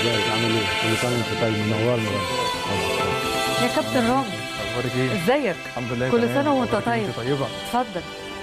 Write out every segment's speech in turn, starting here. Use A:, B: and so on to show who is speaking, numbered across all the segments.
A: ازيك عامل ايه؟ كل سنه وانت طيب منورنا
B: يا كابتن رامي
C: اخبارك ايه؟
B: ازيك
C: الحمد لله
B: كل
C: تمام.
B: سنة وانت
C: أخبارك إيه؟
B: طيب.
C: انت طيبه
B: اتفضل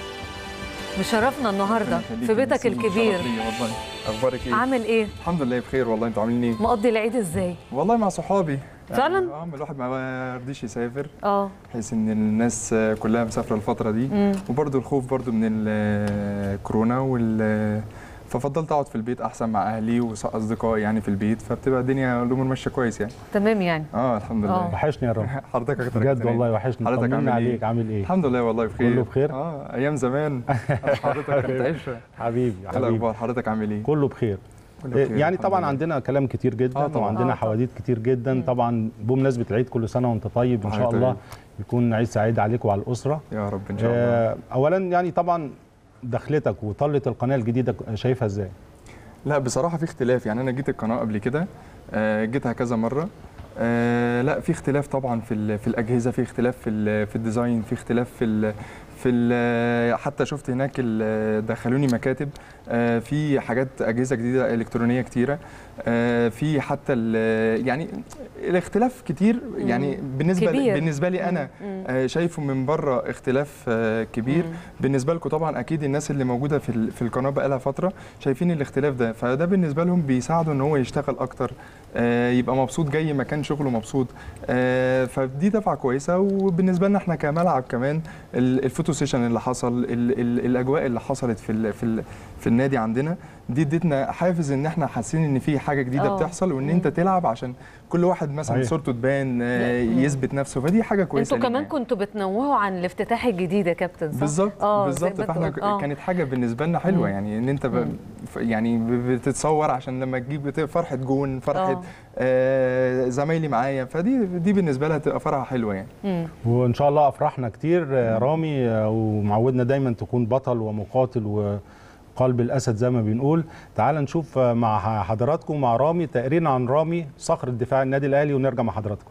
B: مشرفنا النهارده
C: خليكي
B: في بيتك
C: ميرسي،
B: الكبير
C: شرف ليا والله اخبارك ايه؟
B: عامل ايه
C: الحمد لله بخير والله انتوا عاملين ايه؟
B: مقضي العيد ازاي
C: والله مع صحابي
B: فعلاً؟
C: اه ما الواحد ما رضيش يسافر
B: اه
C: بحيث ان الناس كلها مسافره الفتره دي
B: مم.
C: وبرده الخوف برده من الكورونا وال ففضلت اقعد في البيت احسن مع اهلي واصدقائي يعني في البيت فبتبقى الدنيا الامور ماشيه كويس يعني
B: تمام يعني
C: اه الحمد
B: آه.
C: لله
A: وحشني يا رب
C: حضرتك اكتر يا
A: بجد
C: كابتن
A: والله
C: إيه؟
A: وحشني
C: حضرتك
A: طمنا
C: عامل إيه؟
A: عليك عامل ايه؟
C: الحمد لله والله بخير
A: كله بخير؟
C: اه ايام زمان حضرتك كنت عشره
A: حبيبي
C: ايه
A: حبيبي
C: الاخبار حضرتك عامل ايه؟
A: كله بخير
C: كله بخير،
A: يعني
C: الحمد
A: طبعا
C: لله.
A: عندنا كلام كتير جدا
C: آه طبعاً.
A: وعندنا
B: آه طبعاً.
A: حواديت كتير جدا طبعا بمناسبه العيد كل سنه وانت طيب ان شاء
C: وحضرتك
A: الله
C: طيب.
A: يكون عيد سعيد عليك وعلى الاسره
C: يا رب ان شاء الله
A: آه، اولا يعني طبعا دخلتك وطله القناه الجديده شايفها ازاي؟
C: لا بصراحه في اختلاف يعني انا جيت القناه قبل كده آه، جيتها كذا مره آه، لا في اختلاف طبعا في ال- في الاجهزه في اختلاف في ال- في الديزاين في اختلاف في ال في ال حتى شفت هناك ال- دخلوني مكاتب آه، في حاجات اجهزه جديده الكترونيه كتيره آه، في حتى ال- يعني الاختلاف كتير يعني بالنسبه
B: كبير.
C: بالنسبه لي انا
B: مم.
C: آه، شايفه من بره اختلاف آه، كبير
B: مم.
C: بالنسبه لكم طبعا اكيد الناس اللي موجوده في ال- في القناه بقالها فتره شايفين الاختلاف ده فده بالنسبه لهم بيساعده ان هو يشتغل اكتر آه، يبقى مبسوط جاي مكان شغله مبسوط آه، فدي دفعه كويسه وبالنسبه لنا احنا كملعب كمان ال- الفوتو سيشن اللي حصل ال ال الاجواء اللي حصلت في ال في ال في النادي عندنا دي ادتنا حافز ان احنا حاسين ان في حاجه جديده
B: آه.
C: بتحصل وان
B: مم.
C: انت تلعب عشان كل واحد مثلا
A: صحيح.
C: صورته تبان آه،
B: لا.
C: يثبت نفسه فدي حاجه كويسه
B: انتوا
C: لينا
B: كمان
C: يعني.
B: كنتوا بتنوهوا عن الافتتاح الجديد يا كابتن صح؟
C: بالظبط
B: آه، زي
C: بالظبط
B: ما
C: فاحنا
B: انت قلت. آه.
C: كانت حاجه بالنسبه لنا حلوه
B: مم.
C: يعني ان انت ب...
B: مم.
C: ف- يعني ب- بتتصور عشان لما تجيب بت- فرحه جون فرحه
B: آه.
C: آه زمايلي معايا فدي دي بالنسبه لها تبقى فرحه حلوه يعني
B: مم.
A: وان شاء الله افرحنا كتير آه، رامي آه، ومعودنا دايما تكون بطل ومقاتل وقلب الاسد زي ما بنقول تعال نشوف آه، مع حضراتكم مع رامي تقرير عن رامي صخر الدفاع النادي الاهلي ونرجع مع حضراتكم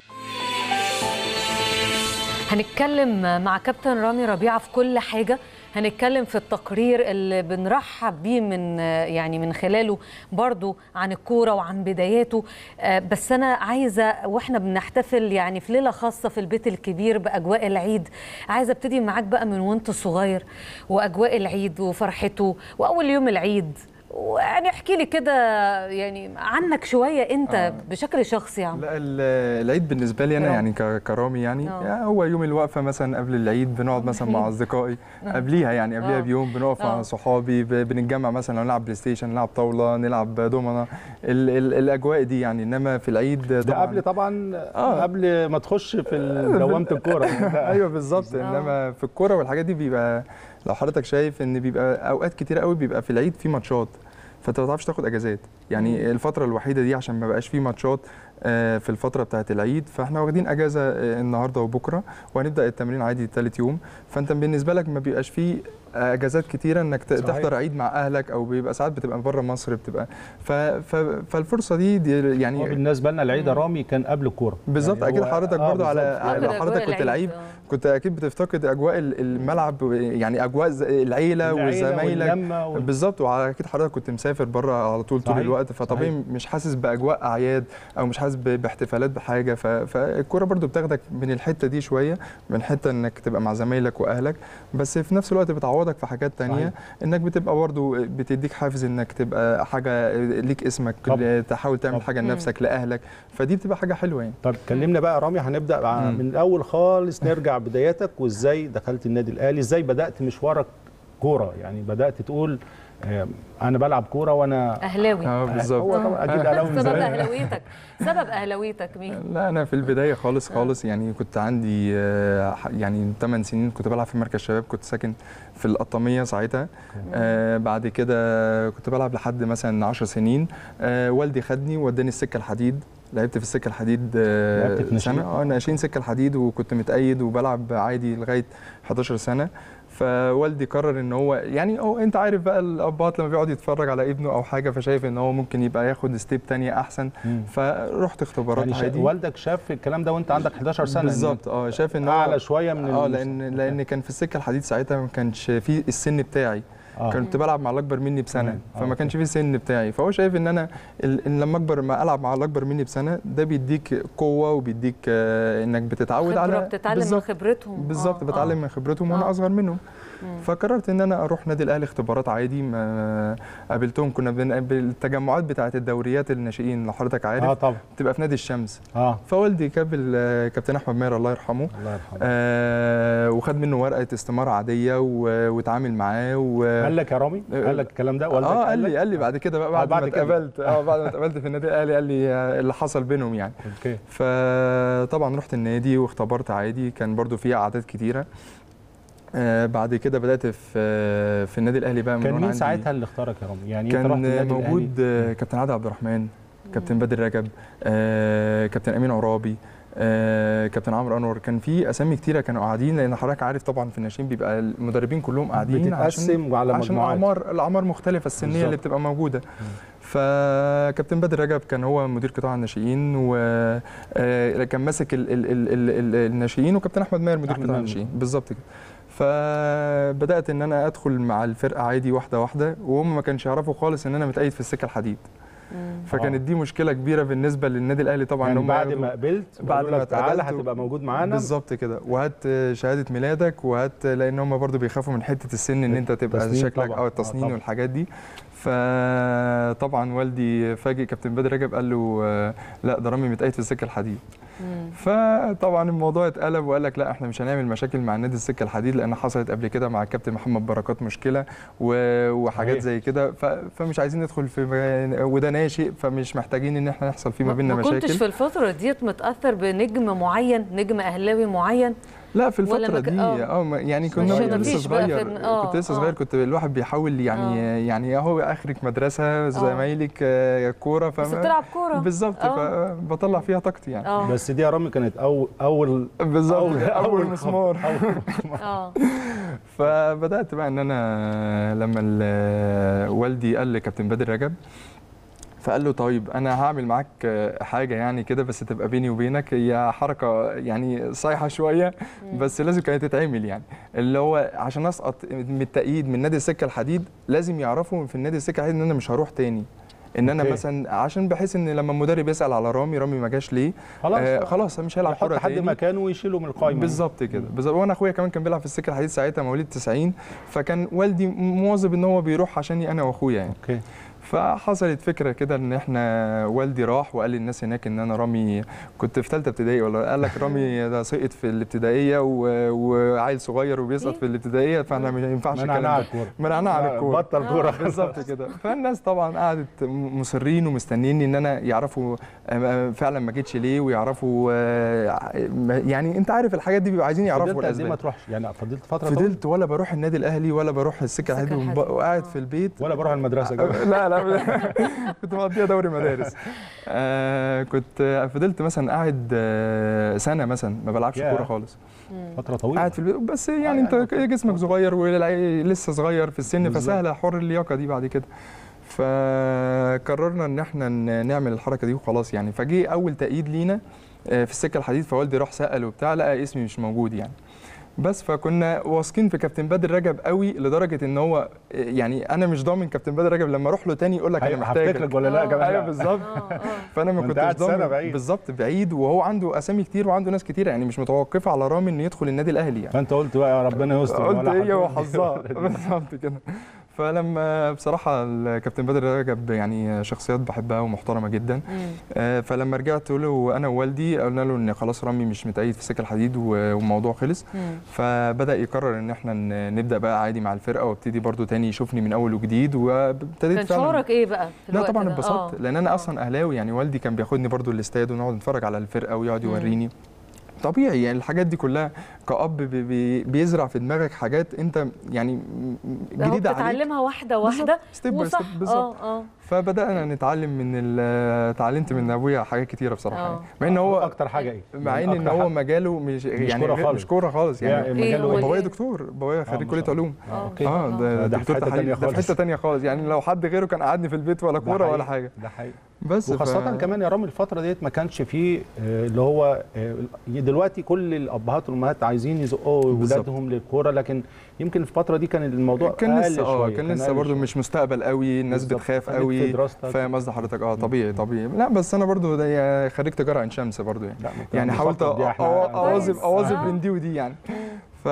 B: هنتكلم مع كابتن رامي ربيعه في كل حاجه هنتكلم في التقرير اللي بنرحب بيه من يعني من خلاله برضو عن الكوره وعن بداياته آه، بس انا عايزه واحنا بنحتفل يعني في ليله خاصه في البيت الكبير باجواء العيد عايزه ابتدي معاك بقى من وانت صغير واجواء العيد وفرحته واول يوم العيد ويعني احكي لي كده يعني عنك شويه انت
C: آه.
B: بشكل شخصي يا عم
C: لا ال- العيد بالنسبه لي انا
B: رامي.
C: يعني ك- كرامي يعني
B: آه.
C: يعني هو يوم الوقفه مثلا قبل العيد بنقعد مثلا مع اصدقائي قبليها يعني قبليها
B: آه.
C: بيوم بنقف
B: آه.
C: مع صحابي ب- بنتجمع مثلا نلعب بلاي ستيشن نلعب طاوله نلعب دومنه ال ال الاجواء دي يعني انما في العيد
A: ده
C: طبعا
A: قبل طبعا
C: آه.
A: قبل ما تخش في دوامه الكوره
C: ايوه بالظبط
B: آه.
C: انما في الكوره والحاجات دي بيبقى لو حضرتك شايف ان بيبقى اوقات كتير قوي بيبقى في العيد في ماتشات فانت ما تعرفش تاخد اجازات يعني الفتره الوحيده دي عشان ما بقاش في ماتشات آه، في الفتره بتاعه العيد فاحنا واخدين اجازه آه، النهارده وبكره وهنبدا التمرين عادي ثالث يوم فانت بالنسبه لك ما بيبقاش فيه اجازات كتيره انك ت-
A: صحيح.
C: تحضر عيد مع اهلك او بيبقى ساعات بتبقى بره مصر بتبقى ف ف فالفرصه دي, دي يعني
A: بالنسبه لنا العيد يا رامي كان قبل الكوره
C: بالظبط
A: يعني
C: اكيد
A: هو-
C: حضرتك
A: آه،
C: برضو على
A: بالظبط.
C: على- لو
B: أجواء
C: حضرتك كنت
B: العيد،
C: لعيب
B: آه.
C: كنت اكيد بتفتقد اجواء ال- الملعب يعني اجواء ز- العيله
A: العيلة
C: وزمايلك
A: واللمة وال-
C: بالظبط وعلى اكيد حضرتك كنت مسافر بره على طول طول
A: صحيح،
C: الوقت فطبيعي
A: صحيح.
C: مش حاسس باجواء اعياد او مش حاسس ب- باحتفالات بحاجه ف- فالكوره برضو بتاخدك من الحته دي شويه من حته انك تبقى مع زمايلك واهلك بس في نفس الوقت بتعوضك في حاجات تانية
A: صحيح.
C: انك بتبقى برضو بتديك حافز انك تبقى حاجه ليك اسمك
A: طبعا.
C: تحاول تعمل
A: طبعا.
C: حاجه
B: مم.
C: لنفسك لاهلك فدي بتبقى حاجه حلوه يعني
A: طب كلمنا بقى يا رامي هنبدا مع-
C: مم.
A: من الاول خالص نرجع بداياتك وازاي دخلت النادي الاهلي ازاي بدات مشوارك كوره يعني بدات تقول آه، انا بلعب كوره وانا
B: اهلاوي
C: اه بالظبط
A: هو طبعا اكيد اهلاوي من
B: سبب
A: زمان
B: اهلاويتك سبب اهلاويتك مين
C: لا انا في البدايه خالص خالص يعني كنت عندي آه، ح- يعني 8 سنين كنت بلعب في مركز شباب كنت ساكن في القطاميه ساعتها آه بعد كده كنت بلعب لحد مثلا 10 سنين آه والدي خدني ووداني السكه الحديد لعبت في السكه الحديد آه
A: لعبت في ناشئين؟
C: سنه اه ناشئين سكه الحديد وكنت متأيد وبلعب عادي لغايه 11 سنه فوالدي قرر ان هو يعني هو انت عارف بقى الابات لما بيقعد يتفرج على ابنه او حاجه فشايف ان هو ممكن يبقى ياخد ستيب تانية احسن
A: مم.
C: فرحت اختبارات
A: يعني شا-
C: عادي
A: والدك شاف الكلام ده وانت عندك 11 سنه
C: بالظبط اه شايف ان هو
A: اعلى شويه من
C: اه
A: ال-
C: لان لان كان في السكه الحديد ساعتها ما كانش في السن بتاعي
A: آه.
C: كنت بلعب مع الاكبر مني بسنه
A: تمام. آه،
C: فما كانش في سن بتاعي فهو شايف ان انا ال- إن لما اكبر ما العب مع الاكبر مني بسنه ده بيديك قوه وبيديك آه، انك بتتعود
B: خبرة
C: على
B: بتتعلم من
C: بالظبط.
B: خبرتهم
C: بالظبط
B: آه،
C: بتعلم
B: آه.
C: من خبرتهم وانا
B: آه.
C: اصغر منهم
B: مم.
C: فقررت ان انا اروح نادي الاهلي اختبارات عادي ما قابلتهم كنا بنقابل التجمعات بتاعه الدوريات الناشئين لو حضرتك عارف
A: اه طبعا
C: بتبقى في نادي الشمس
A: اه
C: فوالدي قابل آه، كابتن احمد ماهر الله يرحمه
A: الله يرحمه
C: آه وخد منه ورقه استماره عاديه و- واتعامل معاه و...
A: قال لك يا رامي قال لك الكلام ده والدك
C: اه قال
A: لك؟
C: لي قال لي بعد كده بقى
A: آه،
C: بعد,
A: بعد
C: ما
A: كده.
C: اتقابلت اه بعد ما اتقابلت في النادي الاهلي قال لي آه، اللي حصل بينهم يعني
A: اوكي
C: فطبعا رحت النادي واختبرت عادي كان برضو فيه اعداد كتيره آه بعد كده بدات في في النادي الاهلي بقى من
A: كان
C: وأنا
A: مين
C: عندي-
A: ساعتها اللي اختارك يا رامي يعني انت رحت
C: كان
A: النادي
C: موجود
A: الأهلي.
C: آه، كابتن عادل عبد الرحمن كابتن بدر رجب آه، كابتن امين عرابي آه، كابتن عمرو انور كان في اسامي كتيره كانوا قاعدين لان حضرتك عارف طبعا في الناشئين بيبقى المدربين كلهم قاعدين عشان
A: بتتقسم على
C: عشان
A: مجموعات
C: الاعمار الاعمار مختلفه السنيه
A: بالظبط.
C: اللي بتبقى موجوده فكابتن بدر رجب كان هو مدير قطاع الناشئين وكان ماسك ال- ال- ال- ال- ال- الناشئين وكابتن احمد ماهر مدير
A: أحمد
C: قطاع
A: ماهر.
C: الناشئين بالظبط كده فبدات ان انا ادخل مع الفرقه عادي واحده واحده وهم ما كانش يعرفوا خالص ان انا متأيد في السكه الحديد
B: مم.
C: فكانت دي مشكله كبيره بالنسبه للنادي الاهلي طبعا
A: يعني
C: إن هم
A: بعد
C: ياخدوا-
A: ما قبلت
C: بعد
A: بيقولوا
C: ما
A: لك تعالى
C: اتقابلت و-
A: هتبقى موجود معانا
C: بالظبط كده وهات شهاده ميلادك وهات لان هم برضو بيخافوا من حته السن ان انت تبقى
A: التصنيف
C: شكلك
A: طبعاً.
C: او
A: آه،
C: التصنيع
A: طبعاً.
C: والحاجات دي فطبعا والدي فاجئ كابتن بدر رجب قال له آه، لا ده رامي متقيد في السكه الحديد
B: مم.
C: فطبعا الموضوع اتقلب وقال لك لا احنا مش هنعمل مشاكل مع نادي السكه الحديد لان حصلت قبل كده مع الكابتن محمد بركات مشكله و- وحاجات
A: صحيح.
C: زي كده ف- فمش عايزين ندخل في وده ناشئ فمش محتاجين ان احنا يحصل فيه ما بيننا
B: ما كنتش
C: مشاكل
B: في الفترة ديت متأثر بنجم معين نجم أهلاوي معين
C: لا في
B: ولا
C: الفترة
B: ما ك-
C: دي
B: آه.
C: اه ما- يعني
B: مش-
C: كنا لسه
B: مفيش بقى
C: صغير
B: في- آه،
C: كنت لسه
B: آه.
C: صغير كنت الواحد بيحاول يعني يعني اهو اخرك مدرسة زمايلك آه، كورة
B: بس
C: فما-
B: بتلعب كورة
C: بالظبط
B: آه.
C: فبطلع فيها طاقتي يعني
B: اه
A: بس دي يا رامي كانت اول اول
C: بالظبط
A: أول-
C: اول, أول
A: أول
C: مسمار
B: اه
C: فبدات بقى ان انا لما ال- والدي قال لكابتن بدر رجب فقال له طيب انا هعمل معاك حاجه يعني كده بس تبقى بيني وبينك هي حركه يعني صايحه شويه بس لازم كانت تتعمل يعني اللي هو عشان اسقط من التأييد من نادي السكه الحديد لازم يعرفوا في النادي السكه الحديد ان انا مش هروح تاني ان انا
A: أوكي.
C: مثلا عشان بحيث ان لما المدرب يسال على رامي رامي ما جاش ليه
A: خلاص
C: آه خلاص مش هيلعب
A: يحط
C: كوره
A: حد
C: تاني
A: مكانه ويشيله من القايمه
C: بالظبط كده بالظبط وانا اخويا كمان كان بيلعب في السكه الحديد ساعتها مواليد 90 فكان والدي مواظب ان هو بيروح عشاني انا واخويا يعني
A: اوكي
C: فحصلت فكره كده ان احنا والدي راح وقال للناس هناك ان انا رامي كنت في ثالثه ابتدائي ولا قال لك رامي ده سقط في الابتدائيه و- وعيل صغير وبيسقط
B: إيه؟
C: في الابتدائيه فاحنا مش ينفعش
A: منعناه
C: الكلام
A: على
C: ده
A: الكوره
C: منعناه على الكوره
A: بطل كوره
C: بالظبط كده فالناس طبعا قعدت مصرين ومستنيين ان انا يعرفوا آه، فعلا ما جيتش ليه ويعرفوا آه، يعني انت عارف الحاجات دي بيبقوا عايزين يعرفوا
A: فضلت قد ايه ما
C: الاسباب
A: تروحش يعني فضلت فتره طويلة؟
C: فضلت ولا بروح النادي الاهلي ولا بروح السكه
B: السكة
C: الحديد
B: الحديد.
C: وقاعد
B: آه.
C: في البيت
A: ولا بروح المدرسه جوه.
C: لا لا كنت مقضيها دوري مدارس آه كنت فضلت مثلا قاعد آه سنه مثلا ما بلعبش
A: ياه.
C: كوره خالص
A: فتره طويله
C: قاعد في البيت بس يعني
A: يعني
C: انت
A: فترة.
C: جسمك صغير ولسه صغير في السن
A: بالظبط.
C: فسهله حر اللياقه دي بعد كده فقررنا ان احنا ن- نعمل الحركه دي وخلاص يعني فجه اول تأييد لينا آه، في السكه الحديد فوالدي راح سأل وبتاع لقى اسمي مش موجود يعني بس فكنا واثقين في كابتن بدر رجب قوي لدرجه ان هو آه، يعني انا مش ضامن كابتن بدر رجب لما اروح له تاني يقول لك انا
A: هي-
C: محتاجك
A: هفتكرك ولا لا
B: آه.
A: كمان
C: ايوه
A: لا.
C: بالظبط
B: اه اه
C: فانا ما
A: وانت
C: كنتش
A: قاعد سنة
C: ضامن
A: بعيد.
C: بالظبط بعيد وهو عنده اسامي كتير وعنده ناس كتير يعني مش متوقفه على رامي انه يدخل النادي الاهلي يعني
A: فانت قلت بقى يا ربنا يستر
C: قلت
A: ولا حد
C: هي
A: يقول لي
C: وحظها
A: ولا دي.
C: بالظبط كده فلما بصراحه الكابتن بدر رجب يعني شخصيات بحبها ومحترمه جدا
B: مم.
C: آه، فلما رجعت له انا ووالدي قلنا له ان خلاص رامي مش متأيد في سكه الحديد و- والموضوع خلص
B: مم.
C: فبدا يقرر ان احنا ن- نبدا بقى عادي مع الفرقه وابتدي برضو تاني يشوفني من اول وجديد وابتديت
B: كان
C: فعلا
B: شعورك ايه بقى في
C: لا
B: الوقت
C: طبعا
B: ده؟
C: اتبسطت
B: آه.
C: لان انا
B: آه.
C: اصلا اهلاوي يعني والدي كان بياخدني برضو الاستاد ونقعد نتفرج على الفرقه ويقعد
B: مم.
C: يوريني طبيعي يعني الحاجات دي كلها كأب بي بي بيزرع في دماغك حاجات انت يعني م- م-
B: هو
C: جديده عليك
B: بتتعلمها واحده واحده
C: ستيب باي
B: وصح
C: ستيب بالظبط
B: اه اه
C: فبدانا نتعلم من ال- اتعلمت من ابويا حاجات كتيره بصراحه
B: آه.
C: يعني. مع ان هو
A: اكتر حاجه ايه
C: مع ان
A: يعني
C: ان
A: أكتر
C: هو
A: حاجة.
C: مجاله مش يعني
A: كورة
C: غير-
A: خالص.
C: مش كوره خالص
A: يعني
C: يعني
A: مجاله
B: هو
A: إيه؟
C: بابايا
B: إيه؟
C: دكتور بابايا خريج
A: ما
C: كليه
A: شاء الله.
C: علوم
B: اه
A: اوكي
C: اه ده
A: ده في
C: دكتور
A: حتة
C: تحليل
A: تانية
C: ده في
A: خالص.
C: حته تانية خالص يعني لو حد غيره كان قعدني في البيت ولا
A: ده
C: كوره ولا
A: حقيقي.
C: حاجه
A: ده حقيقي
C: بس
A: وخاصة كمان يا رامي الفترة ديت ما كانش فيه آه، اللي هو آه، دلوقتي كل الأبهات والأمهات عايزين يزقوا
C: بالظبط.
A: ولادهم للكورة لكن يمكن في الفترة دي كان الموضوع
C: كان
A: أقل
C: لسه اه
A: شوية
C: كان لسه
A: أقل
C: برضه
A: شوية.
C: مش مستقبل قوي الناس
A: بالظبط.
C: بتخاف
A: خليك في
C: قوي
A: دراستك.
C: فاهم قصد حضرتك اه طبيعي طبيعي لا بس انا برضه ده يا خريج تجاره عين شمس برضه يعني
A: لا، ما
C: يعني
A: كان
C: حاولت
A: مخطط دي،
C: أ-
A: احنا-
C: أ- اواظب
B: كويس.
C: اواظب
B: آه.
C: بين دي ودي يعني ف...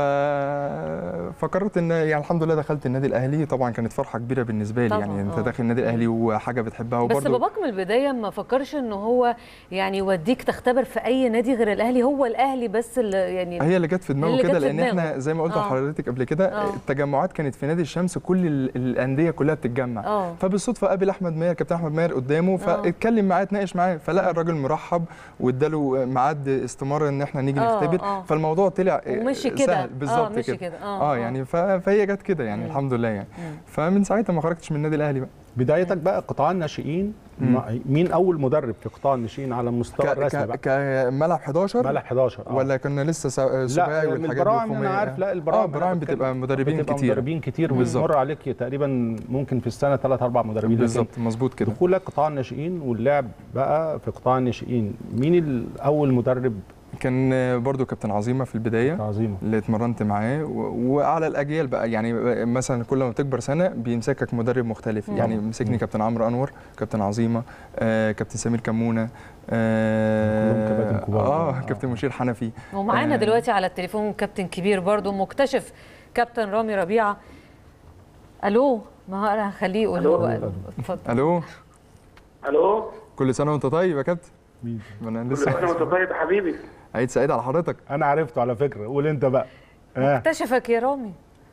C: فقررت ان يعني الحمد لله دخلت النادي الاهلي طبعا كانت فرحه كبيره بالنسبه لي
B: طبعاً،
C: يعني انت
B: آه.
C: داخل النادي الاهلي وحاجه بتحبها
B: بس
C: وبرضه
B: باباك من البدايه ما فكرش ان هو يعني يوديك تختبر في اي نادي غير الاهلي هو الاهلي بس اللي يعني
C: هي اللي جت في دماغه
B: اللي جت
C: كده
B: في
C: لان احنا
B: دماغه.
C: زي ما قلت
B: آه.
C: لحضرتك قبل كده
B: آه.
C: التجمعات كانت في نادي الشمس كل ال- الانديه كلها بتتجمع
B: اه
C: فبالصدفه قابل احمد ماهر كابتن احمد ماهر قدامه فاتكلم معاه اتناقش معاه فلقى الراجل مرحب واداله ميعاد استماره ان احنا نيجي
B: آه،
C: نختبر
B: آه.
C: فالموضوع طلع
B: ومشي كده
C: سهل
B: اه
C: بالظبط
B: مشي
C: كده
B: كده
C: اه يعني ف- فهي جت كده يعني الحمد لله يعني فمن ساعتها ما خرجتش من النادي الاهلي بقى
A: بدايتك بقى قطاع الناشئين
C: مم.
A: مع- مين أول مدرب في قطاع الناشئين على المستوى
C: ك-
A: الرسمي
C: ك-
A: بقى؟
C: كملعب 11
A: ملعب 11 آه.
C: ولا كنا لسه سا- سباعي
A: لا
C: والحاجات دي
A: البراعم انا
C: وخماسي؟
A: عارف لا البراعم
C: اه البراعم بتبقى مدربين
A: بتبقى
C: كتير
A: مدربين كتير
C: بالظبط.
A: بتمر عليك تقريبا ممكن في السنه ثلاث اربع مدربين لكن
C: بالظبط مظبوط كده
A: دخولك قطاع الناشئين واللعب بقى في قطاع الناشئين مين الاول مدرب
C: كان برضو كابتن عظيمه في البدايه
A: عظيمه
C: اللي اتمرنت معاه و- وعلى الاجيال بقى يعني مثلا كل ما بتكبر سنه بيمسكك مدرب مختلف
B: مم.
C: يعني مسكني كابتن عمرو انور كابتن عظيمه آه كابتن سمير كمونه آه
A: كلهم كباتن كبار.
C: اه
A: آه.
C: كابتن مشير حنفي
B: ومعانا
C: آه.
B: دلوقتي على التليفون كابتن كبير برضو مكتشف كابتن رامي ربيعه الو ما هو انا هخليه يقول
D: ألو.
B: هو ألو. اتفضل
C: الو
D: الو
C: كل سنه وانت طيب يا كابتن
A: مين
C: ما انا
D: كل سنه
C: لسه
D: وانت طيب يا حبيبي
C: عيد سعيد على حضرتك
A: انا عرفته على فكره قول انت بقى اه
B: اكتشفك يا رامي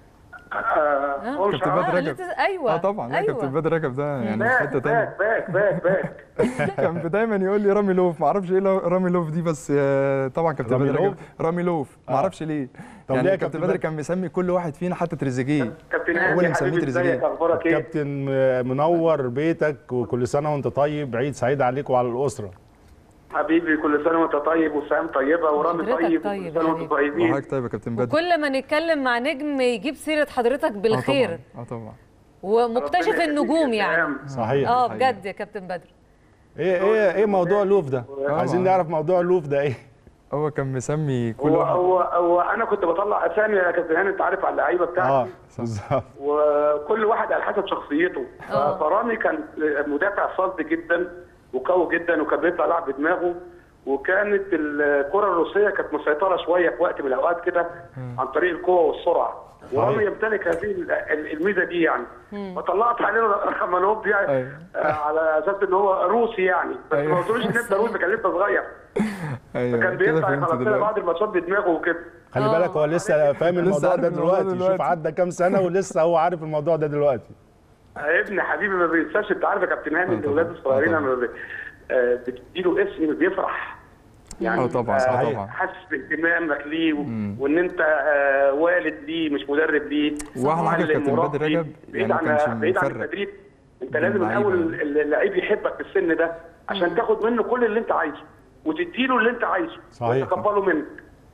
D: آه، هو مش
C: كابتن
D: عارف.
C: بدر
B: آه،
C: رجب.
B: لسه- ايوه
C: اه طبعا لا كابتن
B: ايوه
C: بدر رجب ده يعني في
D: باك
C: حته تانيه
D: باك باك باك باك
C: كان دايما يقول لي رامي لوف ما اعرفش ايه لو- رامي لوف دي بس آه، طبعا كابتن
A: رامي
C: بدر رجب
A: لوف؟
C: رامي لوف ما
A: آه.
C: اعرفش ليه
A: طب
C: يعني
A: ليه يا
C: كابتن
A: كابتن
C: بدر
A: بدر؟
C: كان مسمي كل واحد فينا حتى تريزيجيه
D: كابتن
C: هو اللي
D: هاني
C: مسميه
D: حبيبي
C: تريزيجيه.
D: ازيك اخبارك ايه؟
A: كابتن منور بيتك وكل سنه وانت طيب عيد سعيد عليك وعلى الاسره
D: حبيبي كل سنه وانت طيب وسام طيبه ورامي
B: حضرتك
D: طيب
B: طيب
D: كل سنه
B: يا
D: وانتم
B: حبيبي.
D: طيبين
C: وحضرتك طيب يا كابتن بدر
B: كل ما نتكلم مع نجم يجيب سيره حضرتك
C: اه
B: بالخير
C: طبعا اه طبعا
B: ومكتشف
D: ربنا
B: النجوم
D: يخليك يا
B: يعني
D: سام.
A: صحيح
B: اه
C: الحقيقة.
B: بجد يا كابتن بدر
A: ايه ايه ايه موضوع لوف ده
C: آه.
A: عايزين نعرف موضوع لوف ده ايه
C: هو كان مسمي كل
D: هو
C: واحد
D: هو هو انا كنت بطلع اسامي يا كابتن هاني انت عارف على اللعيبه
A: اه
D: بتاعتي
A: بالظبط
D: وكل واحد على حسب شخصيته
B: آه.
D: فرامي كان مدافع صلب جدا وقوي جدا وكان بيطلع لعب بدماغه وكانت الكره الروسيه كانت مسيطره شويه في وقت من الاوقات كده عن طريق القوه والسرعه ورامي يمتلك هذه ال- ال- الميزه دي يعني فطلعت عليه رخمانوف يعني
C: أيوة.
D: آه، على اساس ان هو روسي يعني بس
C: أيوة.
D: ما قلتلوش ان انت روسي كان لسه صغير
C: ايوه
D: فكان
C: كده
D: بيطلع
C: فهمت
D: يخلص لنا
C: دلوقتي
D: بعض الماتشات بدماغه وكده
A: خلي
B: آه.
A: بالك هو لسه فاهم
C: لسه
A: الموضوع
C: عارف
A: ده
C: الموضوع
A: دلوقتي
C: دلوقتي.
A: شوف عدى كام سنه ولسه هو عارف الموضوع ده دلوقتي
D: ابن حبيبي ما بينساش انت عارف يا كابتن هاني
C: آه طبعا.
D: الاولاد الصغيرين
C: آه
D: لما بي- آه، بتديله اسم بيفرح
C: اه طبعا صح
D: آه،
C: طبعا
D: حاسس باهتمامك ليه و- وان انت آه، والد ليه مش مدرب ليه
C: واحلى حاجه
D: معلم
C: كابتن
D: مربي.
C: بدر رجب
D: بعيد
C: يعني ما
D: عن
C: كانش
D: بعيد عن
C: مفرق
D: التدريب انت
C: بين
D: لازم
C: اللعيبة
D: الاول
C: يعني.
D: اللعيب يحبك في السن ده عشان تاخد منه كل اللي انت عايزه وتديله اللي انت عايزه
A: صحيح.
D: وتقبله منك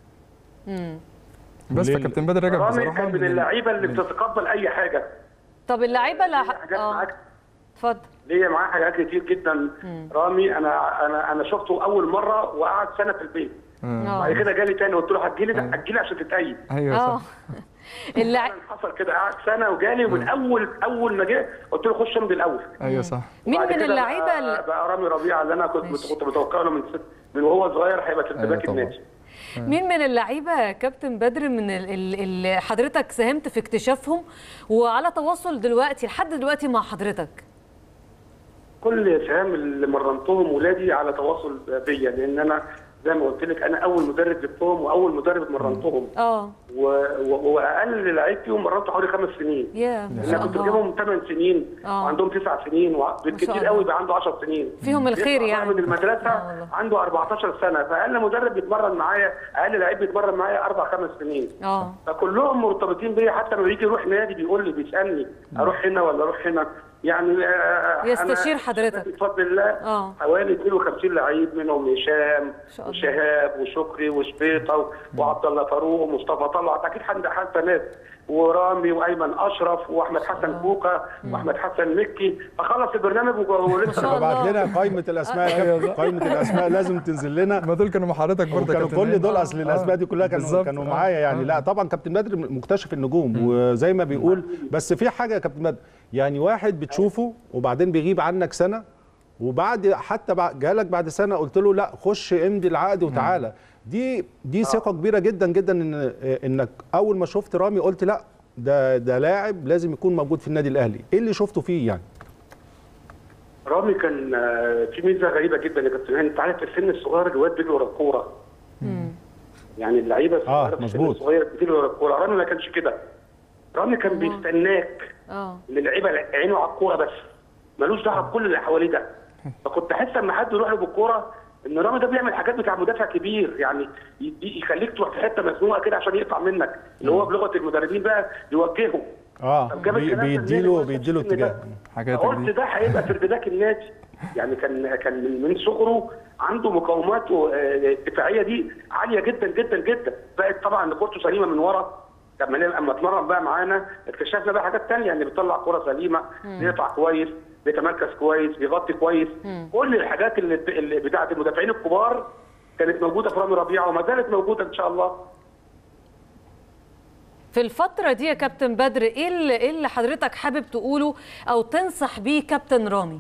C: بس
A: ليه-
C: فكابتن بدر رجب
D: رامي
C: بصراحه
D: كان من اللعيبه اللي بتتقبل اي حاجه
B: طب اللعيبه اللي
D: ليه حاجات
B: اه
D: معاك
B: اتفضل
D: ليا معاه حاجات كتير جدا رامي انا انا انا شفته اول مره وقعد سنه في البيت بعد
B: اه
D: كده جالي تاني قلت له هتجيلي ده هتجيلي عشان تتأيد
C: ايوه
B: اه
C: صح
B: اللع...
D: فعلاً حصل كده قعد سنه وجالي ومن اول اول ما جه قلت له خش امضي الاول
C: ايوه صح
B: مين
D: بعد
B: من
D: كده
B: اللعيبه
D: بقى,
B: اللي...
D: بقى رامي ربيعه اللي انا كنت
B: ماشي.
D: كنت متوقع له من ست من وهو صغير هيبقى
C: أيوة
D: سيرتباك
C: طبعاً.
D: النادي
B: مين من اللعيبه يا كابتن بدر من اللي حضرتك ساهمت في اكتشافهم وعلى تواصل دلوقتي لحد دلوقتي مع حضرتك
D: كل سهام اللي مرنتهم ولادي على تواصل بيا لان انا زي ما قلت لك انا اول مدرب جبتهم واول مدرب مرنتهم
B: اه
D: و... و... واقل لعيب فيهم مرنته حوالي خمس سنين
B: يا ما
D: انا
B: شاء
D: كنت
B: الله
D: بجيبهم 8 سنين
B: آه.
D: وعندهم 9 سنين وبالكتير
B: الله.
D: قوي يبقى عنده 10 سنين
B: فيهم الخير
D: يطلع
B: يعني
D: من المدرسه
B: آه والله.
D: عنده 14 سنه فاقل مدرب بيتمرن معايا اقل لعيب بيتمرن معايا اربع خمس سنين
B: اه
D: فكلهم مرتبطين بيا حتى لما يجي يروح نادي بيقول لي بيسالني اروح هنا ولا اروح هنا يعني آه،
B: يستشير
D: أنا
B: حضرتك.
D: بفضل الله
B: آه.
D: حوالي 52 لعيب منهم هشام
B: شاء الله.
D: وشهاب وشكري وشبيطه و- وعبد الله فاروق ومصطفى طلعت اكيد حد حتى ناس ورامي وايمن اشرف واحمد حسن كوكا واحمد حسن مكي اخلص البرنامج وج- ولسه
B: شاء الله.
A: ابعت لنا قائمه الاسماء يا كابتن. قائمه الاسماء لازم تنزل لنا
C: ما دول كانوا مع حضرتك برضه يا
A: كانوا
C: كابتن
A: كل
C: هاني.
A: دول اصل الاسماء دي كلها كانوا
C: بالظبط.
A: كانوا
C: آه.
A: معايا يعني
C: آه.
A: لا طبعا كابتن بدر مكتشف النجوم وزي ما بيقول بس في حاجه يا كابتن بدر يعني واحد بتشوفه وبعدين بيغيب عنك سنه وبعد حتى بعد جالك بعد سنه قلت له لا خش امضي العقد وتعالى دي دي ثقه كبيره جدا جدا ان انك اول ما شفت رامي قلت لا ده ده لاعب لازم يكون موجود في النادي الاهلي ايه اللي شفته فيه يعني
D: رامي كان آه، في ميزه غريبه جدا يا كابتن هاني انت عارف في السن الصغير الواد بيجري ورا الكوره يعني اللعيبه الصغيره في السن
A: مظبوط.
D: الصغير بتجري ورا الكوره رامي ما كانش كده رامي كان بيستناك
B: اه
D: ان اللعيبه عينه على الكوره بس ملوش دعوه بكل اللي حواليه ده فكنت احس لما حد يروح له بالكوره ان رامي ده بيعمل حاجات بتاع مدافع كبير يعني ي- ي- يخليك تروح في حته مزنوقه كده عشان يقطع منك اللي هو بلغه المدربين بقى يوجهه
A: اه
D: طب جاب
A: بي-
D: الكلام ده
A: بيديله
D: منين؟
A: بيديله
D: السن ده؟
A: اتجاه
C: حاجاتك
D: قلت
C: دي
D: ده هيبقى في ارتداك النادي يعني كان كان من- من صغره عنده مقاومات و- آه، الدفاعيه دي عاليه جدا جدا جدا بقت طبعا ان كورته سليمه من ورا لما نبقى- اما اتمرن بقى معانا اكتشفنا بقى حاجات تانية ان بيطلع كوره سليمه بيقطع كويس بيتمركز كويس بيغطي كويس كل الحاجات اللي, اللي بتاعه المدافعين الكبار كانت موجوده في رامي ربيعه وما زالت موجوده ان شاء الله
B: في الفترة دي يا كابتن بدر ايه اللي, إيه اللي حضرتك حابب تقوله او تنصح بيه كابتن رامي؟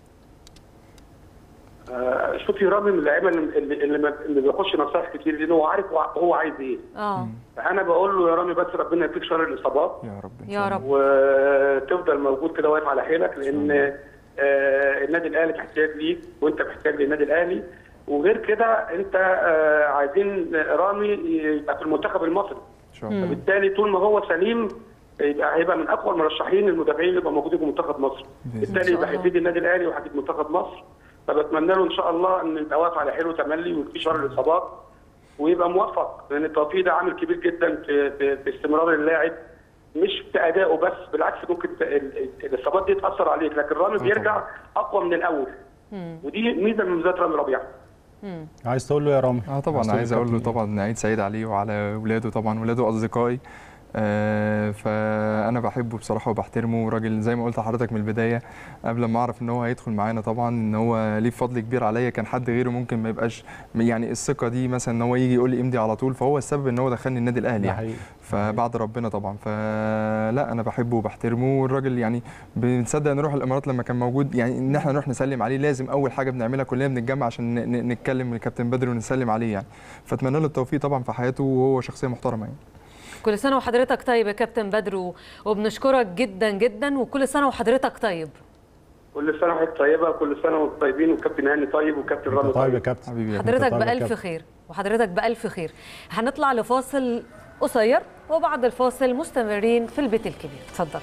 D: آه، شوفي رامي من اللعيبه اللي, اللي, اللي, ما- اللي بيخش نصائح كتير لان هو عارف هو- هو عايز ايه
B: اه
D: فانا بقول له يا رامي بس ربنا يديك شر الاصابات
C: يا رب إن
B: يا
C: شاء الله.
B: رب
D: وتفضل موجود كده واقف على حيلك لان آه، النادي الاهلي محتاج ليك وانت محتاج للنادي الاهلي وغير كده انت آه، عايزين رامي يبقى في المنتخب المصري
C: ان شاء الله
D: فبالتالي طول ما هو سليم يبقى هيبقى من اقوى المرشحين المدافعين اللي يبقى موجودين في منتخب مصر
C: بإذن
D: بالتالي
B: الله.
D: يبقى هيفيد النادي الاهلي وهيفيد منتخب مصر فبتمنى له ان شاء الله ان يبقى واقف على حيله تملي ويكفي شر الاصابات ويبقى موفق لان التوفيق ده عامل كبير جدا في, في, في استمرار اللاعب مش في ادائه بس بالعكس ممكن ت- ال- ال- الاصابات دي تاثر عليك لكن رامي بيرجع اقوى من الاول ودي ميزه من ميزات رامي ربيعه
A: عايز تقول له يا رامي
C: اه طبعا عايز اقول له طبعا عيد سعيد عليه وعلى ولاده طبعا ولاده اصدقائي آه فانا بحبه بصراحه وبحترمه راجل زي ما قلت لحضرتك من البدايه قبل ما اعرف ان هو هيدخل معانا طبعا ان هو ليه فضل كبير عليا كان حد غيره ممكن ما يبقاش يعني الثقه دي مثلا ان هو يجي يقول لي امضي على طول فهو السبب ان هو دخلني النادي الاهلي
A: ده
C: يعني
A: حقيقي
C: فبعد ربنا طبعا فلا انا بحبه وبحترمه والراجل يعني بنصدق نروح الامارات لما كان موجود يعني ان احنا نروح نسلم عليه لازم اول حاجه بنعملها كلنا بنتجمع عشان ن- ن- نتكلم الكابتن بدر ونسلم عليه يعني فاتمنى له التوفيق طبعا في حياته وهو شخصيه محترمه يعني
B: كل سنة وحضرتك طيب يا كابتن بدر و- وبنشكرك جدا جدا وكل سنة وحضرتك طيب
D: كل سنه وحضرتك طيبه كل سنه وانتم طيبين والكابتن هاني طيب والكابتن رامي
A: طيب يا
D: طيب
A: كابتن
C: حبيبي يا
B: حضرتك
A: طيب يا
B: بألف
A: كابتن.
B: خير وحضرتك بألف خير هنطلع لفاصل قصير وبعد الفاصل مستمرين في البيت الكبير اتفضل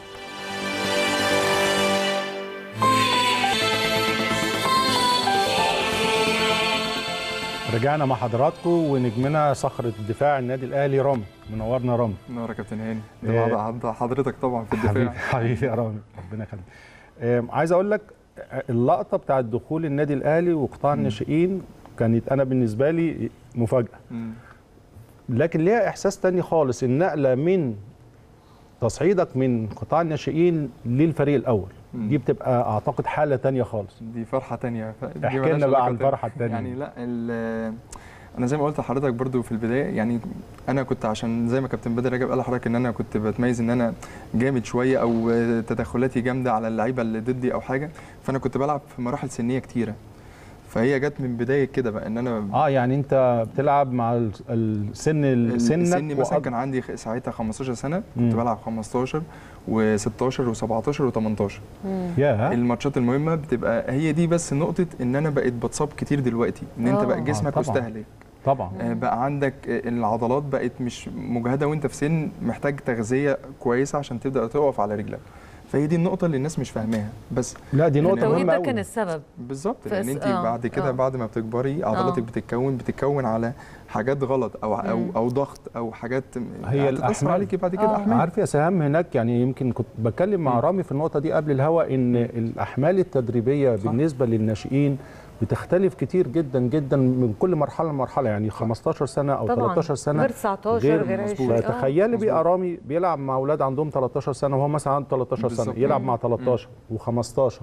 A: رجعنا مع حضراتكم ونجمنا صخرة الدفاع النادي الأهلي رامي منورنا رامي
C: نور يا كابتن هاني
A: إيه.
C: ده بعد حضرتك طبعا في
A: حبيبي
C: الدفاع
A: حبيبي يا رامي ربنا يخليك آم، عايز أقول لك آه، اللقطة بتاعت دخول النادي الأهلي وقطاع الناشئين كانت أنا بالنسبة لي مفاجأة
C: مم.
A: لكن ليها إحساس تاني خالص النقلة من تصعيدك من قطاع الناشئين للفريق الأول
C: مم.
A: دي بتبقى أعتقد حالة تانية خالص
C: دي فرحه تانية ف- دي
A: احكي
C: ملهاش
A: لنا بقى
C: علاقة
A: عن
C: تانية.
A: الفرحة التانية.
C: يعني لا ال- انا زي ما قلت لحضرتك برضو في البدايه يعني انا كنت عشان زي ما كابتن بدر رجب قال لحضرتك ان انا كنت بتميز ان انا جامد شويه او تدخلاتي جامده على اللعيبه اللي ضدي او حاجه فانا كنت بلعب في مراحل سنيه كتيره فهي جت من بدايه كده بقى ان انا
A: اه يعني انت بتلعب مع ال- السن سنك
C: سني مثلا
A: وأك-
C: كان عندي خ- ساعتها 15 سنه
A: مم.
C: كنت بلعب 15 و16 و17 و18
A: يا
C: الماتشات المهمه بتبقى هي دي بس نقطه ان انا بقيت بتصاب كتير دلوقتي ان انت
B: آه.
C: بقى
A: آه،
C: جسمك
A: طبعاً.
C: مستهلك
A: طبعا
C: آه، بقى عندك آه، العضلات بقت مش مجهده وانت في سن محتاج تغذيه كويسه عشان تبدا تقف على رجلك فهي دي النقطه اللي الناس مش فاهماها بس
A: لا دي نقطه
B: التوقيت
A: مهمه
B: ده
A: قوي
B: كان السبب
C: بالظبط
B: فس-
C: لان انت
B: آه،
C: بعد كده
B: آه.
C: بعد ما بتكبري عضلاتك
B: آه.
C: بتتكون بتتكون على حاجات غلط او او
B: مم.
C: او ضغط او حاجات
A: هي
C: هتتأثر
A: الأحمال.
C: عليكي بعد كده
B: آه.
C: احمال
A: عارف يا سهام هناك يعني يمكن كنت بتكلم مع
C: مم.
A: رامي في النقطه دي قبل الهوا ان الاحمال التدريبيه
C: صح.
A: بالنسبه للناشئين بتختلف كتير جدا جدا من كل مرحله لمرحله يعني 15 سنه او
B: طبعا
A: 13 سنه
B: غير 19
A: غير
B: غير
C: مظبوط.
B: 20 آه.
A: فتخيلي بقى
C: مظبوط.
A: رامي بيلعب مع اولاد عندهم 13 سنه وهو مثلا عنده 13 سنه
C: بالظبط.
A: يلعب
B: مم.
A: مع 13 و15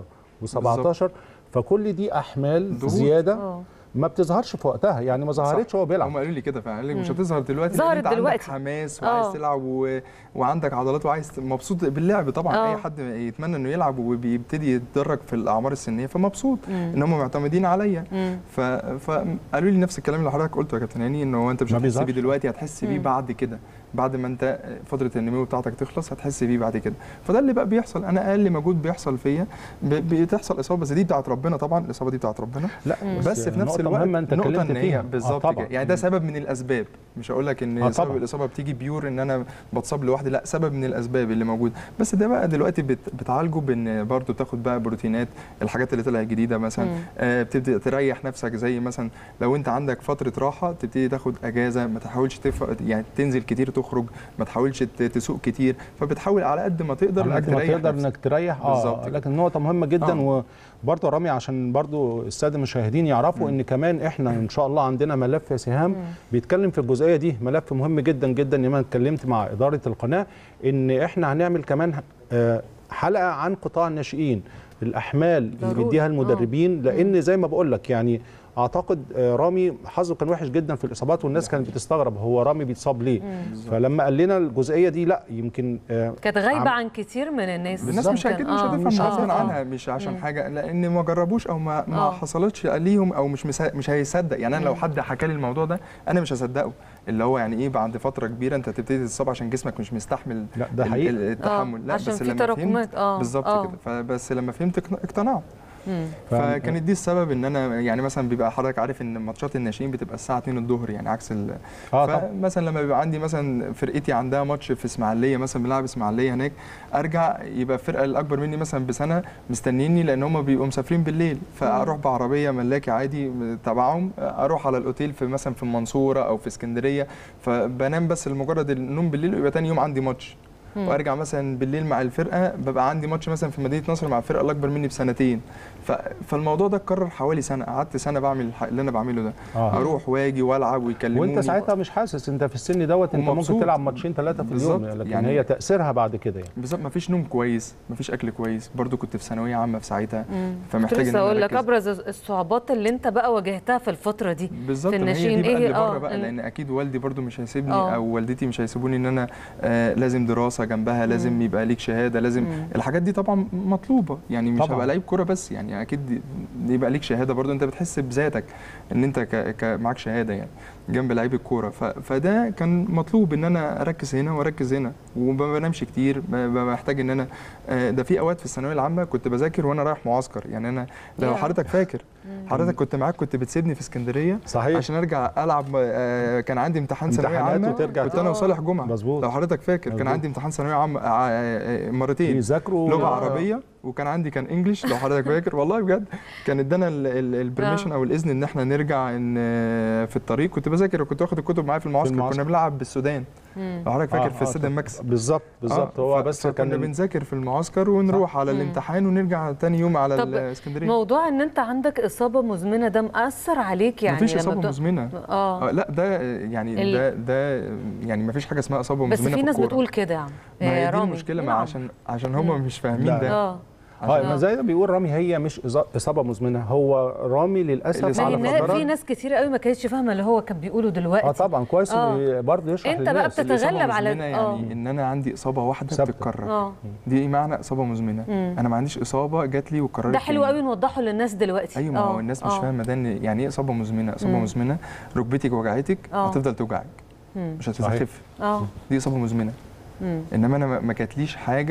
A: و17 فكل دي احمال
C: ضغوط.
A: زياده
B: آه.
A: ما بتظهرش في وقتها يعني ما ظهرتش وهو
C: هم
A: بيلعب
C: قالوا لي كده فعلا قال لي مش
B: مم.
C: هتظهر دلوقتي
B: ظهرت
C: لان انت عندك
B: دلوقتي.
C: حماس وعايز
B: آه.
C: تلعب و... وعندك عضلات وعايز ت- مبسوط باللعب طبعا
B: آه.
C: اي حد يتمنى انه يلعب وبيبتدي يتدرج في الاعمار السنيه فمبسوط
B: مم.
C: ان هم معتمدين عليا
B: مم.
C: ف... فقالوا لي نفس الكلام اللي حضرتك قلته يا كابتن هاني ان هو انت مش
A: ما
C: هتحس بيه
A: بيظهرش.
C: دلوقتي هتحس بيه
B: مم.
C: بعد كده بعد ما انت فتره النمو بتاعتك تخلص هتحس بيه بعد كده فده اللي بقى بيحصل انا اقل مجهود بيحصل فيا ب... بتحصل اصابه بس دي بتاعت ربنا طبعا الاصابه دي بتاعت ربنا
A: لا
C: بس في نفس
A: نقطة
C: الوقت
A: مهمة انت
C: نقطة
A: اتكلمت
C: ان هي
A: فيها
C: بالظبط
A: آه
C: كده
A: طبعا
C: يعني ده سبب من الاسباب مش هقول لك ان
A: آه
C: سبب
A: طبعا.
C: الاصابه بتيجي بيور ان انا بتصاب لوحدي لا سبب من الاسباب اللي موجود بس ده بقى دلوقتي بت... بتعالجه بان برضه تاخد بقى بروتينات الحاجات اللي طلعت جديده مثلا
B: مم.
C: آه بتبدا تريح نفسك زي مثلا لو انت عندك فتره راحه تبتدي تاخد اجازه ما تحاولش تف... يعني تنزل كتير تخرج ما تحاولش ت- تسوق كتير فبتحاول على قد ما تقدر
A: على
C: انك
A: قد ما
C: تريح
A: تقدر
C: نفسك.
A: انك تريح اه
C: بالظبط كده.
A: لكن نقطه مهمه جدا
C: آه.
A: وبرضه رامي عشان برضه الساده المشاهدين يعرفوا
C: مم.
A: ان كمان احنا ان شاء الله عندنا ملف يا سهام
B: مم.
A: بيتكلم في الجزئيه دي ملف مهم جدا جدا لما أنا اتكلمت مع اداره القناه ان احنا هنعمل كمان آه، حلقه عن قطاع الناشئين الاحمال اللي
B: ضروري.
A: بيديها
B: آه.
A: المدربين لان زي ما بقول لك يعني اعتقد آه، رامي حظه كان وحش جدا في الاصابات والناس كانت بتستغرب هو رامي بيتصاب ليه
B: مم.
A: فلما قال لنا الجزئيه دي لا يمكن آه،
B: كانت غايبه
A: عم-
B: عن كتير من الناس
C: الناس مش
B: ممكن.
C: اكيد مش
B: آه.
C: هتفهم
A: مش
C: غصبا
A: هتفهم.
C: عنها مش عشان
B: مم.
C: حاجه لان ما جربوش او ما ما
B: آه.
C: حصلتش ليهم او مش مسا... مش هيصدق يعني انا لو
B: مم.
C: حد حكى لي الموضوع ده انا مش هصدقه اللي هو يعني ايه بعد فتره كبيره انت تبتدي تتصاب عشان جسمك مش مستحمل
A: لا ده
C: ال-
A: حقيقي
C: ال- التحمل لا
B: عشان
C: بس
B: في
C: لما
B: تراكمات
C: فهمت
B: اه
C: بالظبط
B: آه.
C: كده فبس لما فهمت اقن- اقتنعت
B: مم.
A: ف-
C: فكانت دي السبب ان انا يعني مثلا بيبقى حضرتك عارف ان ماتشات الناشئين بتبقى الساعه 2 الظهر يعني عكس ال...
A: اه طبعا
C: فمثلا لما بيبقى عندي مثلا فرقتي عندها ماتش في اسماعيليه مثلا بنلعب اسماعيليه هناك ارجع يبقى الفرقه الاكبر مني مثلا بسنه مستنيني لان هم بيبقوا مسافرين بالليل فاروح بعربيه ملاكي عادي تبعهم اروح على الاوتيل في مثلا في المنصوره او في اسكندريه فبنام بس لمجرد النوم بالليل ويبقى تاني يوم عندي ماتش
B: مم.
C: وارجع مثلا بالليل مع الفرقه ببقى عندي ماتش مثلا في مدينه نصر مع الفرقه الاكبر مني بسنتين ف... فالموضوع ده اتكرر حوالي سنه قعدت سنه بعمل الح- اللي انا بعمله ده
A: آه.
C: اروح واجي والعب ويكلموني
A: وانت ساعتها مش حاسس انت في السن دوت انت ممكن
C: ومبسوط.
A: تلعب ماتشين ثلاثه في اليوم
C: بالظبط.
A: لكن
C: يعني-
A: هي تاثيرها بعد كده يعني
C: بالظبط مفيش نوم كويس مفيش اكل كويس برضو كنت في ثانويه عامه في ساعتها
B: مم. كنت
C: فمحتاج ان
B: لسه
C: انا
B: اقول لك
C: أركز.
B: ابرز الصعوبات اللي انت بقى واجهتها في الفتره دي
C: بالظبط
B: في
C: ما هي
B: الناشئين
C: دي بقى
B: إيه
C: اللي
B: آه،
C: بره بقى
B: ال-
C: لان اكيد والدي برضو مش هيسيبني
B: آه.
C: او والدتي مش هيسيبوني ان انا آه لازم دراسه جنبها لازم
B: مم.
C: يبقى ليك شهاده لازم
B: مم.
C: الحاجات دي طبعا مطلوبه يعني مش
A: طبعاً.
C: هبقى لعيب كوره بس يعني اكيد دي- يبقى ليك شهاده برضو انت بتحس بذاتك ان انت ك... ك... معاك شهاده يعني جنب لعيب الكوره ف... فده كان مطلوب ان انا اركز هنا واركز هنا وما بنامش كتير ب- ب- بحتاج ان انا آه، ده في اوقات في الثانويه العامه كنت بذاكر وانا رايح معسكر يعني انا لو
B: يا.
C: حضرتك فاكر
B: مم.
C: حضرتك كنت معاك كنت بتسيبني في اسكندريه
A: صحيح
C: عشان ارجع العب آه، كان عندي امتحان ثانويه
A: امتحانات
C: عامه
A: وترجع
C: كنت
B: آه.
C: انا وصالح جمعه
A: مظبوط
C: لو حضرتك فاكر كان
A: مظبوط.
C: عندي امتحان ثانويه عامه آه، آه، آه، مرتين
A: يذاكروا
C: لغه عربيه وكان عندي كان انجلش لو حضرتك فاكر والله بجد كان ادانا البرميشن
B: آه.
C: او الاذن ان احنا نرجع ان آه، في الطريق كنت بذاكر وكنت واخد الكتب معايا في المعسكر,
A: المعسكر.
C: كنا بنلعب بالسودان
B: مم.
C: لو حضرتك فاكر
A: آه،
C: في
A: آه،
C: استاد الماكس
A: بالظبط بالظبط
C: آه،
A: هو
C: ف-
A: بس
C: فكنا
A: كان ال-
C: بنذاكر في المعسكر ونروح على
B: مم.
C: الامتحان ونرجع تاني يوم على
B: طب
C: الاسكندريه
B: موضوع ان انت عندك اصابه مزمنه ده مأثر عليك يعني
C: مفيش
B: لما
C: اصابه
B: بت-
C: مزمنه
B: اه
C: آه لا ده يعني
B: ال-
C: ده ده يعني ما فيش حاجه اسمها اصابه
B: بس
C: مزمنه
B: في ناس
C: الكورة.
B: بتقول كده يا عم
C: ما هي
B: يا
C: دي
B: رامي.
C: المشكله ما
B: نعم.
C: عشان عشان هم
B: مم.
C: مش فاهمين
A: لا.
C: ده
B: اه
A: اه
C: عشان-
A: ما زي ما بيقول رامي هي مش إصا- اصابه مزمنه هو رامي للاسف
C: الإصابة
B: ما هي
A: على
B: النا-
A: فترات
B: في ناس كتير قوي ما كانتش فاهمه اللي هو كان بيقوله دلوقتي
A: اه طبعا كويس
B: آه.
A: انه برضه يشرح
B: أنت بقى
A: للناس.
B: بتتغلب
C: الإصابة
B: على-
C: مزمنة
B: آه.
C: يعني ان انا عندي اصابه واحده
A: ثابتة.
C: بتتكرر
B: اه
C: دي معنى اصابه مزمنه
B: مم.
C: انا ما عنديش اصابه جات لي وكررت
B: ده حلو
C: تاني.
B: قوي نوضحه للناس دلوقتي
C: ايوه ما هو
B: آه،
C: الناس مش
B: آه.
C: فاهمه ده ان يعني ايه اصابه مزمنه اصابه
B: مم.
C: مزمنه ركبتك وجعتك
B: آه.
C: هتفضل توجعك
B: مم.
C: مش
A: صحيح.
C: هتخف
B: اه
C: دي اصابه مزمنه
B: مم.
C: انما انا ما- ما جاتليش حاجه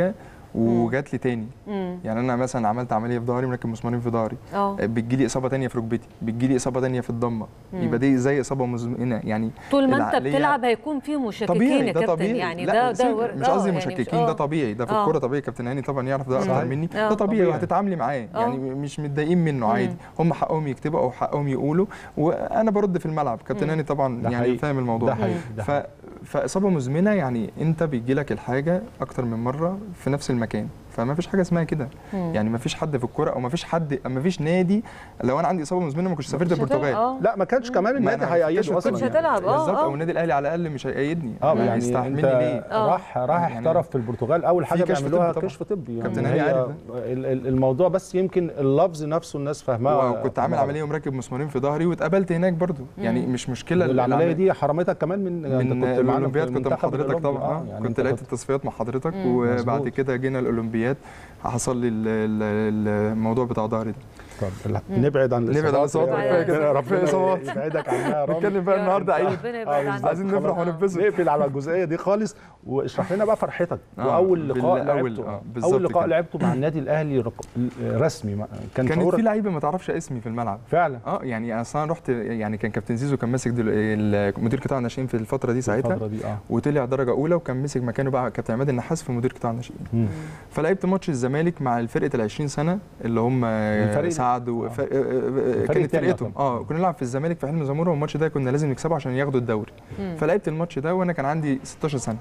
C: وجات لي تاني
B: مم.
C: يعني انا مثلا عملت عمليه في ظهري مركب مسمارين في ظهري
B: اه
C: بتجيلي اصابه تانية في ركبتي بتجيلي اصابه تانية في الضمه
B: مم.
C: يبقى دي زي اصابه مزمنه يعني
B: طول ما انت
C: العقلية-
B: بتلعب هيكون في مشككين
C: طبيعي
B: يا
C: ده
B: كابتن
C: طبيعي
B: يعني
C: لا،
B: ده ده
C: سيب-
B: ور-
C: مش
B: آه،
C: قصدي
B: يعني مش-
C: مشككين ده
B: آه.
C: طبيعي ده في
B: آه.
C: الكوره طبيعي كابتن هاني طبعا يعرف ده
B: مم.
C: اكتر مني
B: آه.
C: ده طبيعي
A: طبيعي.
C: وهتتعاملي معاه
B: آه.
C: يعني مش متضايقين منه عادي هم حقهم يكتبوا او حقهم يقولوا وانا برد في الملعب كابتن
B: مم.
C: هاني طبعا
A: ده
C: يعني
A: حقيقي.
C: فاهم الموضوع
A: ده حقيقي ده
C: ف...
A: حقيقي.
C: فاصابه مزمنه يعني انت بيجي لك الحاجه اكتر من مره في نفس المكان فما فيش حاجه اسمها كده
B: مم.
C: يعني ما فيش حد في الكوره او ما فيش حد ما فيش نادي لو انا عندي اصابه مزمنه ما كنتش سافرت
B: مش هتلعب.
C: البرتغال
B: اه
A: لا ما كانش كمان
C: ما
A: النادي
C: أنا
A: هيأيده
C: هكتشف
A: اصلا
B: كنتش
C: يعني.
B: هتلعب، اه،
C: بالظبط
B: اه.
C: او النادي الاهلي على الاقل مش هيأيدني
A: اه
C: يعني
A: يعني
C: يستحملني
A: انت
C: ليه
B: آه.
A: راح راح
C: يعني
A: احترف في البرتغال اول حاجه
C: كشف
A: بيعملوها
C: طبي طبعا.
A: كشف طبي يعني
C: كابتن هاني
A: هي
C: عارف ده.
A: ال- ال- الموضوع بس يمكن اللفظ نفسه الناس فاهماه
C: وكنت عامل عمليه ومركب مسمارين في ظهري واتقابلت هناك برضو يعني مش مشكله
A: العمليه دي حرمتك كمان من أنت
C: من
A: كنت معانا في
C: الاولمبياد كنت مع
A: المنتخب
C: حضرتك
A: الأولمبي.
C: طبعا
A: آه،
C: آه
A: يعني
C: كنت
A: أنت
C: لعبت التصفيات مع حضرتك
B: مم.
C: وبعد
A: مظبوط.
C: كده جينا الاولمبياد حصل لي ال- ال- الموضوع بتاع ظهري ده
A: طب ال- نبعد عن
C: نبعد عن الإصابات.
B: كفاية
C: كده.
A: ربنا
C: كفاية إصابات.
A: يبعدك عنها يا رامي
C: نتكلم بقى
B: يا
C: النهارده
B: رب.
C: عيد
B: ربنا
A: آه،
B: يبعد
A: بالظبط.
B: عنك.
C: عايزين نفرح
A: خلاص.
C: ونتبسط
A: نقفل على الجزئيه دي خالص واشرح لنا بقى فرحتك
C: آه،
A: واول لقاء
C: بالأول،
A: لعبته
C: آه،
A: آه،
C: بالظبط
A: اول لقاء
C: كده.
A: لعبته مع النادي الاهلي رق- رسمي ما- كان
C: كانت في
A: شعورك
C: لعيبه ما تعرفش اسمي في الملعب
A: فعلا
C: اه يعني اصلا أنا رحت يعني كان كابتن زيزو كان ماسك دل- ال- مدير قطاع الناشئين في الفتره دي ساعتها
A: الفتره دي اه
C: وطلع درجه اولى وكان مسك مكانه بقى كابتن عماد النحاس في مدير قطاع الناشئين
A: مم.
C: فلعبت ماتش الزمالك مع الفرقه ال 20 سنه اللي هم
A: الفريق-
C: سعد و...
A: آه.
C: ف... كانت
A: التاني
C: فرقتهم
A: يعتبر.
C: اه كنا نلعب في الزمالك في حلم زموره والماتش ده كنا لازم نكسبه عشان ياخدوا الدوري
B: مم.
C: فلعبت الماتش ده وانا كان عندي 16 سنه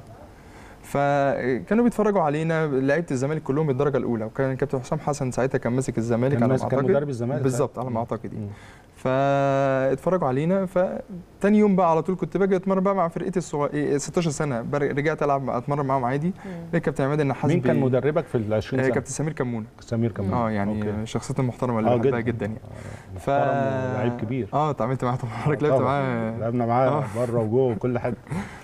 C: فكانوا بيتفرجوا علينا لعيبه الزمالك كلهم الدرجه الاولى وكان كابتن حسام حسن ساعتها كان ماسك الزمالك
A: كان
C: على ما
A: ماسك- كان
C: اعتقد
A: مدرب الزمالك
C: بالظبط على
A: ساعتها.
C: ما اعتقد يعني.
A: مم.
C: فاتفرجوا علينا فتاني يوم بقى على طول كنت باجي اتمرن بقى مع فرقتي الصغيره 16 سنه بر- رجعت العب اتمرن معاهم عادي لقيت كابتن عماد النحاس
A: مين كان
C: بي-
A: مدربك في ال 20
C: آه،
A: سنه؟
C: كابتن سمير كمونه
A: سمير كمان
C: اه يعني
A: أوكي.
C: شخصيته المحترمه اللي
A: اه
C: بحبها جدا يعني
A: ف لعيب كبير
C: اه اتعاملت معاه طبعا حضرتك لعبت
A: طبعاً.
C: معاه
A: لعبنا معاه
C: آه.
A: بره وجوه وكل حاجه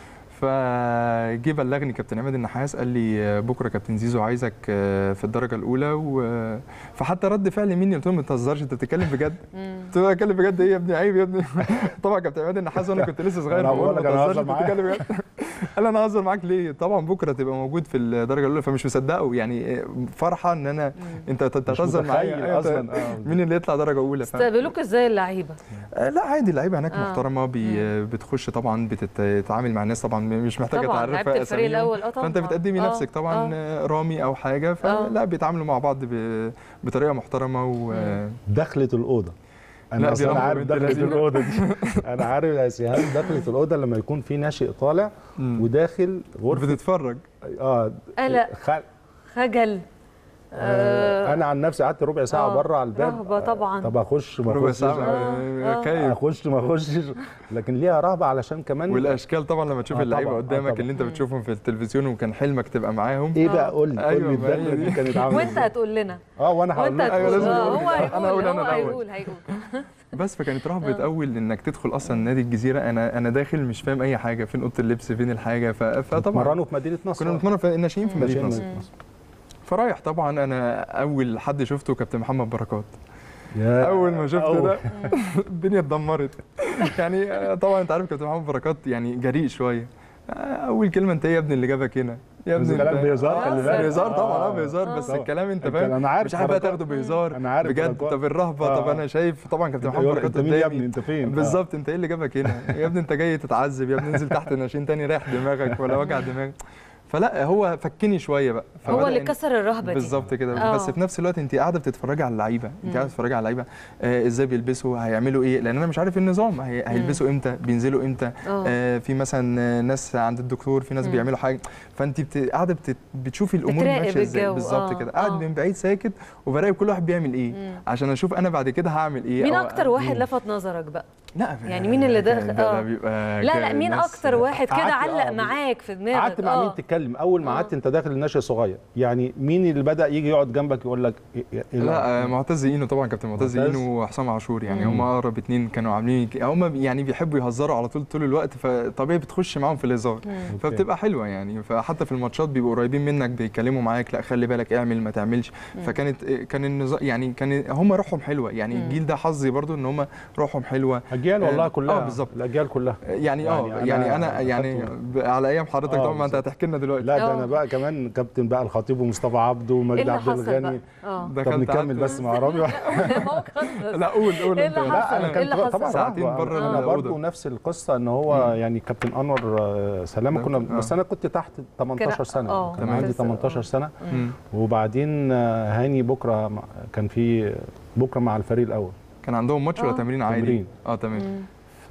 C: فجه بلغني كابتن عماد النحاس قال لي آه، بكره كابتن زيزو عايزك آه، في الدرجه الاولى و... فحتى رد فعل مني قلت له ما تهزرش انت بتتكلم بجد
B: مم.
C: قلت له اتكلم بجد ايه يا ابني عيب يا ابني طبعا كابتن عماد النحاس وانا كنت لسه صغير
A: أنا
C: فبقول
A: بقول
C: ما
A: لك أنا
C: تهزرش
A: هزر
C: انت
A: معاه.
C: بتتكلم بجد قال انا هزر معاك ليه طبعا بكره تبقى موجود في الدرجه الاولى فمش مصدقه يعني آه، فرحه ان انا انت انت
A: مش
C: هتهزر معايا
A: متخيل
C: أيوة، أنت-
A: اصلا آه.
C: مين اللي يطلع درجه اولى ف...
B: استقبلوك ازاي اللعيبه
C: آه، لا عادي اللعيبه هناك
B: آه.
C: محترمه بي بتخش طبعا بتتعامل مع الناس طبعا مش محتاجه
B: طبعا
C: تعرفها
B: لعيبه الفريق
C: أساميهم.
B: الاول اه طبعا
C: فانت بتقدمي
B: آه،
C: نفسك طبعا
B: آه.
C: آه، رامي او حاجه
B: آه.
C: فلا بيتعاملوا مع بعض ب- بطريقه محترمه و
A: دخلت الاوضه
C: لا،
A: انا
C: دي
A: اصلا
C: رهبة
A: عارف
C: بنت
A: دخلت
C: لذينة.
A: الاوضه دي انا عارف يا سيهان دخلت الاوضه لما يكون في ناشئ طالع
C: مم.
A: وداخل غرفه
C: بتتفرج
A: اه
B: قلق.
A: خ-
B: خجل
A: آه، انا عن نفسي قعدت ربع ساعه
B: آه،
A: بره على الباب
B: رهبة طبعا.
A: طب اخش ما
C: ربع
A: اخشش
C: ساعه
B: آه،
C: آه،
B: آه.
C: كيف
A: اخش ما اخشش لكن ليها رهبه علشان كمان
C: والاشكال طبعا لما تشوف
A: آه،
C: اللعيبه
A: طبعاً، آه،
C: قدامك
A: طبعاً.
C: اللي انت بتشوفهم في التلفزيون وكان حلمك تبقى معاهم
A: ايه بقى قول لي قول
C: أيوة،
A: لي
C: ما هي
A: الدخله دي
C: دي.
A: كانت عامله
B: وانت
A: إزاي؟
B: هتقول لنا
A: اه وانا هقول
B: وانت
A: لك
C: أيوة،
B: هتقول
C: لازم
B: آه،
C: أقول
B: هو
C: لك.
B: هيقول
C: أنا أقول أنا
B: هو
C: الأول.
B: هيقول هيقول
C: بس فكانت رهبه اول انك تدخل اصلا نادي الجزيره انا انا داخل مش فاهم اي حاجه فين اوضه اللبس فين الحاجه ف- فطبعا
A: مرنوا في مدينه نصر
C: كنا بنتمرن في الناشئين في مدينه
A: مدينة
C: نصر
A: نصر.
C: فرايح طبعا انا اول حد شفته كابتن محمد بركات
A: يا
C: اول ما شفت
A: أول.
C: ده الدنيا اتدمرت يعني آه، طبعا انت عارف كابتن محمد بركات يعني جريء شويه آه، اول كلمه انت ايه يا ابني اللي جابك هنا يا
A: بس
C: ابني
A: الكلام
C: انت-
A: بهزار،
C: آه،
A: خلي بالك.
C: بهزار طبعا اه
A: آه،
C: بهزار
B: آه.
C: بس
A: طبعا.
C: الكلام انت
A: الكلام-
C: فاهم
A: أنا عارف
C: مش حابب
A: بركات.
C: تاخده بهزار
A: أنا عارف
C: بجد
A: بركات.
C: طب الرهبه
A: آه.
C: طب انا شايف طبعا كابتن
A: انت
C: محمد
A: يقول-
C: بركات
A: انت مين يا
C: قدامي
A: ابني انت فين آه.
C: بالظبط انت ايه اللي جابك هنا يا ابني انت جاي تتعذب يا ابني انزل تحت ناشئين تاني رايح دماغك ولا وجع دماغ فلا هو فكني شويه بقى
B: هو
C: فبدأ
B: اللي
C: إن-
B: كسر الرهبه دي
C: بالظبط كده
B: آه.
C: بس في نفس الوقت انت قاعده بتتفرجي على اللعيبه انت قاعده بتتفرجي على اللعيبه آه ازاي بيلبسوا هيعملوا ايه لان انا مش عارف النظام هي هيلبسوا امتى بينزلوا امتى
B: آه.
C: آه في مثلا آه، ناس عند الدكتور في ناس
B: مم.
C: بيعملوا حاجه فانت بت- قاعده بت- بتشوفي الامور
B: بتراقب
C: ماشيه ازاي
B: الجو.
C: بالظبط
B: آه.
C: كده قاعد
B: آه.
C: من بعيد ساكت وبراقب كل واحد بيعمل ايه
B: مم.
C: عشان اشوف انا بعد كده هعمل ايه
B: مين
C: أو-
B: اكتر واحد لفت نظرك بقى
C: لا
B: يعني مين اللي
C: ده-
B: دخل-
C: ده, ده
B: آه.
C: بيبقى
B: لا لا
C: كان
B: مين
C: ناس-
B: اكتر واحد كده
A: قعدت-
B: علق
A: آه،
B: معاك في دماغك
A: قعدت مع
B: آه.
A: مين تتكلم اول ما
B: آه.
A: قعدت انت داخل الناشئ صغير يعني مين اللي بدا يجي يقعد جنبك يقول لك إيه- إيه- إيه
C: لا آه، معتز اينو طبعا كابتن معتز
A: معتز.
C: اينو وحسام عاشور يعني
A: مم.
C: هم اقرب اتنين كانوا عاملين هم يعني بيحبوا يهزروا على طول طول الوقت فطبيعي بتخش معاهم في الهزار
B: مم.
C: فبتبقى حلوه يعني فحتى في الماتشات بيبقوا قريبين منك بيتكلموا معاك لا خلي بالك اعمل ما تعملش فكانت كان النظام يعني كان هم روحهم حلوه يعني
B: مم.
C: الجيل ده حظي برضو ان هم روحهم حلوه
A: الجيل الاجيال والله
C: آه،
A: كلها
C: آه، بالظبط.
A: الاجيال كلها
C: يعني اه
A: يعني
C: يعني,
A: أنا
C: انا يعني
A: خدته-
C: ب- على ايام حضرتك
A: آه،
C: طبعا ما انت
A: بالظبط.
C: هتحكي لنا دلوقتي
A: لا ده
B: آه.
A: انا بقى كمان كابتن بقى الخطيب ومصطفى عبده
B: ايه
A: ومجدي
B: اللي
A: عبد
B: حصل بقى؟
A: الغني
B: اه
A: طب
C: دخلت
A: نكمل
C: قعدت-
A: بس مع رامي
C: لا قول قول
B: إيه
C: انت
B: اللي
C: لا،
B: حصل؟
C: أنا
B: إيه اللي
A: كان
B: حصل؟
A: طبعا
C: ساعتين
A: رهبة.
C: بره
A: انا
C: الأوضة.
A: برضه نفس القصه ان هو يعني كابتن انور آه، سلامه كنا
C: آه.
A: بس انا كنت تحت 18 سنه
B: آه،
A: كان
C: تمام.
A: عندي
B: لسه،
A: 18
B: آه.
A: سنه
C: مم.
A: وبعدين آه، هاني بكره مع- كان في بكره مع الفريق الاول
C: كان عندهم ماتش ولا
B: آه.
C: تمرين عادي
A: تمرين.
C: اه تمام
A: ف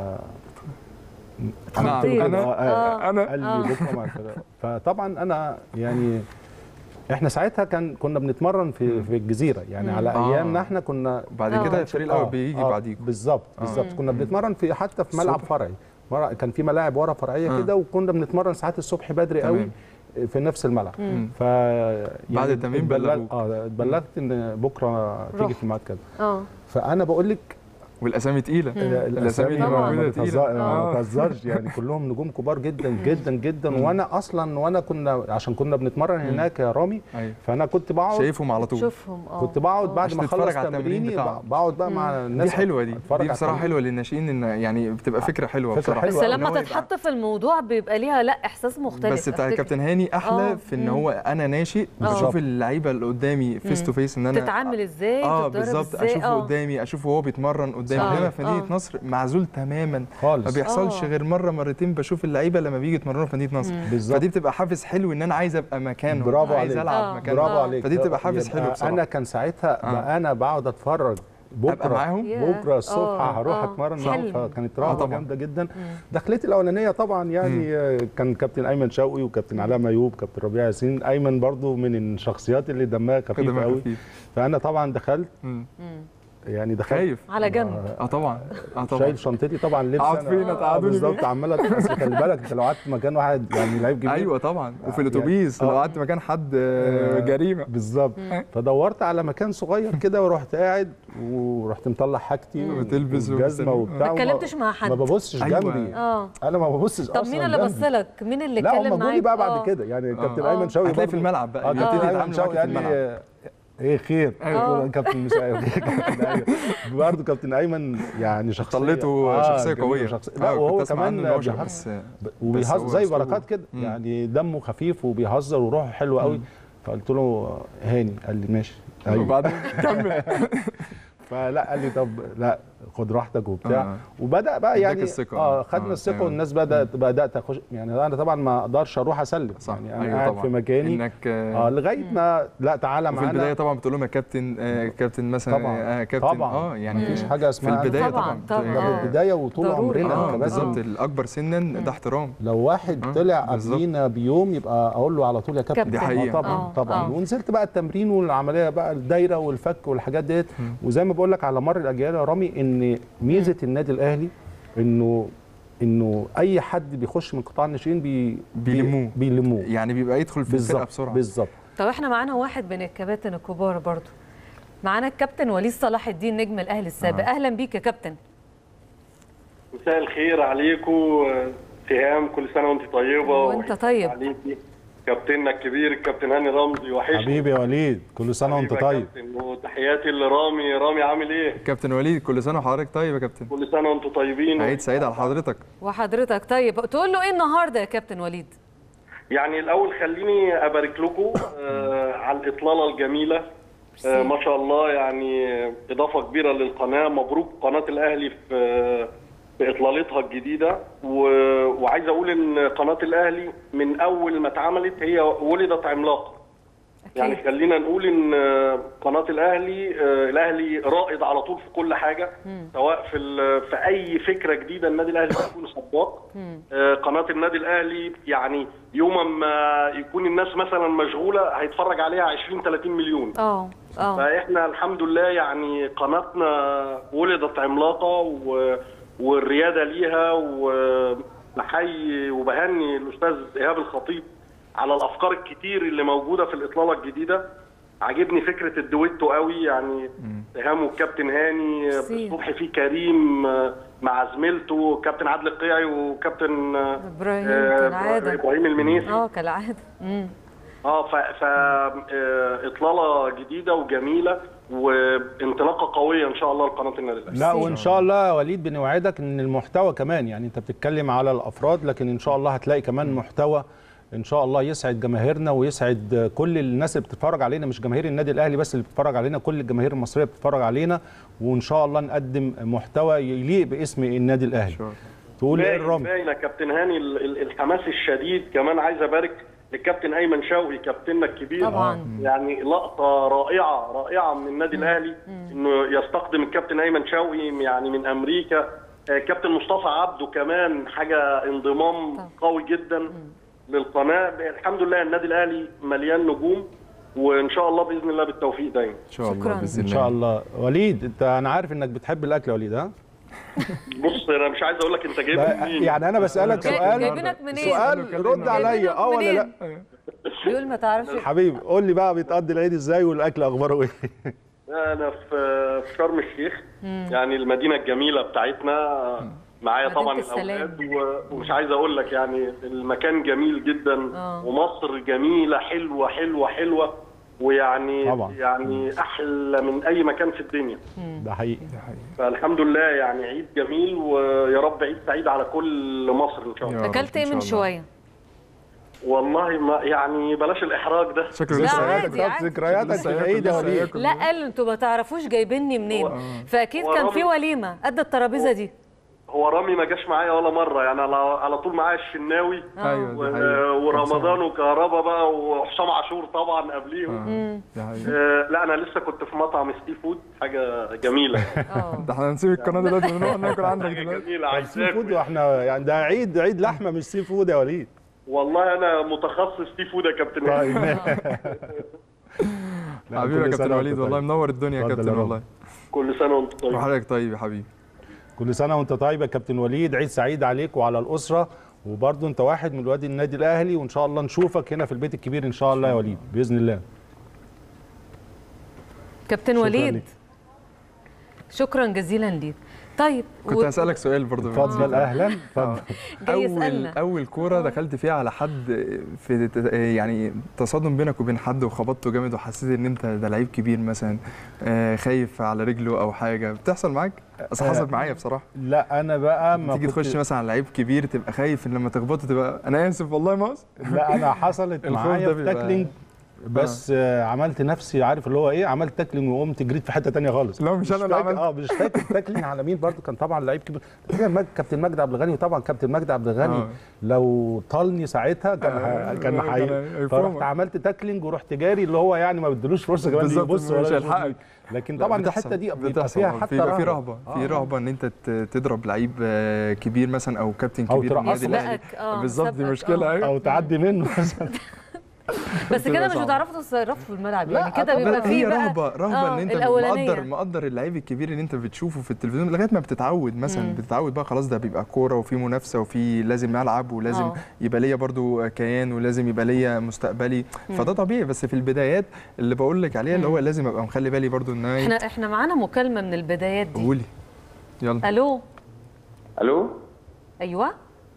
C: نعم.
B: خطير.
C: انا
B: آه.
C: انا
A: قال
B: آه.
A: لي بكره مع الفريق فطبعا انا يعني احنا ساعتها كان كنا بنتمرن في في الجزيره يعني على
C: آه.
A: ايامنا احنا كنا
C: بعد
B: آه.
C: كده الفريق الاول
A: آه،
C: بيجي
A: آه،
C: بعديكم
A: بالظبط
C: آه.
A: بالظبط كنا بنتمرن في حتى في ملعب
C: الصبح؟
A: فرعي مرة- كان في ملاعب ورا فرعيه
C: آه.
A: كده وكنا بنتمرن ساعات الصبح بدري
C: تمام.
A: قوي في نفس الملعب
C: مم.
A: ف يعني
C: التمرين
A: اتبلغ-
C: بلغوك.
A: اه اتبلغت ان بكره تيجي
B: رحت.
A: في الميعاد كده
B: اه
A: فانا بقول لك
C: والاسامي تقيله
A: الاسامي
C: الاسامي اللي
B: طبعاً.
C: موجوده
A: ما
C: تقيله
A: بتهزر- ما
C: آه.
A: بتهزرش يعني كلهم نجوم كبار جدا جدا جدا وانا اصلا وانا كنا عشان كنا بنتمرن هناك يا رامي
C: ايوه
A: فانا كنت بقعد
C: شايفهم على طول
B: شوفهم اه
A: كنت بقعد
B: آه.
A: بعد
C: عشان
A: ما
C: تتفرج
A: اخلص
C: على التمرين
A: تمريني
C: بتاعهم.
A: بقعد بقى مع الناس
C: دي حلوه دي
A: أتفرج
C: دي
A: على
C: بصراحه
A: التمرين.
C: حلوه للناشئين ان يعني بتبقى فكره حلوه
A: فكرة
C: بصراحه
A: حلوة.
B: بس
A: إن
B: لما
C: هو يبقى-
B: تتحط في الموضوع بيبقى ليها لا احساس مختلف
C: بس بتاع
B: أفتكر.
C: الكابتن هاني احلى
B: آه.
C: في ان
B: مم.
C: هو انا ناشئ
B: آه.
C: بشوف اللعيبه اللي قدامي فيس تو فيس ان انا
B: تتعامل ازاي
C: اه
B: تتدرب
C: بالظبط
B: إزاي؟
C: اشوفه
B: آه.
C: قدامي اشوفه وهو بيتمرن قدامي
B: صح.
C: انما في مدينه
B: آه.
C: نصر معزول تماما ما
A: خالص
C: بيحصلش
B: آه.
C: غير مره مرتين بشوف اللعيبه لما بيجي يتمرنوا في مدينه نصر
A: بالظبط
C: فدي بتبقى حافز حلو ان انا عايز ابقى مكانه
A: برافو
C: عايز
A: عليك.
C: العب
B: آه.
C: مكانه
A: برافو
B: آه.
A: عليك
C: فدي بتبقى حافز
A: يبقى
C: حلو بصراحة.
A: انا كان ساعتها
C: آه.
A: بقى انا بقعد اتفرج
C: ابقى
A: بكره
C: معاهم
B: ياه.
A: بكره الصبح
B: آه،
A: هروح
B: آه.
A: اتمرن
B: حلم.
A: معاهم فكانت
C: آه
A: رهبه
C: طبعاً.
A: جامده جدا دخلتي الاولانيه طبعا يعني آه، كان كابتن ايمن شوقي وكابتن علاء ميوب كابتن ربيع ياسين ايمن برضو من الشخصيات اللي دمها خفيف
C: دمها
A: قوي
C: خفيف.
A: فانا طبعا دخلت
C: مم.
A: يعني دخلت
C: خايف
B: على جنب
C: اه طبعا اه طبعا
A: شايل شنطتي طبعا لبس
C: اقعد
A: أنا-
C: فين؟
A: آه،
C: تقعدوني
A: بالظبط
C: فين؟
A: عمال أت- اصل خلي بالك انت لو قعدت مكان واحد يعني لعيب كبير
C: ايوه طبعا وفي
A: آه،
C: الاتوبيس
A: يعني-
C: لو
A: آه.
C: قعدت مكان حد آه،
A: آه،
C: جريمه
A: بالظبط فدورت على مكان صغير كده ورحت قاعد ورحت مطلع حاجتي
C: وتلبس
A: والجزمه
C: ومستني.
A: وبتاع
B: ما
A: وما-
B: اتكلمتش مع حد
A: ما ببصش
C: أيوة.
A: جنبي
B: اه
A: انا ما ببصش
B: طب
A: اصلا
B: مين اللي بص
A: جنبي.
B: لك مين اللي
A: لا
B: اتكلم
A: هم
B: معاك
A: جولي بقى
B: آه.
A: بعد كده يعني كابتن
C: آه.
A: ايمن شوقي
C: هتلاقي في
A: برضو-
C: الملعب بقى
A: اه
C: يبتدي
A: كابتن
C: يتعامل
A: ايمن
C: معاك
A: شوقي
C: في
A: قال
C: الملعب.
A: لي ايه خير
B: آه.
A: كابتن مش كابتن أيمن. برضه كابتن ايمن يعني شخصيه
C: طلته
A: آه،
C: شخصيه
A: جميل
C: قويه
A: شخصية.
C: آه،
A: لا
C: كنت
A: وهو
C: أسمع عنه
A: كمان
C: إن هو شاطر،
A: بيهزر
C: بس بس
A: وبيهزر
C: هو
A: زي
C: أسلوبه.
A: بركات كده
C: مم.
A: يعني دمه خفيف وبيهزر وروحه حلوه قوي فقلت له هاني قال لي ماشي ايوه
C: وبعدين كمل
A: فلا قال لي طب لا خد راحتك وبتاع
C: آه.
A: وبدا بقى
C: اداك
A: يعني
C: الثقة.
A: اه
C: آه،
A: خدنا الثقه
C: تمام.
A: والناس بدات بدات اخش يعني انا طبعا ما اقدرش اروح اسلم
C: صح
A: يعني انا
C: أيوة
A: قاعد
C: طبعاً.
A: في مكاني
C: انك
A: اه
C: آه
A: لغايه ما لا تعالى
C: وفي البدايه
A: معانا
C: طبعا بتقول لهم يا كابتن آه كابتن مثلا
A: طبعا
C: آه كابتن
A: طبعا
C: اه يعني
A: مفيش حاجه
C: في
A: اسمها
C: البدايه
B: طبعاً،
C: طبعا
B: طبعاً.
A: ده
B: آه.
A: في البدايه وطول
B: ضروري.
A: عمرنا
C: اه
A: كباتن
C: بالظبط الاكبر سنا ده احترام
A: لو واحد
C: آه،
A: طلع
C: بالظبط.
A: قبلينا بيوم يبقى اقول له على طول يا كابتن
B: كابتن.
C: دي حقيقة.
A: آه طبعا
B: آه،
A: طبعا
B: آه.
A: ونزلت بقى التمرين والعمليه بقى الدايره والفك والحاجات ديت وزي ما بقول لك على مر الاجيال يا رامي ان ميزه النادي الاهلي انه انه اي حد بيخش من قطاع الناشئين بي
C: بيلموه.
A: بيلموه
C: يعني بيبقى يدخل في الفرقه
A: بالظبط
C: بسرعه
A: بالظبط
B: طب احنا معانا واحد من الكباتن الكبار برضو معانا الكابتن وليد صلاح الدين نجم الاهلي السابق اهلا بيك يا كابتن
E: مساء الخير عليكم تهام كل سنه وانت طيبه
B: وأنت طيب.
E: عليكي كابتننا الكبير الكابتن هاني رمزي وحشني
A: حبيبي يا وليد كل سنه وانت
E: حبيبي يا
A: طيب
E: كابتن، وتحياتي لرامي رامي عامل ايه
C: كابتن وليد كل سنه وحضرتك طيب يا كابتن
E: كل سنه وانتم طيبين
C: عيد سعيد على حضرتك
B: وحضرتك طيب تقول له ايه النهارده يا كابتن وليد
E: يعني الاول خليني ابارك لكم آه على الاطلاله الجميله آه ما شاء الله يعني اضافه كبيره للقناه مبروك قناه الاهلي في في اطلالتها الجديده و... وعايز اقول ان قناه الاهلي من اول ما اتعملت هي ولدت عملاقه يعني
B: اكيد
E: خلينا نقول ان آه، قناه الاهلي آه، الاهلي رائد على طول في كل حاجه سواء في ال- في اي فكره جديده النادي الاهلي بيكون سباق آه، قناه النادي الاهلي يعني يوم ما يكون الناس مثلا مشغوله هيتفرج عليها 20 30 مليون
B: اه اه
E: فاحنا الحمد لله يعني قناتنا ولدت عملاقه و... والرياده ليها وبحيي وبهني الاستاذ ايهاب الخطيب على الافكار الكتير اللي موجوده في الاطلاله الجديده عاجبني فكره الدويتو قوي يعني ايهام والكابتن هاني
B: ميرسي.
E: الصبح في كريم آه، مع زميلته كابتن عادل القيعي وكابتن آه،
B: ابراهيم
E: آه،
B: كالعاده
E: ابراهيم المنيسي
B: اه كالعاده امم
E: اه ف, ف... آه، اطلاله جديده وجميله وانطلاقه قويه ان شاء الله لقناه النادي الاهلي
A: لا وان شاء الله يا وليد بنوعدك ان المحتوى كمان يعني انت بتتكلم على الافراد لكن ان شاء الله هتلاقي كمان محتوى ان شاء الله يسعد جماهيرنا ويسعد كل الناس اللي بتتفرج علينا مش جماهير النادي الاهلي بس اللي بتتفرج علينا كل الجماهير المصريه بتتفرج علينا وان شاء الله نقدم محتوى يليق باسم النادي الاهلي تقول ايه
E: باين
A: الرامي
E: باين يا كابتن هاني ال- ال- الحماس الشديد كمان عايز ابارك للكابتن ايمن شوقي كابتننا الكبير
B: طبعاً.
E: يعني لقطه رائعه رائعه من النادي الاهلي انه يستقدم الكابتن ايمن شوقي يعني من امريكا آه، كابتن مصطفى عبده كمان حاجه انضمام
B: طبعاً.
E: قوي جدا للقناه الحمد لله النادي الاهلي مليان نجوم وان شاء الله باذن الله بالتوفيق دايما
C: ان شاء الله
B: شكراً.
C: باذن
A: ان
C: الله
A: شاء الله وليد انت انا عارف انك بتحب الاكل يا وليد ها
E: بص انا مش عايز اقول لك انت جايب
A: لا،
E: منين
A: يعني انا بسالك
B: جاي-
A: سؤال
B: جايبينك منين؟
A: سؤال رد عليا اه ولا لا
B: بيقول ما تعرفش
A: حبيبي قول لي بقى بيتقضي العيد ازاي والاكل اخباره ايه
E: انا في في شرم الشيخ يعني المدينه الجميله بتاعتنا معايا
B: مدينة
E: طبعا
B: السلام.
E: الاولاد و- ومش عايز اقول لك يعني المكان جميل جدا
B: آه.
E: ومصر جميله حلوه حلوه حلوه ويعني
A: طبعا.
E: يعني احلى من اي مكان في الدنيا
A: ده حقيقي
E: فالحمد لله يعني عيد جميل ويا رب عيد سعيد على كل مصر ان شاء الله
C: يا رب
B: اكلت
C: إن
B: ايه
C: شاء
B: من
C: الله.
B: شويه
E: والله ما يعني بلاش الاحراج ده
C: شكله
B: لا،
C: لسه
B: عادي،
C: هياكل.
B: عادي.
A: ذكرياتك في
C: لسه هياكل،
A: العيد يا
C: لسه
A: وليد
C: هياكل.
B: لا قال انتوا ما تعرفوش جايبيني منين فاكيد
E: هو
B: كان في
E: رامي-
B: وليمه قد الترابيزه دي
E: هو رامي ما جاش معايا ولا مره يعني على على طول معايا الشناوي
C: ايوه
E: و-
C: دي حقيقة.
E: ورمضان وكهربا بقى وحسام عاشور طبعا قبليهم
C: آه، دي حقيقة.
E: آه، لا انا لسه كنت في مطعم سي فود حاجه جميله
B: اه
C: ده احنا هنسيب القناه دلوقتي ونروح ناكل عندك
E: حاجه
C: دلوقتي
E: جميله
A: سي فود
E: عايزاك
A: واحنا يعني ده عيد عيد لحمه مش سي فود يا وليد
E: والله انا متخصص سي فود يا كابتن
A: طيب لا،
C: حبيبي يا
A: كل
C: كابتن
A: سنة
C: وليد
A: وأنت
C: والله
A: طيب.
C: منور الدنيا يا
A: اتفضل
C: كابتن
A: يا رب.
C: والله
E: كل سنه وانت طيب
C: وحضرتك طيب يا حبيبي
A: كل سنه وانت طيب يا كابتن وليد عيد سعيد عليك وعلى الاسره وبرضه انت واحد من ولاد النادي الاهلي وان شاء الله نشوفك هنا في البيت الكبير ان شاء الله يا وليد باذن الله
B: كابتن
A: شكراً
B: وليد
A: ليك.
B: شكرا جزيلا ليك طيب
C: كنت
B: و-
C: هسألك سؤال برضه
A: اتفضل اهلا اتفضل
B: جاي
C: اول
B: يسالنا
C: اول كوره دخلت فيها على حد في ت- يعني تصادم بينك وبين حد وخبطته جامد وحسيت ان انت ده لعيب كبير مثلا آه، خايف على رجله او حاجه بتحصل معاك اصل
A: آه.
C: حصلت معايا بصراحه
A: لا انا بقى ما
C: تيجي
A: كنت-
C: تخش مثلا على لعيب كبير تبقى خايف ان لما تخبطه تبقى انا اسف والله ما أقصد.
A: لا انا حصلت
C: الخوف
A: معايا
C: ده
A: في
C: بيبقى-
A: تاكلينج بس آه. عملت نفسي عارف اللي هو ايه عملت تاكلينج وقمت جريت في حته تانية خالص
C: لا، مش أنا اللي
A: فاكر-
C: عملت.
A: اه مش فاكر تاكلينج على مين برضو كان طبعا لعيب كبير فاكر مج... كابتن مجدي عبد الغني وطبعا كابتن مجدي عبد الغني
C: آه.
A: لو طالني ساعتها كان
C: آه،
A: ه... كان
C: كان
A: حي...
C: هيفرمك.
A: فرحت عملت تاكلينج ورحت جاري اللي هو يعني ما بدلوش فرصه كمان
C: بالظبط،
A: يبص
C: مش
A: ولا يشوف.
C: هيلحقك.
A: لكن
C: لا،
A: طبعا
C: بتحصل-
A: الحته دي بيبقى
C: بتحصل
A: فيها
C: آه،
A: حتى
C: في في رهبه في
A: آه.
C: رهبه ان انت ت- تضرب لعيب آه، كبير مثلا او كابتن
A: أو
C: كبير في النادي
A: ترقصه.
C: الاهلي
B: يسبقك، آه،
C: بالظبط دي
B: يسبقك،
C: مشكله
B: آه.
C: ايوه
A: او تعدي منه مثلا
B: بس كده مش
C: صعبة.
B: بتعرفوا تتصرفوا في الملعب
A: لا،
B: يعني كده
A: طبعاً
B: بيبقى
C: لا
B: فيه
C: هي
B: بقى
C: رهبه رهبه
B: آه،
C: ان انت
B: الأولانية.
C: مقدر مقدر اللعيب الكبير اللي انت بتشوفه في التلفزيون لغايه ما بتتعود مثلا بتتعود بقى خلاص ده بيبقى كوره وفي منافسه وفي لازم العب ولازم
B: آه.
C: يبقى ليا برضو كيان ولازم يبقى ليا مستقبلي فده طبيعي بس في البدايات اللي بقول لك عليها اللي هو لازم ابقى مخلي بالي برضو ان
B: احنا
C: انا
B: احنا معانا مكالمه من البدايات دي
C: قولي يلا
B: الو
F: الو
B: ايوه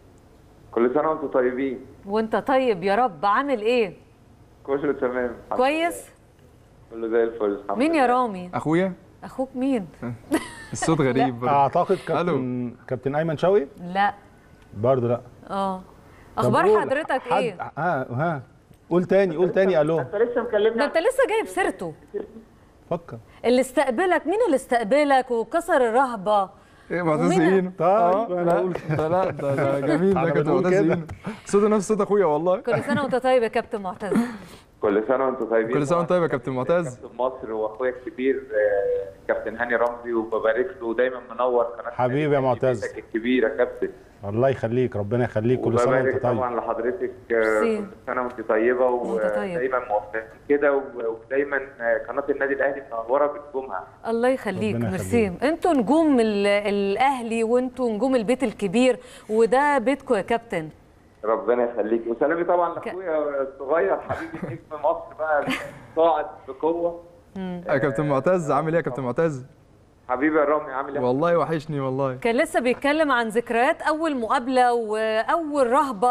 F: كل سنه وانتم طيبين
B: وانت طيب يا رب عامل ايه
F: كله تمام الحمد
B: كويس
F: لله. كله زي الفل الحمد
B: مين يا
F: لله.
B: رامي
C: اخويا
B: اخوك مين
C: الصوت غريب برضو.
A: اعتقد كابتن كابتن ايمن شوقي
B: لا
A: برضه لا
B: اه
A: طب
B: اخبار
A: قول،
B: حضرتك
A: حد-
B: ايه
A: ها ها قول تاني قول تاني الو
F: انت لسه
B: ده
F: مكلمني
B: انت لسه جايب سيرته
A: فكر
B: اللي استقبلك مين اللي استقبلك وكسر الرهبه
C: ايه معتز
B: ومين-
C: اينو
A: طيب،
C: آه،
A: أنا
C: لا
A: أقول.
C: ده لا ده ده جميل ده
A: أنا
C: كابتن
A: بنقول
C: معتز
A: كده.
C: اينو صوته نفس صوت اخويا والله
B: كل سنه وانت طيب يا كابتن معتز
F: كل سنه وانتم طيبين
C: كل سنه وانت طيب يا كابتن معتز
F: كابتن مصر واخويا الكبير آه، كابتن هاني رمزي وببارك له دايما منور قناه
A: حبيبي يا معتز.
F: بيتك الكبير يا كابتن
A: الله يخليك ربنا يخليك كل سنه
F: وببارك
A: وانت طيب
F: طبعا لحضرتك آه،
B: ميرسي.
F: كل سنه وانت طيبه
B: وأنت طيب.
F: ودايما موفقين كده و- ودايما آه، قناه النادي الاهلي منوره بنجومها
B: الله يخليك
A: ربنا
B: ميرسي
A: يخليك.
B: انتوا نجوم ال- الاهلي وانتوا نجوم البيت الكبير وده بيتكم يا كابتن
F: ربنا يخليك وسلامي طبعا لاخويا الصغير حبيبي نجم مصر بقى صاعد بقوه
C: يا كابتن معتز عامل ايه يا كابتن معتز
F: حبيبي يا رامي عامل ايه
C: والله وحشني والله
B: كان لسه بيتكلم عن ذكريات اول مقابله واول رهبه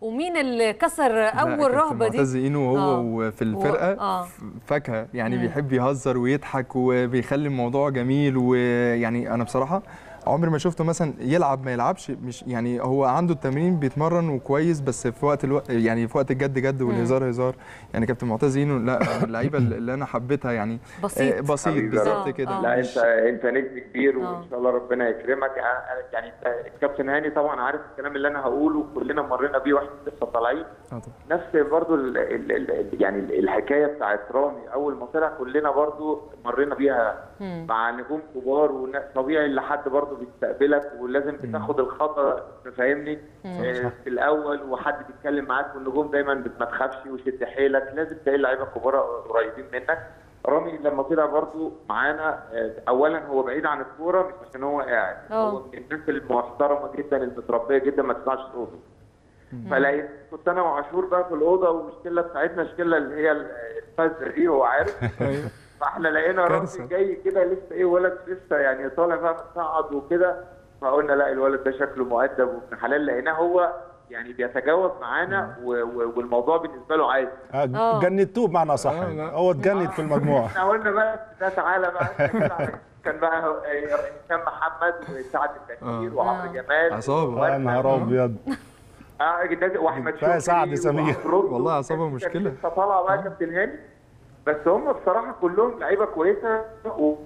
B: ومين اللي كسر
C: لا،
B: اول
C: كابتن
B: رهبه دي
C: معتز اينو وهو
B: آه.
C: وفي الفرقه
B: آه.
C: ف- فاكهه يعني
B: مم.
C: بيحب يهزر ويضحك وبيخلي الموضوع جميل ويعني انا بصراحه عمري ما شفته مثلا يلعب ما يلعبش مش يعني هو عنده التمرين بيتمرن وكويس بس في وقت الو... يعني في وقت الجد جد والهزار هزار يعني كابتن معتز اينو لا من اللعيبه اللي انا حبيتها يعني
B: بسيط.
C: آه، بسيط
F: حبيبي.
C: بالظبط
B: آه،
C: كده
B: آه.
F: لا انت انت نجم كبير
B: آه.
F: وان شاء الله ربنا يكرمك أنا- يعني أنت الكابتن هاني طبعا عارف الكلام اللي انا هقوله كلنا مرينا بيه واحنا لسه طالعين
C: آه طبعا.
F: نفس برضو ال ال ال يعني الحكايه بتاعت رامي اول ما طلع كلنا برضو مرينا بيها مع نجوم كبار وطبيعي اللي حد برضو بيستقبلك ولازم بتاخد الخطا فاهمني آه، في الاول وحد بيتكلم معاك والنجوم دايما بت- ما تخافش وشد حيلك لازم تلاقي اللعيبه الكبار قريبين منك رامي لما طلع برضو معانا آه، اولا هو بعيد عن الكوره مش عشان هو قاعد
B: آه.
F: هو من الناس المحترمه جدا المتربيه جدا ما تسمعش صوته فلقيت كنت انا وعاشور بقى في اوضه والشله بتاعتنا الشله اللي هي الفزه دي هو عارف
C: ايوه
F: فاحنا لقينا
C: كارثة.
F: رامي جاي كده لسه ايه ولد لسه يعني طالع بقى متصعد وكده فقلنا لا الولد ده شكله مؤدب وابن حلال لقيناه هو يعني بيتجاوب معانا و- و- والموضوع بالنسبه له عادي
B: آه.
A: جندتوه بمعنى صح
C: آه، لا.
A: هو اتجند في المجموعه
F: احنا قلنا بقى ده تعالى بقى إحنا كده على- كان بقى هو- آه، هشام محمد وسعد التكبير
C: آه.
F: وعمرو جمال
C: عصابة.
A: يا نهار ابيض
F: اه الناس- واحمد
A: كفاية
F: شكري
A: سعد سمير.
F: وعفروتو.
C: والله عصابة
F: كان-
C: مشكلة.
F: كان لسه طالعه بقى كابتن هاني بس هم بصراحه كلهم لعيبه كويسه و...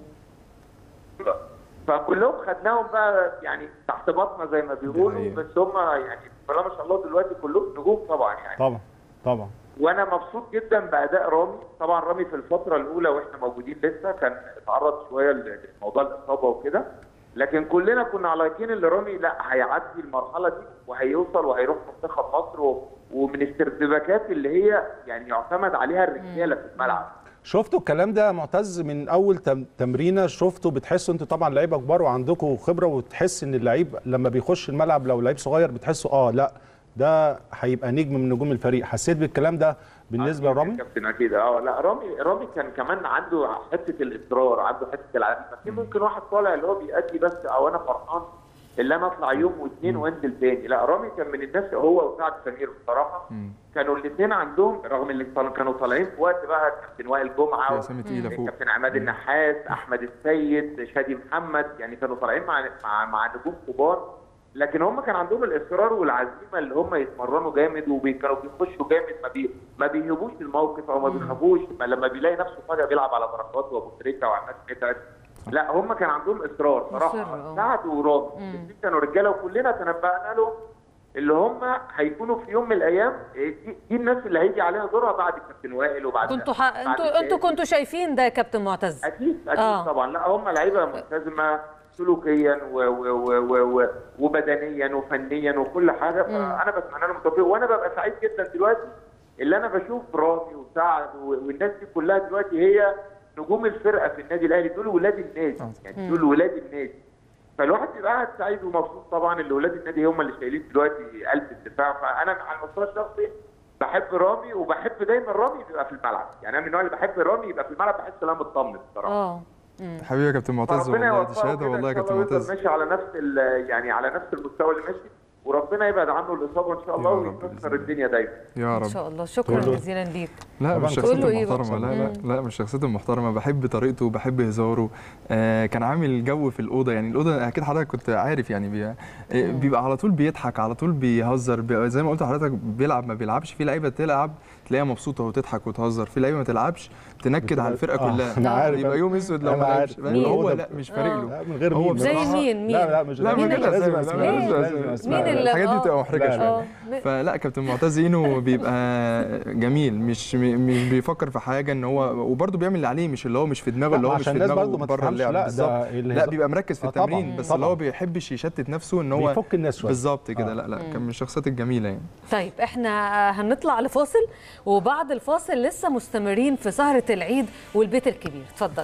F: فكلهم خدناهم بقى يعني تحت بطنه زي ما بيقولوا
C: حقيقة.
F: بس هم يعني بسم الله ما شاء الله دلوقتي كلهم نجوم طبعا يعني
A: طبعا طبعا
F: وانا مبسوط جدا باداء رامي طبعا رامي في الفتره الاولى واحنا موجودين لسه كان اتعرض شويه لموضوع الاصابه وكده لكن كلنا كنا على يقين ان رامي لا هيعدي المرحله دي وهيوصل وهيروح منتخب مصر و... ومن السيرتيفيكات اللي هي يعني يعتمد عليها الرجاله في الملعب
A: شفتوا الكلام ده يا معتز من اول تم- تمرينه شفتوا بتحسوا انتوا طبعا لعيبه كبار وعندكم خبره وتحس ان اللعيب لما بيخش الملعب لو لعيب صغير بتحسوا اه لا ده هيبقى نجم من نجوم الفريق حسيت بالكلام ده بالنسبه
F: أكيد
A: لرامي
F: كابتن اكيد اه لا رامي رامي كان كمان عنده حته الاصرار عنده حته العزيمه في ممكن واحد طالع اللي هو بيأدي بس او انا فرحان اللي انا اطلع يوم واثنين وانزل تاني لا رامي كان من الناس هو وسعد سمير بصراحه كانوا الاثنين عندهم رغم ان طال- كانوا طالعين في وقت بقى كابتن وائل جمعه
C: يا سامي تقيلة فوق.
F: كابتن عماد النحاس احمد السيد شادي محمد يعني كانوا طالعين مع مع, مع نجوم كبار لكن هم كان عندهم الاصرار والعزيمه اللي هم يتمرنوا جامد وكانوا بيخشوا جامد ما بي ما بيهبوش الموقف او ما بيخافوش ما لما بيلاقي نفسه فجاه بيلعب على بركات وابو تريكه وعماد متعب لا هم كان عندهم اصرار
B: مصر،
F: صراحه
B: آه.
F: سعد ورامي الاثنين كانوا رجاله وكلنا تنبأنا لهم اللي هم هيكونوا في يوم من الايام إيه، دي, دي الناس اللي هيجي عليها دورها بعد كابتن وائل وبعد
B: كنتوا ح...
F: بعد
B: انتوا
F: التاني.
B: انتوا كنتوا شايفين ده يا كابتن معتز
F: اكيد اكيد
B: آه.
F: آه. طبعا لا هم لعيبه ملتزمه سلوكيا و و و و و وبدنيا وفنيا وكل حاجه فانا بتمنى لهم التوفيق وانا ببقى سعيد جدا دلوقتي اللي انا بشوف رامي وسعد و- والناس دي كلها دلوقتي هي نجوم الفرقه في النادي الاهلي دول ولاد النادي يعني دول ولاد النادي فالواحد بيبقى قاعد سعيد ومبسوط طبعا اللي ولاد النادي هم اللي شايلين دلوقتي قلب الدفاع فانا على المستوى الشخصي بحب رامي وبحب دايما رامي يبقى في الملعب يعني انا من النوع اللي بحب رامي يبقى في الملعب بحس ان انا مطمن بصراحه
B: اه
C: حبيبي يا كابتن معتز
F: فربنا
C: والله دي
F: يوفقه
C: شهاده
F: كده
C: والله يا
F: إن شاء
C: كابتن
F: الله ويفضل
C: معتز
F: ماشي على نفس ال- يعني على نفس المستوى اللي ماشي وربنا يبعد عنه الاصابه ان شاء الله
C: يا رب
F: ويكسر
C: بإذن الله.
F: الدنيا دايما
C: يا
B: ان
C: رب
B: شاء الله شكرا
A: كله.
B: جزيلا ليك
C: لا
A: طبعاً
C: مش شخصيته
B: كله إيه بقى؟
C: محترمه لا لا لا مش شخصيته محترمه بحب طريقته وبحب هزاره آه كان عامل جو في الاوضه يعني الاوضه اكيد حضرتك كنت عارف يعني بي... آه، بيبقى على طول بيضحك على طول بيهزر بي... زي ما قلت لحضرتك بيلعب ما بيلعبش في لعيبه تلعب تلاقيها مبسوطه وتضحك وتهزر في لعيبه ما تلعبش تنكد على الفرقه
A: آه،
C: كلها
A: أنا عارف.
C: يبقى يوم اسود لو
A: أنا
C: ما لعبش
A: عارف.
C: فاهم؟
B: مين؟
C: هو
A: ده-
C: لا مش فارق له
A: لا من غير
C: هو
A: مين
B: زي
C: بصراحة-
B: مين مين
A: لا لا مش
C: لا
A: لازم
C: من غير
A: لازم
C: أسامي، لا،
A: أسماء.
C: مش
A: لازم
C: لازم
A: أسماء.
B: مين اللي-
C: الحاجات دي
B: آه.
C: بتبقى محرجه
A: لا، لا.
C: شويه
B: اه
C: فلا كابتن معتز اينو بيبقى جميل مش مش بيفكر في حاجه ان هو وبرده بيعمل اللي عليه مش اللي هو مش في دماغه
A: لا،
C: اللي هو مش
A: عشان
C: في
A: الناس
C: دماغه
A: برضو ما
C: بره
A: تفهمش،
C: اللعب
A: لا، ده
C: بالظبط
A: الهزار-
C: لا بيبقى مركز في
A: آه، طبعاً،
C: التمرين بس
A: طبعاً.
C: اللي هو بيحبش يشتت نفسه ان هو
A: بيفك الناس شويه
C: بالظبط كده
A: آه.
C: لا لا كان من الشخصيات الجميله يعني
B: طيب احنا هنطلع لفاصل وبعد الفاصل لسه مستمرين في سهرة العيد والبيت الكبير اتفضل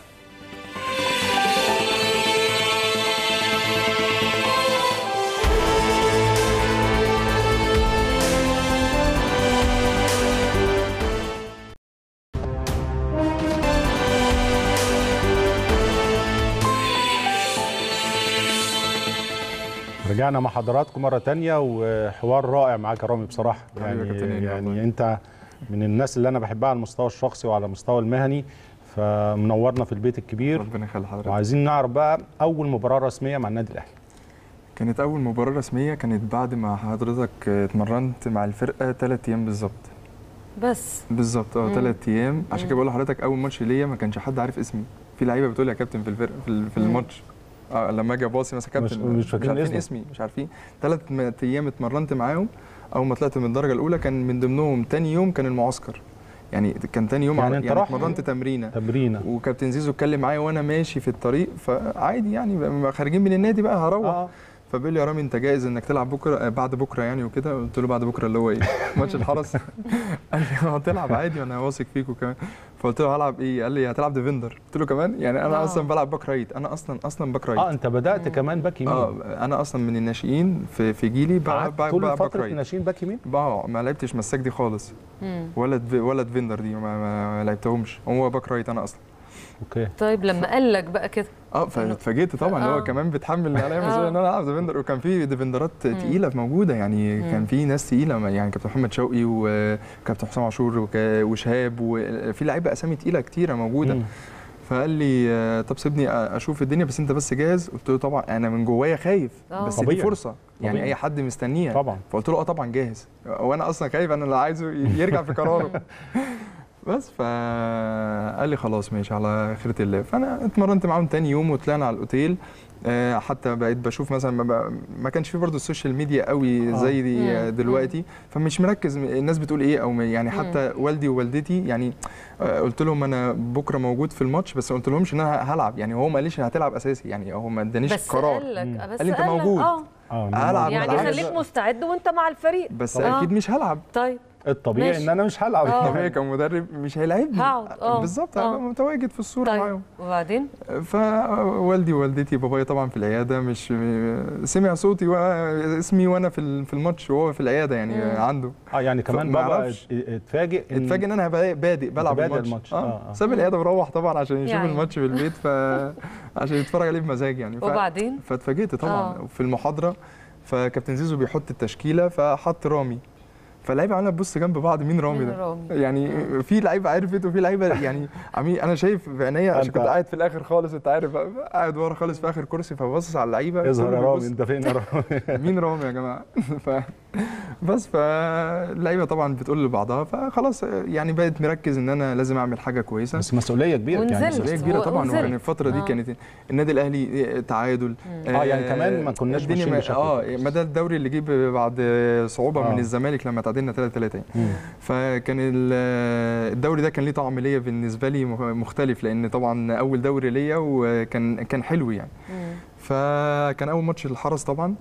A: رجعنا مع حضراتكم مره تانية وحوار رائع معاك يا رامي بصراحه
C: حبيبي يا
A: يعني
C: كابتن هاني
A: يعني
C: والله.
A: انت من الناس اللي انا بحبها على المستوى الشخصي وعلى المستوى المهني فمنورنا في البيت الكبير
C: ربنا يخلي حضرتك
A: وعايزين نعرف بقى اول مباراه رسميه مع النادي الاهلي
C: كانت اول مباراه رسميه كانت بعد ما حضرتك اتمرنت مع الفرقه ثلاث ايام بالظبط
B: بس
C: بالظبط اه
B: مم.
C: ثلاث ايام عشان
B: مم.
C: كده بقول لحضرتك اول ماتش ليا ما كانش حد عارف اسمي في لعيبه بتقول لي يا كابتن في الفرقه في, ال- في
B: مم.
C: الماتش اه لما اجي اباصي مثلا
A: مش-
C: كابتن
A: مش فاكرين
C: عارفين
A: اسمك.
C: اسمي مش عارفين ثلاث ايام اتمرنت معاهم اول ما طلعت من الدرجه الاولى كان من ضمنهم تاني يوم كان المعسكر يعني كان تاني يوم
A: يعني
C: يعني,
A: أنت
C: يعني
A: رحت-
C: اتمرنت تمرينه
A: تمرينه
C: وكابتن زيزو اتكلم معايا وانا ماشي في الطريق فعادي يعني بقى خارجين من النادي بقى هروح
A: اه
C: فبيقول لي يا رامي انت جاهز انك تلعب بكره آه، بعد بكره يعني وكده قلت له بعد بكره اللي هو ايه ماتش الحرس قال لي هتلعب عادي وانا واثق فيك وكمان فقلت له هلعب ايه قال لي هتلعب ديفندر قلت له كمان يعني انا
B: آه.
C: اصلا بلعب باك رايت انا اصلا اصلا باك رايت
A: اه انت بدات كمان باك يمين
C: اه انا اصلا من الناشئين في في جيلي بلعب
A: قعدت
C: بلعب
A: طول
C: باك
A: فتره
C: رايت
A: ناشئين باك يمين
C: بقى ما لعبتش مساك دي خالص
B: مم.
C: ولا دف- ولا ديفندر دي ما, ما لعبتهمش هو باك رايت انا اصلا
A: اوكي
B: طيب لما قال لك بقى كده
C: اه فاتفاجئت طبعا
B: آه.
C: هو كمان بيتحمل عليا
B: آه.
C: مسؤوليه ان انا العب ديفندر وكان في ديفندرات تقيله موجوده يعني
B: مم.
C: كان في ناس تقيله يعني كابتن محمد شوقي وكابتن حسام عاشور وك- وشهاب وفي لعيبه اسامي تقيله كتيره موجوده
A: مم.
C: فقال لي آه، طب سيبني اشوف الدنيا بس انت بس جاهز قلت له طبعا انا من جوايا خايف
B: آه.
C: بس
A: طبيعي.
C: دي فرصه يعني
A: طبيعي.
C: اي حد مستنيها
A: طبعا
C: فقلت له اه طبعا جاهز وانا اصلا خايف انا اللي عايزه يرجع في قراره بس فقال لي خلاص ماشي على خيرة الله فانا اتمرنت معاهم تاني يوم وطلعنا على الاوتيل آه، حتى بقيت بشوف مثلا ما, بق- ما كانش في برضه السوشيال ميديا قوي
A: آه.
C: زي دي
B: مم.
C: دلوقتي فمش مركز الناس بتقول ايه او يعني حتى والدي ووالدتي يعني آه، قلت لهم انا بكره موجود في الماتش بس ما قلت لهمش ان انا هلعب يعني هو ما قاليش هتلعب اساسي يعني هو ما ادانيش
B: بس
C: قرار
B: قال لك
A: مم.
B: بس
C: قال لي أنت
B: قال لك-
C: موجود.
B: اه
A: اه
C: ألعب
B: يعني
C: بالعكس.
B: خليك مستعد وانت مع الفريق
C: بس
B: آه.
C: اكيد مش هلعب
B: طيب
A: الطبيعي
B: ماشي.
A: ان انا مش هلعب
B: آه.
C: طبيعي كمدرب مش هيلاعبني
B: هقعد، آه.
C: بالظبط
B: آه.
C: هبقى متواجد في الصوره
B: طيب
C: معاهم
B: وبعدين
C: فوالدي ووالدتي بابايا طبعا في العياده مش سمع صوتي واسمي وانا في ال- في الماتش وهو في العياده يعني
B: مم.
C: عنده
A: اه يعني كمان
C: فما
A: بابا
C: أعرفش.
A: ات- اتفاجئ إن-
C: اتفاجئ ان انا هبقى بادئ بلعب
A: بادئ
C: الماتش,
A: الماتش.
C: اه,
A: آه، آه.
C: ساب العياده وروح طبعا عشان يشوف
B: يعني.
C: الماتش في البيت ف عشان يتفرج عليه بمزاج يعني ف...
B: وبعدين
C: فاتفاجئت طبعا
B: آه.
C: في المحاضره فكابتن زيزو بيحط التشكيله فحط رامي فاللعيبه عماله تبص جنب بعض مين رامي
B: مين
C: ده
B: رامي؟
C: يعني في لعيبه عرفت وفي لعيبه يعني عمي انا شايف بعينيا عشان
A: أنت-
C: كنت قاعد في الاخر خالص انت عارف قاعد ورا خالص في اخر كرسي فببص على اللعيبه
A: اظهر
C: كله
A: يا رامي
C: بيبص،
A: انت فين يا رامي
C: مين رامي يا جماعه ف بس فاللعيبه طبعا بتقول لبعضها فخلاص يعني بقيت مركز ان انا لازم اعمل حاجه كويسه
A: بس مسؤوليه كبيره يعني
B: ونزلت.
C: مسؤوليه كبيره طبعا
B: ونزلت.
C: وكان الفتره دي
B: آه.
C: كانت النادي الاهلي تعادل
A: اه يعني كمان ما كناش
C: الدنيا
A: ماشيين
C: ما-
A: بشكل
C: اه
A: كويس.
C: ما ده الدوري اللي جه بعد صعوبه
A: آه.
C: من الزمالك لما تعادلنا 3 3
A: مم.
C: فكان ال- الدوري ده كان ليه طعم ليا بالنسبه لي مخ- مختلف لان طبعا اول دوري ليا وكان كان حلو يعني
B: مم.
C: فكان اول ماتش للحرس طبعا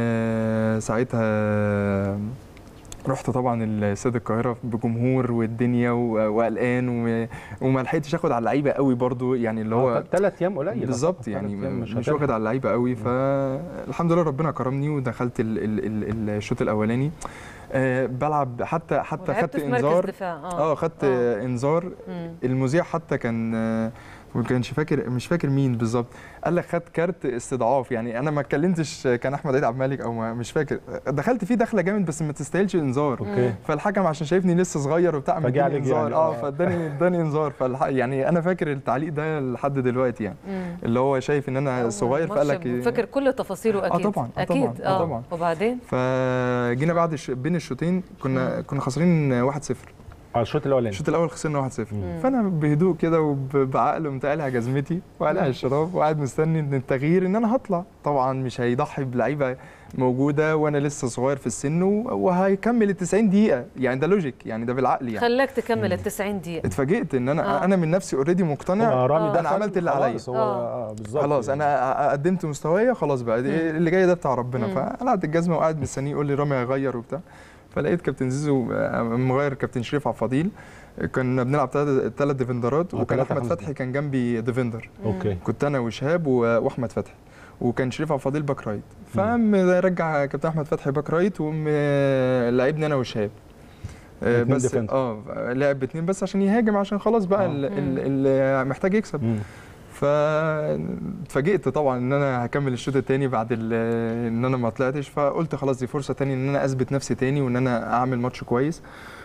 C: آه، ساعتها رحت طبعا الاستاد القاهره بجمهور والدنيا و- وقلقان و- وما لحقتش اخد على اللعيبه قوي برضو يعني اللي هو
A: ثلاث ايام قليل
C: بالظبط
A: تلات
C: يعني
A: أيام
C: مش,
A: هتلحق.
C: واخد على اللعيبه قوي فالحمد لله ربنا كرمني ودخلت ال- ال- ال- الشوط الاولاني أه بلعب حتى حتى
B: ولعبت
C: خدت
B: في مركز
C: انذار
B: دفاع اه
C: اه خدت
B: آه.
C: آه. انذار
B: مم.
C: المذيع حتى كان آه، ما كانش فاكر مش فاكر مين بالظبط قال لك خد كارت استضعاف يعني انا ما اتكلمتش كان احمد عيد عبد الملك او ما مش فاكر دخلت فيه دخله جامد بس ما تستاهلش انذار
A: اوكي
C: فالحكم عشان شايفني لسه صغير وبتاع
A: فجه
C: مديني
A: عليك
C: انذار
A: يعني،
C: اه
A: آه.
C: فاداني اداني انذار فالح... يعني انا فاكر التعليق ده لحد دلوقتي يعني
B: مم.
C: اللي هو شايف ان انا صغير فقال
B: ماتش
C: لك
B: فاكر كل تفاصيله اكيد
C: طبعاً، آه
B: اكيد
C: طبعاً، آه طبعاً.
B: وبعدين
C: فجينا بعد الش... بين الشوطين كنا كنا خاسرين 1-0
A: على الشوط الاولاني
C: الشوط الاول خسرنا 1-0
B: مم.
C: فانا بهدوء كده وبعقل قمت قالع جزمتي وقالع الشراب وقاعد مستني ان التغيير ان انا هطلع طبعا مش هيضحي بلعيبه موجوده وانا لسه صغير في السن و- وهيكمل ال 90 دقيقه يعني ده لوجيك يعني ده بالعقل يعني
B: خلاك تكمل ال 90 دقيقه
C: اتفاجئت ان انا
B: آه.
C: انا من نفسي اوريدي مقتنع
A: هو رامي
B: آه.
A: ده
C: أنا عملت اللي عليا.
A: هو
B: آه.
A: آه، بالظبط
C: خلاص
A: يعني.
C: انا قدمت مستوايا خلاص بقى دي- اللي جاي ده بتاع ربنا
B: مم.
C: فقلعت الجزمه وقاعد مستنيه يقول لي رامي هيغير وبتاع فلقيت كابتن زيزو آه، مغير كابتن شريف عبد الفضيل كنا بنلعب ثلاث ديفندرات
A: آه،
C: وكان
A: تلاتة
C: احمد
A: خمسة.
C: فتحي كان جنبي ديفندر
A: اوكي
C: كنت انا وشهاب و- واحمد فتحي وكان شريف عبد الفضيل باك رايت فقام رجع كابتن احمد فتحي باك رايت وقام آه، لعبني انا وشهاب آه،
A: اتنين
C: بس
A: ديفندر.
C: اه لعب باتنين بس عشان يهاجم عشان خلاص بقى
A: آه.
C: ال- ال- اللي محتاج يكسب
A: مم.
C: فاتفاجئت طبعا ان انا هكمل الشوط الثاني بعد ال- ان انا ما طلعتش فقلت خلاص دي فرصه تاني ان انا اثبت نفسي تاني وان انا اعمل ماتش كويس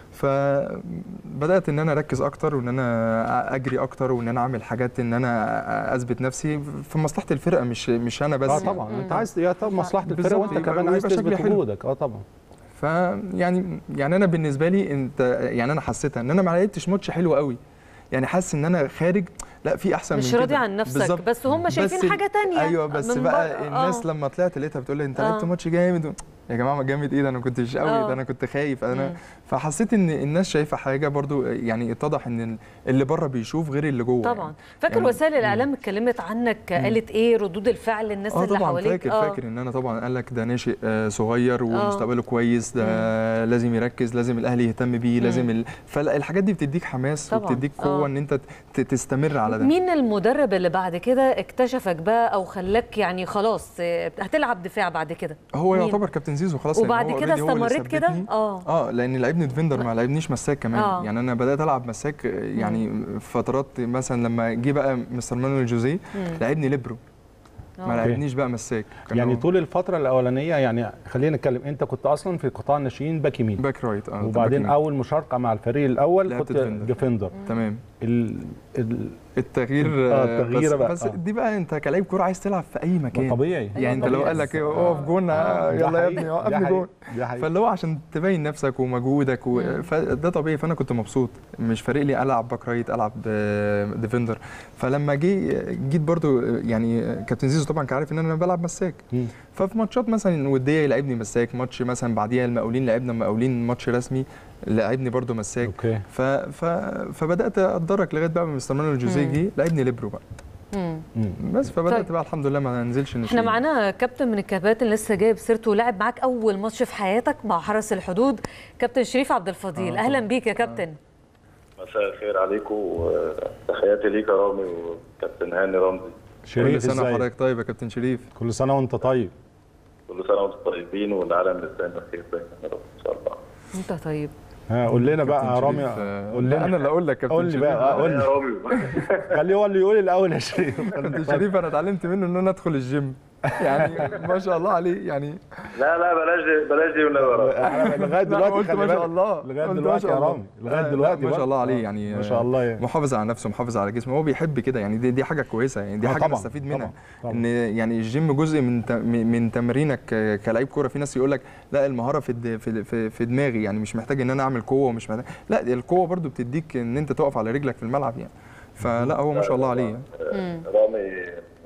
C: فبدات ان انا اركز اكتر وان انا اجري اكتر وان انا اعمل حاجات ان انا اثبت نفسي في مصلحه الفرقه مش مش انا بس
A: اه طبعا انت عايز يا طب مصلحه الفرقه
C: بالظبط،
A: وانت
C: يبقى-
A: كمان عايز
C: ويبقى شكلي
A: تثبت
C: حلو.
A: وجودك اه طبعا
C: فيعني يعني انا بالنسبه لي انت يعني انا حسيتها ان انا ما لعبتش ماتش حلو قوي يعني حاسس ان انا خارج لا في احسن
B: مش
C: من
B: راضي
C: كده.
B: عن نفسك
C: بالظبط.
B: بس هم شايفين
C: بس ال-
B: حاجه تانية
C: ايوه بس
B: من
C: بقى
B: بره.
C: الناس
B: آه.
C: لما طلعت لقيتها بتقول لي انت
B: آه.
C: لعبت ماتش جامد يا جماعه ما جامد ايه ده انا ما كنتش قوي
B: آه.
C: ده انا كنت خايف انا
B: مم.
C: فحسيت ان الناس شايفه حاجه برضو يعني اتضح ان اللي بره بيشوف غير اللي جوه
B: طبعا
C: يعني.
B: فاكر
C: يعني-
B: وسائل الاعلام اتكلمت عنك قالت ايه ردود الفعل الناس
C: اه
B: اللي
C: طبعا
B: حواليك
C: فاكر
B: آه.
C: فاكر ان انا طبعا قال لك ده ناشئ آه، صغير ومستقبله كويس ده لازم يركز لازم الاهلي يهتم بيه لازم ال... فالحاجات دي بتديك حماس
B: طبعاً.
C: وبتديك قوه
B: آه.
C: ان انت ت- تستمر على ده
B: مين المدرب اللي بعد كده اكتشفك بقى او خلاك يعني خلاص آه، هتلعب دفاع بعد كده
C: هو
B: مين؟
C: يعتبر كابتن زيزو خلاص لأن
B: وبعد
C: هو
B: كده
C: already هو اللي
B: استمريت كده
C: ثبتني.
B: اه
C: اه لان لعبني ديفندر ما لعبنيش مساك كمان
B: آه.
C: يعني انا بدات العب مساك آه، يعني فترات مثلا لما جه بقى مستر مانويل جوزيه لعبني ليبرو ما
B: آه.
C: لعبنيش بقى مساك كان
A: يعني
C: هو
A: طول الفتره الاولانيه يعني خلينا نتكلم انت كنت اصلا في قطاع الناشئين باك يمين
C: باك رايت اه
A: وبعدين
C: باك
A: اول مشاركه مع الفريق الاول
C: لعبت
A: كنت
C: ديفندر.
A: ديفندر
C: يمين. تمام
A: ال... ال...
C: التغيير
A: آه،
C: آه،
A: التغيير
C: بس,
A: بقى،
C: بس
A: آه.
C: دي بقى انت كلاعب كوره عايز تلعب في اي مكان
A: طبيعي
C: يعني انت لو
B: طبيعي.
C: قال لك إيه، اقف جون آه،
A: ده
C: يلا يا
A: حقيقي،
C: ابني
A: ده
C: وقفني
A: حقيقي،
C: جون
A: ده حقيقي.
C: فاللي هو عشان تبين نفسك ومجهودك و... فده طبيعي فانا كنت مبسوط مش فارق لي العب باك رايت العب آه، ديفندر فلما جه جيت برضو آه، يعني كابتن زيزو طبعا كان عارف ان انا بلعب مساك
A: مم.
C: ففي ماتشات مثلا وديه يلعبني مساك ماتش مثلا بعديها المقاولين لعبنا المقاولين ماتش رسمي لعبني برضو مساك
A: اوكي
C: ف... ف... فبدات اتدرج لغايه بقى ما مستر مانويل جوزيه جه لعبني ليبرو بقى
B: مم.
A: مم.
C: بس فبدات
B: طيب.
C: بقى الحمد لله ما ننزلش
B: احنا
C: نشيل.
B: معانا كابتن من الكباتن لسه جايب سيرته لعب معاك اول ماتش في حياتك مع حرس الحدود كابتن شريف عبد الفضيل
C: آه،
B: اهلا
C: طبعاً.
B: بيك يا كابتن
E: مساء الخير عليكم وتحياتي ليك يا رامي وكابتن هاني رمزي
C: كل
A: شريف
C: سنه
A: ازاي
C: وحضرتك طيب يا كابتن شريف
A: كل سنه وانت طيب
E: كل سنه وانتم طيبين والعالم للسلام بخير دايما يا رب ان شاء الله
B: انت طيب
A: ها قول لنا بقى
C: كابتن
A: يا رامي
C: شريف، آه،
A: قول
C: لا
A: لنا
C: انا اللي اقول لك كابتن
A: قول لي
C: شريف.
A: بقى قول
E: يا
A: لي
E: رامي
A: خليه هو اللي يقول الاول يا شريف
C: كابتن شريف انا اتعلمت منه ان انا ادخل الجيم يعني ما شاء الله عليه يعني
E: لا لا بلاش دي بلاش دي والنبي يا رامي
A: أنا لغايه
C: لا،
A: دلوقتي
C: قلت
A: خلي
C: ما شاء
A: بالك.
C: الله
A: لغايه
C: قلت ما
A: دلوقتي
C: شاء
A: يا
C: الله.
A: رامي لغايه
C: لا،
A: دلوقتي
C: ما شاء
A: برضه.
C: الله عليه
A: آه،
C: يعني
A: ما شاء الله يعني
C: محافظ على نفسه محافظ على جسمه هو بيحب كده يعني دي, دي حاجه كويسه يعني دي
A: آه،
C: حاجه
A: طبعاً،
C: نستفيد منها
A: طبعاً، طبعاً.
C: ان يعني الجيم جزء من ت- من تمرينك ك- كلاعب كوره في ناس يقول لك لا المهاره في الد- في في, في دماغي يعني مش محتاج ان انا اعمل قوه ومش محتاج لا القوه برضو بتديك ان انت تقف على رجلك في الملعب يعني فلا هو ما شاء الله عليه يعني.
E: رامي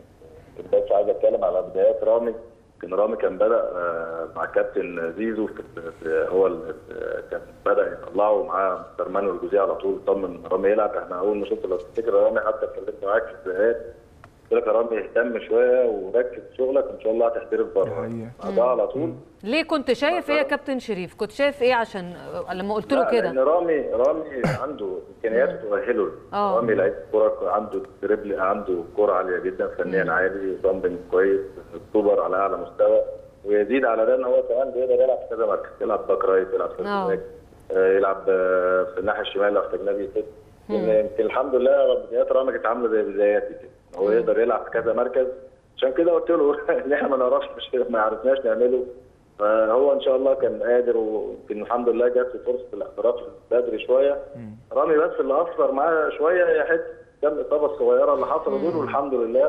E: كنت بس عايز اتكلم على بدايات رامي كان رامي كان بدا آه، مع كابتن زيزو في في- هو اللي كان بدا يطلعه معاه مستر مانويل جوزيه على طول طمن ان رامي يلعب احنا اول ما شفت لو تفتكر رامي حتى اتكلمت معاك في البدايات قلت لك يا رامي اهتم شويه وركز في شغلك ان شاء الله هتحترف بره
C: حقيقة.
E: ده على طول
B: ليه كنت شايف ايه يا كابتن شريف كنت شايف ايه عشان لما قلت له
E: لا، لان
B: كده
E: رامي رامي عنده امكانيات تؤهله
B: آه.
E: رامي لعيب كوره عنده دريبل عنده كوره عاليه جدا فنيا عالي ضمن كويس سوبر على اعلى مستوى ويزيد على ده ان هو كمان بيقدر يلعب في كذا مركز يلعب باك رايت يلعب في
B: آه.
E: الباك آه، يلعب آه، في الناحيه الشمال لو احتاجناه بيسد يمكن يمكن الحمد لله بدايات رامي كانت عامله زي بداياتي كده هو يقدر يلعب في كذا مركز عشان كده قلت له ان احنا ما نعرفش مش ما عرفناش نعمله فهو ان شاء الله كان قادر ويمكن الحمد لله جات له فرصه الاحتراف بدري شويه رامي بس اللي اثر معاه شويه هي حته كام الاصابه الصغيره اللي حصلوا دول والحمد لله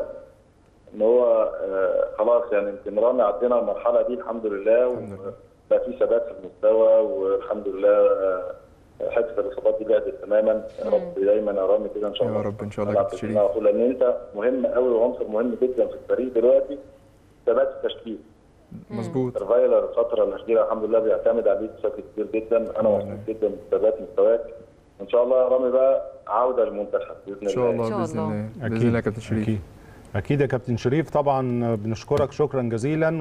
E: ان هو آه خلاص يعني يمكن رامي عدينا المرحله دي الحمد لله وبقى في ثبات في المستوى والحمد لله آه حته الاصابات دي بعدت تماما يا رب دايما يا رامي كده ان شاء
C: يا
E: الله
C: رب إن شاء الله
E: نلعب
C: كابتن
E: في
C: شريف.
E: الفرقة على طول، لان انت مهم قوي وعنصر مهم جدا في الفريق دلوقتي ثبات التشكيل
C: مظبوط
E: سرفايلر الفتره الاخيره الحمد لله بيعتمد عليك بشكل كبير جدا انا مبسوط جدا بثبات مستواك ان شاء الله يا رامي بقى عوده للمنتخب باذن
C: ان شاء
B: إن
C: الله
B: شاء
C: باذن
B: الله.
C: الله باذن الله يا كابتن شريف
A: اكيد اكيد يا كابتن شريف طبعا بنشكرك شكرا جزيلا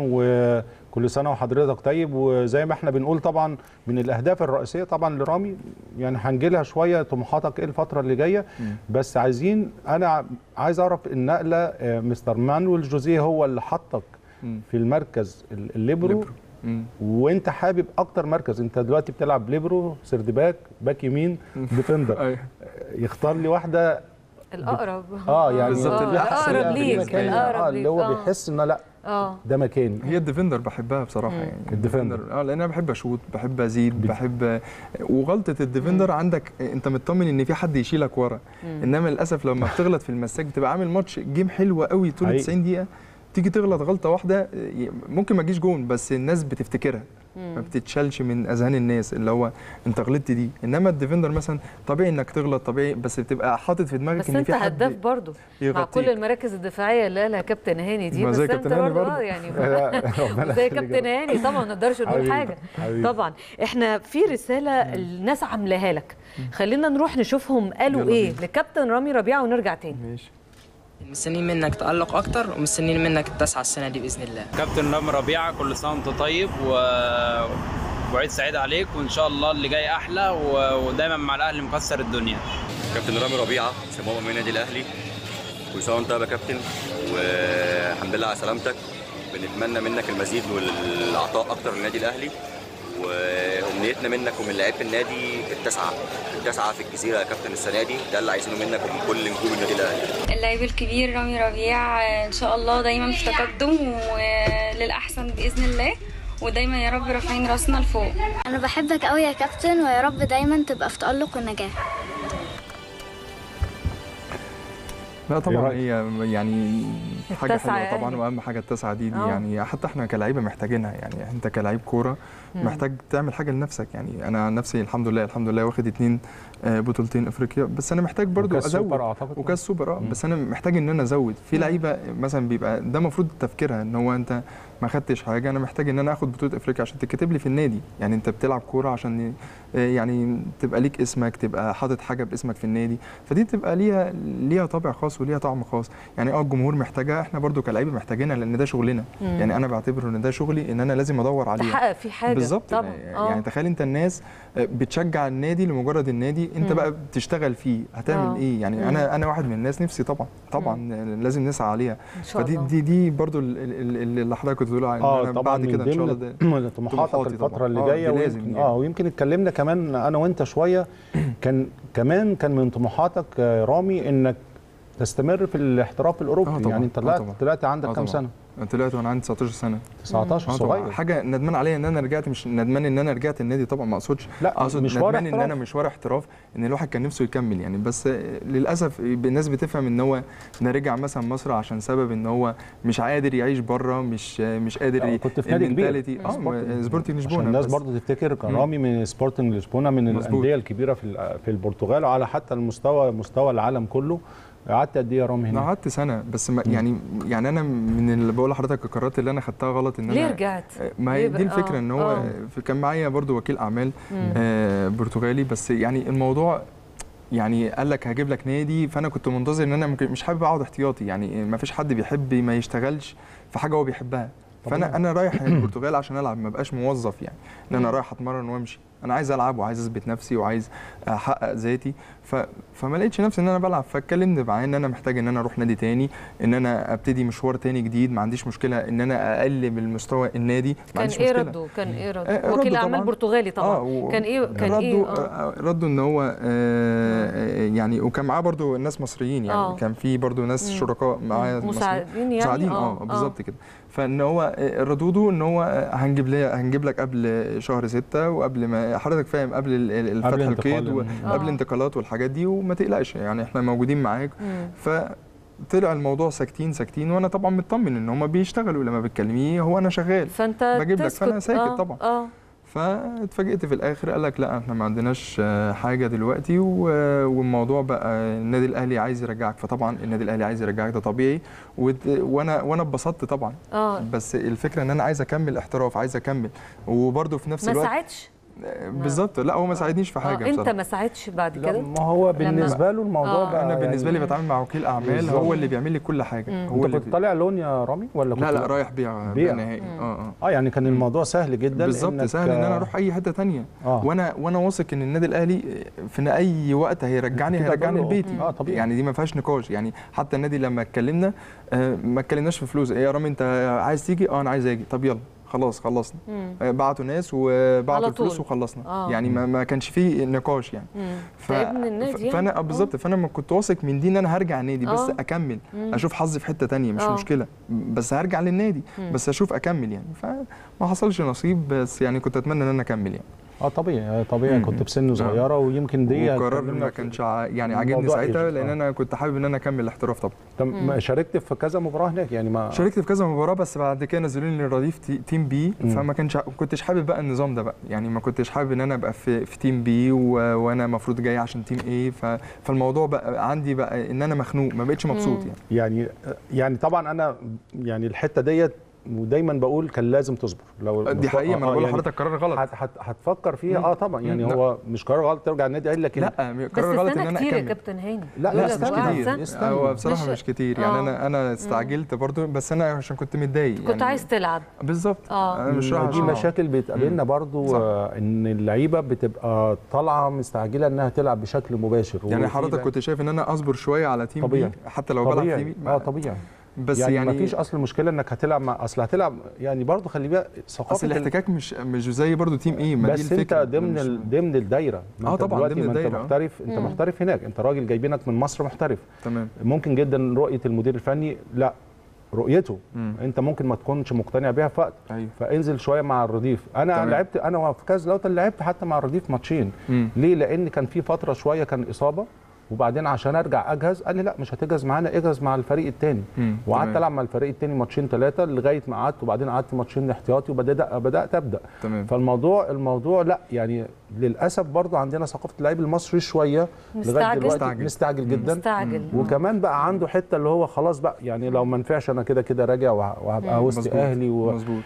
A: وكل سنه وحضرتك طيب وزي ما احنا بنقول طبعا من الاهداف الرئيسيه طبعا لرامي يعني هنجي لها شويه طموحاتك ايه الفتره اللي جايه بس عايزين انا عايز اعرف النقله آه، مستر مانويل جوزيه هو اللي حطك
C: مم.
A: في المركز ال- الليبرو
C: ليبرو. مم.
A: وانت حابب اكتر مركز انت دلوقتي بتلعب ليبرو سيرد باك باك يمين ديفندر
C: ايوه
A: يختار لي واحده
B: الاقرب
A: اه يعني
C: بالظبط،
B: آه،
C: اللي أحسن
B: الاقرب
C: يعني
B: ليك
C: بالنسبة لي.
B: الاقرب
A: اه
B: ليك
A: اللي هو
B: آه.
A: بيحس ان لا
B: اه
A: ده مكاني
C: هي الديفندر بحبها بصراحه يعني
A: الديفندر.
C: اه لان انا بحب اشوط بحب ازيد بحب وغلطه الديفندر عندك انت مطمن ان في حد يشيلك ورا انما للاسف لما بتغلط في المساك بتبقى عامل ماتش جيم حلو قوي طول
A: حقيقي.
C: 90 دقيقه تيجي تغلط غلطه واحده ممكن ما تجيش جون بس الناس بتفتكرها ما بتتشالش من اذهان الناس اللي هو انت غلطت دي انما الديفندر مثلا طبيعي انك تغلط طبيعي بس بتبقى حاطط في دماغك
B: بس
C: ان
B: انت
C: في حد
B: هداف برضه مع
C: يغطيك.
B: كل المراكز الدفاعيه اللي قالها كابتن هاني دي
C: ما
B: بس
C: زي
B: انت
C: كابتن هاني
B: برضه اه
C: برضه.
B: يعني
A: ربنا
B: زي
A: يخليك.
B: كابتن هاني طبعا ما نقدرش نقول
A: حبيبي،
B: حاجه
A: حبيبي.
B: طبعا احنا في رساله الناس عاملاها لك خلينا نروح نشوفهم قالوا
C: يلا
B: ايه
C: بينا.
B: لكابتن رامي ربيعه ونرجع تاني
C: ماشي
G: مستنيين منك تألق أكتر ومستنيين منك التسعة السنة دي بإذن الله
H: كابتن رامي ربيعه كل سنه وانت طيب و... وعيد سعيد عليك وان شاء الله اللي جاي احلى و... ودايما مع الاهلي مكسر الدنيا
I: كابتن رامي ربيعه سموه من النادي الاهلي كل سنه وانت طيب يا كابتن والحمد لله على سلامتك بنتمنى منك المزيد والعطاء اكتر للنادي الاهلي وامنيتنا منك ومن لعيبه النادي التسعه التسعه في الجزيره يا كابتن السنه دي ده اللي عايزينه منك ومن كل نجوم النادي الاهلي
J: اللعيب الكبير رامي ربيع ان شاء الله دايما في تقدم وللاحسن باذن الله ودايما يا رب رافعين راسنا لفوق
K: انا بحبك قوي يا كابتن ويا رب دايما تبقى في تألق ونجاح
C: لا طبعا
A: رأيك؟
C: هي يعني حاجه
B: التسعة
C: حلوه طبعا
B: يعني.
C: واهم حاجه التسعه دي, دي
B: آه.
C: يعني حتى احنا كلاعيبه محتاجينها يعني انت كلاعب كوره محتاج تعمل حاجه لنفسك يعني انا عن نفسي الحمد لله الحمد لله واخد اتنين آه، بطولتين افريقيا بس انا محتاج برضو
A: وكاس
C: ازود
A: سوبر اعتقد
C: وكاس سوبر اه
A: مم.
C: بس انا محتاج ان انا ازود في لعيبه مثلا بيبقى ده المفروض تفكيرها ان هو انت ما خدتش حاجه انا محتاج ان انا اخد بطوله افريقيا عشان تتكتب لي في النادي يعني انت بتلعب كوره عشان آه، يعني تبقى ليك اسمك تبقى حاطط حاجه باسمك في النادي فدي تبقى ليها ليها طابع خاص وليها طعم خاص يعني اه الجمهور محتاجها احنا برضو كلاعيبه محتاجينها لان ده شغلنا يعني انا بعتبره ان ده شغلي ان انا لازم ادور عليه
B: تحقق في حاجه
C: بالظبط
B: طبعا
C: يعني تخيل انت الناس بتشجع النادي لمجرد النادي انت
B: مم.
C: بقى بتشتغل فيه هتعمل
B: آه.
C: ايه يعني
B: مم.
C: انا انا واحد من الناس نفسي طبعا طبعا لازم نسعى عليها
B: ان شاء
C: فدي
B: الله
C: دي دي برضو ال- ال- ال- اللي حضرتك كنت بتقول عليه
A: اه
C: إن أنا
A: طبعا
C: بعد
A: من
C: كده ان شاء الله ده
A: ضمن طموحاتك
C: طموحاتي
A: الفتره
C: طبعاً.
A: اللي
C: آه،
A: جايه
C: دي
A: ويمكن-
C: لازم يعني.
A: اه ويمكن اتكلمنا كمان انا وانت شويه كان كمان كان من طموحاتك آه، رامي انك تستمر في الاحتراف الاوروبي
C: آه طبعاً،
A: يعني انت
C: آه
A: طلعت
C: طبعاً.
A: طلعت عندك
C: آه
A: كام
C: طبعاً.
A: سنه
C: طلعت وانا عندي 19 سنه
A: 19
C: آه طبعاً.
A: صغير
C: حاجه ندمان عليا ان انا رجعت مش ندمان ان انا رجعت النادي طبعا ما اقصدش
A: لا
C: اقصد
A: مشوار
C: ندمان ان
A: احتراف.
C: انا مشوار احتراف ان الواحد كان نفسه يكمل يعني بس للاسف الناس بتفهم ان هو ان رجع مثلا مصر عشان سبب ان هو مش قادر يعيش بره مش مش قادر
A: آه، كنت في نادي كبير
C: المنتاليتي- اه
A: سبورتنج.
C: سبورتنج
A: عشان
C: لشبونه
A: الناس
C: بس.
A: برضو تفتكر كان رامي من سبورتنج لشبونه من
C: مظبوط.
A: الانديه الكبيره في ال- في البرتغال وعلى حتى المستوى مستوى العالم كله قعدت قد ايه يا رامي
C: انا
A: هنا؟
C: قعدت سنه بس ما يعني يعني انا من اللي بقول لحضرتك القرارات اللي انا خدتها غلط ان
B: ليه
C: انا
B: رجعت؟
C: ما
B: ليه
C: هي
B: بقى؟
C: دي الفكره
B: آه،
C: ان هو
B: آه.
C: في- كان معايا برضو وكيل اعمال آه برتغالي بس يعني الموضوع يعني قال لك هجيب لك نادي فانا كنت منتظر ان انا ممكن مش حابب اقعد احتياطي يعني ما فيش حد بيحب ما يشتغلش في حاجه هو بيحبها فانا انا رايح البرتغال عشان العب ما بقاش موظف يعني ان انا رايح اتمرن وامشي انا عايز العب وعايز اثبت نفسي وعايز احقق ذاتي ف... فما لقيتش نفسي ان انا بلعب فاتكلمت معاه ان انا محتاج ان انا اروح نادي تاني ان انا ابتدي مشوار تاني جديد ما عنديش مشكله ان انا اقل من مستوى النادي ما
B: كان
C: عنديش
B: ايه
C: مشكله
B: رده كان ايه
C: آه،
B: رده
C: رده
B: وكيل اعمال
C: طبعاً.
B: برتغالي طبعا
C: و-
B: كان ايه كان
C: ردوا
B: ايه آه.
C: آه، ردوا ان هو آه، آه، يعني وكان معاه برضو ناس مصريين يعني
B: آه.
C: كان في برضو ناس
B: مم.
C: شركاء معايا مصريين.
B: مساعدين يعني
C: مساعدين اه بالظبط كده فان هو آه، ردوده ان هو آه، هنجيب لي هنجيب لك قبل شهر ستة وقبل ما حضرتك فاهم قبل ال- ال- الفتح
A: انتقال
C: القيد
A: ال-
C: وقبل
B: آه.
C: انتقالات والحاجات دي وما تقلقش يعني احنا موجودين معاك
B: مم.
C: فطلع الموضوع ساكتين ساكتين وانا طبعا مطمن ان هم بيشتغلوا لما بتكلميه هو انا شغال
B: فانت
C: بجيب لك،
B: تسكت.
C: فأنا ساكت
B: آه.
C: طبعاً.
B: اه
C: فاتفاجئت في الاخر قال لك لا احنا ما عندناش آه، حاجه دلوقتي و- والموضوع بقى النادي الاهلي عايز يرجعك فطبعا النادي الاهلي عايز يرجعك ده طبيعي وت- وانا وانا اتبسطت طبعا
B: اه
C: بس الفكره ان انا عايز اكمل احتراف عايز اكمل وبرده في نفس
B: ما
C: الوقت
B: ساعدش
C: آه، بالظبط لا هو ما ساعدنيش في
B: آه.
C: حاجه
B: انت
C: بصراحه
B: ما ساعدش بعد
A: لا
B: كده
A: ما هو بالنسبه له الموضوع
B: آه.
A: بقى
C: انا بالنسبه لي
A: يعني
C: بتعامل مع وكيل اعمال
A: بالظبط.
C: هو اللي بيعمل لي كل حاجه
B: مم.
C: هو
A: انت
C: اللي
A: كنت طالع لون يا رامي ولا كنت
C: لا لا رايح بيع
A: بيع.
C: بيع نهائي
B: مم.
C: اه اه
A: اه يعني كان الموضوع سهل جدا
C: بالظبط
A: إنك-
C: سهل ان انا اروح اي حته تانية
A: اه
C: وانا وانا واثق ان النادي الاهلي في اي وقت هيرجعني
A: كده
C: هيرجعني
A: كله.
C: لبيتي
A: اه طبيعي
C: يعني دي ما فيهاش نقاش يعني حتى النادي لما اتكلمنا آه، ما اتكلمناش في فلوس ايه يا رامي انت عايز تيجي اه انا عايز اجي طب يلا خلاص خلصنا
B: مم.
C: آه، بعتوا ناس
B: على
C: وبعتوا
B: طول.
C: الفلوس وخلصنا
B: آه.
C: يعني ما, ما كانش فيه نقاش يعني
B: مم.
C: ف...
B: ده ابن النادي
C: ف-
B: يعني.
C: فانا آه، بالظبط فانا ما كنت واثق من دي ان انا هرجع النادي بس
B: آه.
C: اكمل
B: مم.
C: اشوف حظي في حته تانية مش
B: آه.
C: مشكله بس هرجع للنادي
B: مم.
C: بس اشوف اكمل يعني فما حصلش نصيب بس يعني كنت اتمنى ان انا اكمل يعني
A: اه طبيعي طبيعي
C: مم.
A: كنت بسن صغيره ويمكن دي
C: وقرار
A: اتكلمنا
C: ما
A: في-
C: كانش ع- يعني عاجبني
A: الموضوع
C: ساعتها
A: يجي.
C: لان
A: آه.
C: انا كنت حابب ان انا اكمل الاحتراف طبعا
A: طب ما شاركت في كذا مباراه هناك يعني ما
C: شاركت في كذا مباراه بس بعد كده نزلوني للرديف تي- تيم بي
A: مم.
C: فما كانش ما كنتش حابب بقى النظام ده بقى يعني ما كنتش حابب ان انا ابقى في, في تيم بي و... وانا المفروض جاي عشان تيم ايه ف... فالموضوع بقى عندي بقى ان انا مخنوق ما بقتش مبسوط
B: مم.
C: يعني
A: يعني يعني طبعا انا يعني الحته ديت ودايما بقول كان لازم تصبر لو
C: دي حقيقه ما انا بقول لحضرتك قرار غلط
A: هت- هت- هتفكر فيها
C: مم.
A: اه طبعا يعني
C: مم. لا.
A: هو مش قرار غلط ترجع النادي الاهلي لكن
C: لا
B: بس
C: قرار غلط ان
B: استنى
C: انا
B: كتير يا
C: اكمل
B: كابتن هاني
A: لا،
B: يقول
A: لا،
B: لك
A: استنى
B: بقى
A: كتير.
B: استنى.
A: استنى.
C: هو بصراحه
B: مش-
C: مش, كتير يعني
B: آه.
C: انا انا استعجلت برضو بس انا عشان كنت متضايق
B: كنت
C: يعني
B: عايز تلعب
C: بالظبط
B: آه.
C: انا مش رايح
A: دي
C: عشان
A: مشاكل بتقابلنا
C: مم.
A: برضو
C: صح.
A: آه، ان اللعيبه بتبقى طالعه مستعجله انها تلعب بشكل مباشر
C: يعني
A: وفي
C: حضرتك
A: لعيبة-
C: كنت شايف ان انا اصبر شويه على تيم
A: طبيعي.
C: بي حتى لو بلعب
A: طبيعي
C: تيم بي
A: اه طبيعي
C: بس
A: يعني,
C: يعني
A: ما فيش اصل مشكله انك هتلعب مع اصل هتلعب يعني برضو خلي بالك ثقافه
C: اصل
A: ال-
C: الاحتكاك مش مش زي برضو تيم ايه ما دي
A: بس
C: الفكره
A: انت ضمن
C: مش-
A: ال... ضمن الدايره ما
C: آه
A: انت
C: طبعاً
A: دلوقتي
C: ضمن
A: ما انت
C: الدايرة.
A: محترف انت
B: مم.
A: محترف هناك انت راجل جايبينك من مصر محترف
C: تمام
A: ممكن جدا رؤيه المدير الفني لا رؤيته
C: مم.
A: انت ممكن ما تكونش مقتنع بيها في وقت
C: ايوه
A: فانزل شويه مع الرديف انا
C: تمام.
A: لعبت انا في كاس لوتن لعبت حتى مع الرديف ماتشين
C: مم.
A: ليه لان كان في فتره شويه كان اصابه وبعدين عشان ارجع اجهز قال لي لا مش هتجهز معانا اجهز مع الفريق الثاني
C: مم.
A: وقعدت
C: تمام.
A: العب مع الفريق الثاني ماتشين ثلاثه لغايه ما قعدت وبعدين قعدت ماتشين احتياطي وبدات بدات ابدا
C: تمام
A: فالموضوع الموضوع لا يعني للاسف برضو عندنا ثقافه اللعيب المصري شويه لغايه
B: مستعجل.
A: دلوقتي
C: مستعجل.
A: مستعجل جدا
B: مستعجل
A: وكمان بقى عنده حته اللي هو خلاص بقى يعني لو ما نفعش انا كده كده راجع وه- وهبقى وسط
C: مظبوط.
A: اهلي و...
C: مظبوط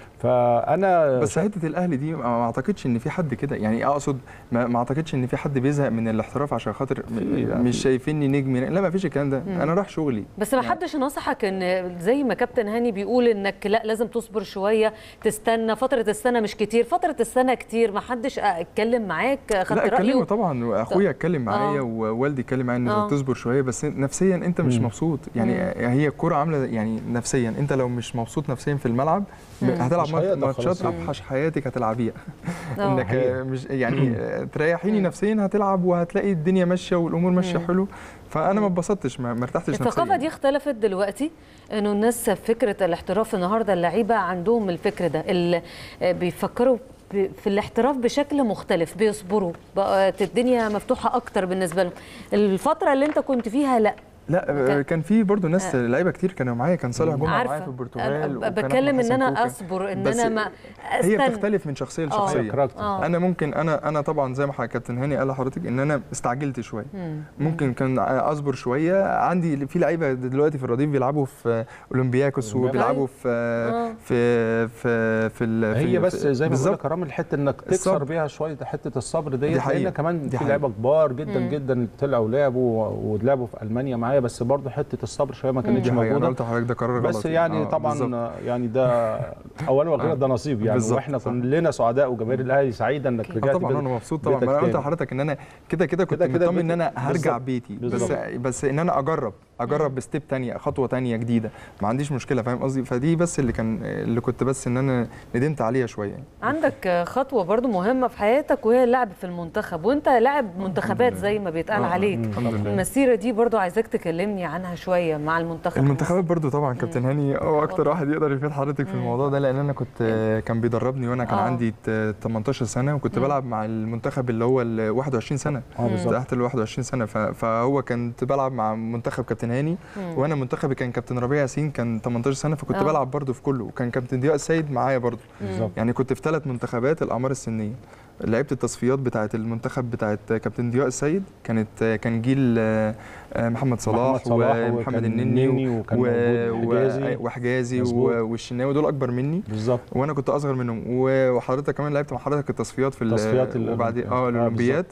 A: فانا
C: بس حته الاهلي دي ما ما اعتقدش ان في حد كده يعني اقصد ما, ما اعتقدش ان في حد بيزهق من الاحتراف عشان خاطر م-
A: في-
C: مش شايفيني نجم لا ما فيش الكلام ده انا رايح شغلي
B: بس ما حدش نصحك ان زي ما كابتن هاني بيقول انك لا لازم تصبر شويه تستنى فتره السنه مش كتير فتره السنه كتير ما حدش اتكلم معاك خدت
C: لا اتكلموا
B: رايه
C: طبعا واخويا اتكلم معايا
B: آه.
C: ووالدي اتكلم معايا ان
B: آه.
C: تصبر شويه بس نفسيا انت مش
A: مم.
C: مبسوط يعني هي الكوره عامله يعني نفسيا انت لو مش مبسوط نفسيا في الملعب هتلعب
A: مش
C: مات-
A: هيقدر
C: ماتشات
A: خلاص.
C: اوحش حياتك هتلعبيها
B: آه.
C: انك
A: حقيقة.
C: مش يعني تريحيني نفسيا هتلعب وهتلاقي الدنيا ماشيه والامور ماشيه حلو فانا ما اتبسطتش ما ما ارتحتش نفسيا
B: الثقافه دي اختلفت دلوقتي انه الناس فكره الاحتراف النهارده اللعيبه عندهم الفكر ده اللي بيفكروا ب- في الاحتراف بشكل مختلف بيصبروا بقت الدنيا مفتوحه اكتر بالنسبه لهم الفتره اللي انت كنت فيها لا
C: لا آه، كان في برضو ناس لعيبه كتير كانوا معايا كان صالح جمعه معايا في
B: عارفه
C: البرتغال
B: أنا
C: وكان
B: بتكلم
C: أحمد
B: ان
C: حسن
B: انا
C: كوكا.
B: اصبر ان
C: بس
B: انا ما
C: هي
B: استنى
C: بتختلف من شخصيه
B: آه.
C: لشخصيه
A: كاركتر.
B: آه.
C: انا ممكن انا انا طبعا زي ما حضرتك كابتن هاني قال لحضرتك ان انا استعجلت شويه
B: مم.
C: ممكن كان اصبر شويه عندي في لعيبه دلوقتي في الرديف بيلعبوا في اولمبياكوس وبيلعبوا في
B: آه.
C: في في في ال- في
A: هي
C: ال-
A: بس
C: في-
A: زي ما بقول
C: بالظبط.
A: لك رامي الحته انك تكسر
C: الصبر.
A: بيها شويه حته الصبر ديت
C: دي حقيقة.
A: لان كمان
C: دي
A: في
C: حقيقة.
A: لعيبه كبار جدا جدا طلعوا ولعبوا ولعبوا في المانيا معايا بس برضه حته الصبر شويه ما كانتش
C: دي حقيقة. انا
A: موجوده
C: قلت لحضرتك ده قرار غلط
A: بس يعني
C: آه،
A: طبعا
C: بالظبط.
A: يعني ده اولا واخيرا ده نصيب يعني
C: بالظبط،
A: واحنا
C: صح.
A: كلنا سعداء وجماهير الاهلي سعيده انك
B: أكيد.
C: آه
A: رجعت
C: طبعا
A: بيت-
C: انا مبسوط طبعا
A: بيتك
C: ما انا قلت
A: تاني.
C: لحضرتك ان انا كده كده كنت
A: كده كده
C: مطمن ان انا
A: بيت-
C: هرجع
A: بالظبط.
C: بيتي بس
A: بالظبط.
C: بس ان انا اجرب اجرب بستيب تانية خطوه تانية جديده ما عنديش مشكله فاهم قصدي فدي بس اللي كان اللي كنت بس ان انا ندمت عليها شويه يعني.
B: عندك خطوه برضو مهمه في حياتك وهي اللعب في المنتخب وانت لاعب منتخبات زي ما بيتقال
C: آه،
B: عليك
C: الحمد لله
B: المسيره دي برضو عايزاك تكلمني عنها شويه مع المنتخب
C: المنتخبات برضو طبعا كابتن هاني هو اكتر واحد يقدر يفيد حضرتك في الموضوع ده لان انا كنت كان بيدربني وانا كان
B: آه.
C: عندي ت- 18 سنه وكنت بلعب مع المنتخب اللي هو ال 21 سنه
A: اه بالظبط
C: تحت ال 21 سنه ف- فهو كنت بلعب مع منتخب كابتن هاني وانا منتخبي كان كابتن ربيع ياسين كان 18 سنه فكنت
B: آه.
C: بلعب برضو في كله وكان كابتن ضياء السيد معايا برضو
A: بالظبط
C: يعني كنت في ثلاث منتخبات الاعمار السنيه لعبت التصفيات بتاعه المنتخب بتاعه كابتن ضياء السيد كانت كان جيل آه، آه، محمد صلاح,
A: محمد صلاح
C: ومحمد
A: وكان
C: النني
A: النني
C: و-
A: وكان
C: و-
A: موجود حجازي.
C: و- وحجازي
A: مظبوط.
C: و- والشناوي دول اكبر مني
A: بالظبط
C: وانا كنت اصغر منهم و- وحضرتك كمان لعبت مع حضرتك التصفيات في ال-
A: تصفيات
C: وبعد
A: الأولمبياد.
C: اه
A: آه،
C: الاولمبياد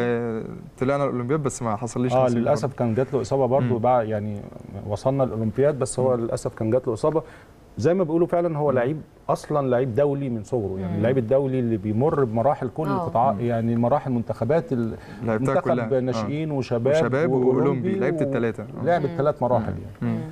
C: وطلعنا الاولمبياد بس ما حصليش
A: اه
C: نصيب
A: للاسف كان جات له اصابه برضه
C: مم.
A: بقى يعني وصلنا الاولمبياد بس هو للاسف كان جات له اصابه زي ما بيقولوا فعلا هو لعيب اصلا لعيب دولي من صغره يعني اللعيب الدولي اللي بيمر بمراحل كل
B: آه.
A: القطاعات يعني مراحل منتخبات ال-
C: لعبتها كلها
A: منتخب
C: آه.
A: ناشئين وشباب
C: وشباب واولمبي لعبت
A: و-
C: الثلاثه
A: لعب الثلاث مراحل يعني
C: مم.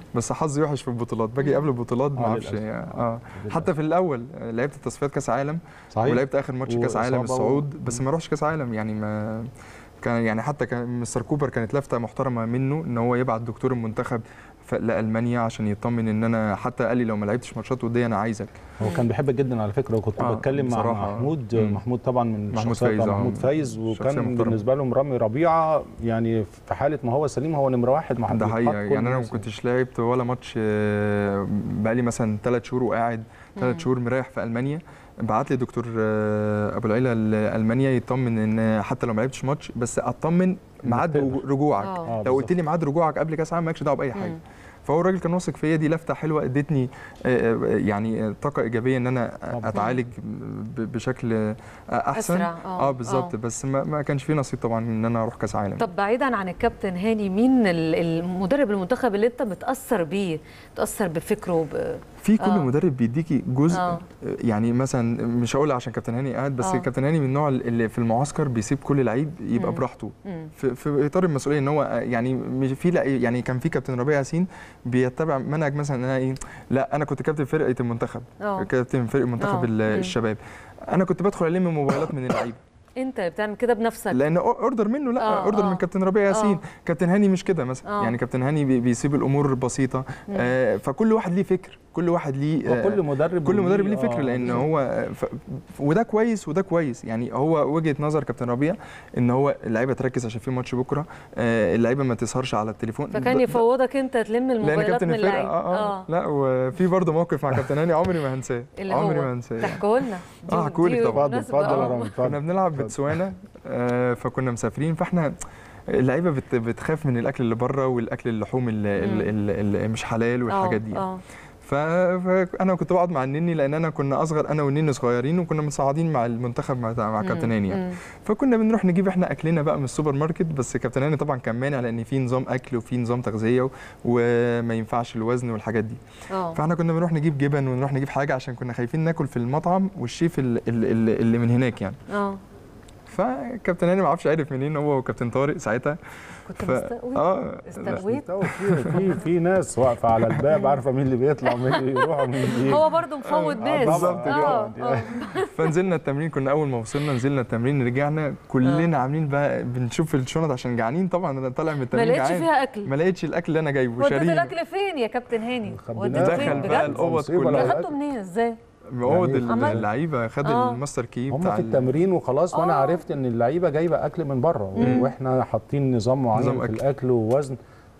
C: بس حظي وحش في البطولات باجي قبل البطولات ما
A: آه،
C: اعرفش
A: للأسف.
C: اه حتى في الاول آه، لعبت تصفيات كاس عالم
A: صحيح.
C: ولعبت اخر ماتش كاس عالم
A: وإصابة و-
C: الصعود بس ما رحتش كاس عالم يعني ما كان يعني حتى كان مستر كوبر كانت لفته محترمه منه ان هو يبعت دكتور المنتخب ف- لالمانيا عشان يطمن ان انا حتى قال لي لو ما لعبتش ماتشات وديه انا عايزك
A: هو كان بيحبك جدا على فكره وكنت
C: آه،
A: بتكلم مع
C: بصراحة.
A: محمود
C: مم.
A: محمود طبعا من
C: محمود
A: الشخصيات
C: فايز،
A: بتاع
C: آه.
A: محمود فايز
C: شخصية
A: وكان
C: محترمة.
A: بالنسبه لهم رامي ربيعه يعني في حاله ما هو سليم هو نمره واحد ما حد
C: ده
A: بيتحط
C: حقيقه
A: كل
C: يعني انا ما
A: الناس.
C: كنتش لعبت ولا ماتش آه، بقالي مثلا ثلاث شهور وقاعد
B: مم.
C: ثلاث شهور مريح في المانيا بعت لي دكتور آه، ابو العيله المانيا يطمن ان حتى لو ما لعبتش ماتش بس اطمن ميعاد
A: تقدر.
C: رجوعك
B: آه.
C: لو قلت لي ميعاد رجوعك قبل كاس عالم مالكش دعوه باي حاجه
B: مم.
C: فهو الراجل كان واثق فيا دي لفته حلوه ادتني آه، آه، يعني آه، طاقه ايجابيه ان انا
A: طبعاً.
C: اتعالج ب- بشكل آه، احسن
B: أسرع، آه،
C: اه بالظبط
B: آه.
C: بس ما, ما كانش في نصيب طبعا ان انا اروح كاس عالم
B: طب بعيدا عن الكابتن هاني مين ال- المدرب المنتخب اللي انت متاثر بيه متاثر بفكره ب...
C: في كل
B: آه.
C: مدرب بيديكي جزء
B: آه.
C: يعني مثلا مش هقول عشان كابتن هاني قاعد بس
B: آه.
C: كابتن هاني من النوع اللي في المعسكر بيسيب كل لعيب يبقى
B: مم.
C: براحته
B: مم.
C: في, في اطار المسؤوليه ان هو يعني مش في لع- يعني كان في كابتن ربيع ياسين بيتبع منهج مثلا ان انا ايه لا انا كنت كابتن فرقه المنتخب
B: اه
C: كابتن فرقه منتخب
B: آه.
C: ال-
B: مم.
C: الشباب انا كنت بدخل الم موبايلات من اللعيبه
B: انت اللي بتعمل كده بنفسك
C: لان اوردر منه لا
B: آه،
C: اوردر
B: آه.
C: من كابتن ربيع ياسين
B: آه.
C: كابتن هاني مش كده مثلا
B: آه.
C: يعني كابتن هاني بي- بيسيب الامور بسيطه
B: مم.
C: آه فكل واحد ليه فكر كل واحد ليه آه،
A: وكل مدرب
C: كل مدرب
A: وليه-
C: ليه فكر
A: آه،
C: لان
A: بالظبط.
C: هو ف... وده كويس وده كويس يعني هو وجهه نظر كابتن ربيع ان هو اللعيبه تركز عشان في ماتش بكره آه اللعيبه ما تسهرش على التليفون
B: فكان
C: ده-
B: يفوضك انت تلم
C: لان
B: الموبايلات
C: كابتن
B: من
C: الفرقه
B: اللعيبه
C: آه, آه, لا وفي برضه موقف مع كابتن هاني عمري ما هنساه
B: اللي
C: عمري
B: هو
C: ما هنساه
B: تحكوا لنا دي-
C: اه هحكولك
B: دي
C: طبعا
B: مناسبة، آه.
C: كنا بنلعب بتسوانا آه فكنا مسافرين فاحنا اللعيبه بت بتخاف من الاكل اللي بره والاكل اللحوم اللي,
B: مم.
C: اللي, اللي مش حلال والحاجات دي
B: اه
C: ف- فانا كنت بقعد مع النني لان انا كنا اصغر انا والنني صغيرين وكنا متصاعدين مع المنتخب مع, مع
B: مم،
C: كابتن هاني يعني
B: مم.
C: فكنا بنروح نجيب احنا اكلنا بقى من السوبر ماركت بس كابتن هاني طبعا كان مانع لان في نظام اكل وفي نظام تغذيه و- وما ينفعش الوزن والحاجات دي
B: اه
C: فاحنا كنا بنروح نجيب جبن ونروح نجيب حاجه عشان كنا خايفين ناكل في المطعم والشيف اللي, اللي, اللي من هناك يعني
B: اه
C: فكابتن هاني ما اعرفش عارف منين هو وكابتن طارق ساعتها
B: كنت
C: ف...
B: مستقوي
C: اه
B: استقويت
A: في في في ناس واقفه على الباب عارفه مين اللي بيطلع ومين اللي يروح ومين اللي يجي.
B: هو برضه مفوض
A: آه،
B: ناس
A: بالظبط كده.
B: اه اه
C: فنزلنا التمرين كنا اول ما وصلنا نزلنا التمرين رجعنا كلنا عاملين بقى بنشوف الشنط عشان جعانين طبعا انا طالع من
B: ما
C: التمرين
B: لقيتش
C: جعان
B: فيها اكل
C: ما لقيتش الاكل اللي انا جايبه
B: وديت
C: شاريه
B: الاكل فين يا كابتن هاني
A: خبيناه.
B: وديته فين
C: دخل بقى
B: بجد
C: الاوض
A: مصيبة
C: كلها
A: لو-
B: اخدته منين ازاي
C: اوض
A: يعني
B: عمل-
C: اللعيبه خد
B: آه.
C: الماستر كي
A: هم
C: بتاع
A: في
C: ال-
A: التمرين وخلاص وانا
B: آه.
A: عرفت ان اللعيبه جايبه اكل من بره
C: مم.
A: واحنا حاطين نظام معين
C: نظام
A: في
C: أكل.
A: الاكل ووزن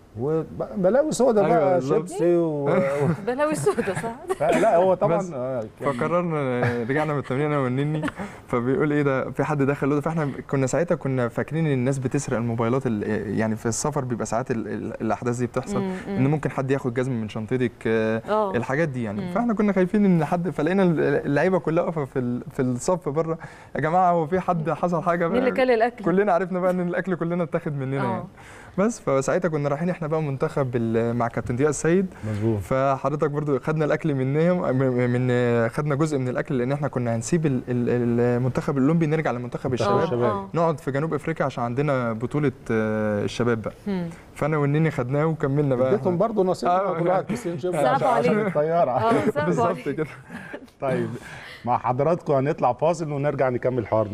A: وبلاوي سودا
C: أيوة
A: بقى
C: بالظبط.
A: شيبسي و... و...
B: بلاوي سودا صح
A: لا هو طبعا
C: بس
A: آه، كان-
C: فقررنا رجعنا من التمرين انا والنني فبيقول ايه ده في حد دخل الاوضه فاحنا كنا ساعتها كنا فاكرين ان الناس بتسرق الموبايلات ال- يعني في السفر بيبقى ساعات ال- ال- الاحداث دي بتحصل
B: مم، مم.
C: ان ممكن حد ياخد جزمه من شنطتك آه،
B: اه
C: الحاجات دي يعني
B: مم.
C: فاحنا كنا خايفين ان حد فلقينا اللعيبه كلها واقفه في ال- في الصف بره يا جماعه هو في حد حصل حاجه
B: مين اللي
C: بقى
B: كل الاكل
C: كلنا عرفنا بقى ان الاكل كلنا اتاخد مننا
B: آه.
C: يعني بس فساعتها كنا رايحين احنا بقى منتخب ال- مع كابتن ضياء السيد
A: مظبوط
C: فحضرتك برضو خدنا الاكل منهم من من- خدنا جزء من الاكل لان احنا كنا هنسيب ال- ال- المنتخب الاولمبي نرجع لمنتخب
A: منتخب
C: الشباب
A: الشباب.
B: اه
C: نقعد في جنوب افريقيا عشان عندنا بطوله آه، الشباب بقى
B: مم.
C: فانا والنني خدناه وكملنا بقى
A: اديتهم برضه نصيب
C: آه،
A: كل واحد كيسين شيبسي
B: صعبوا
A: عشان عشان
B: عليك.
A: الطياره
B: اه صعبوا
C: بالظبط
B: عليك.
C: كده
A: طيب مع حضراتكم هنطلع فاصل ونرجع نكمل حوارنا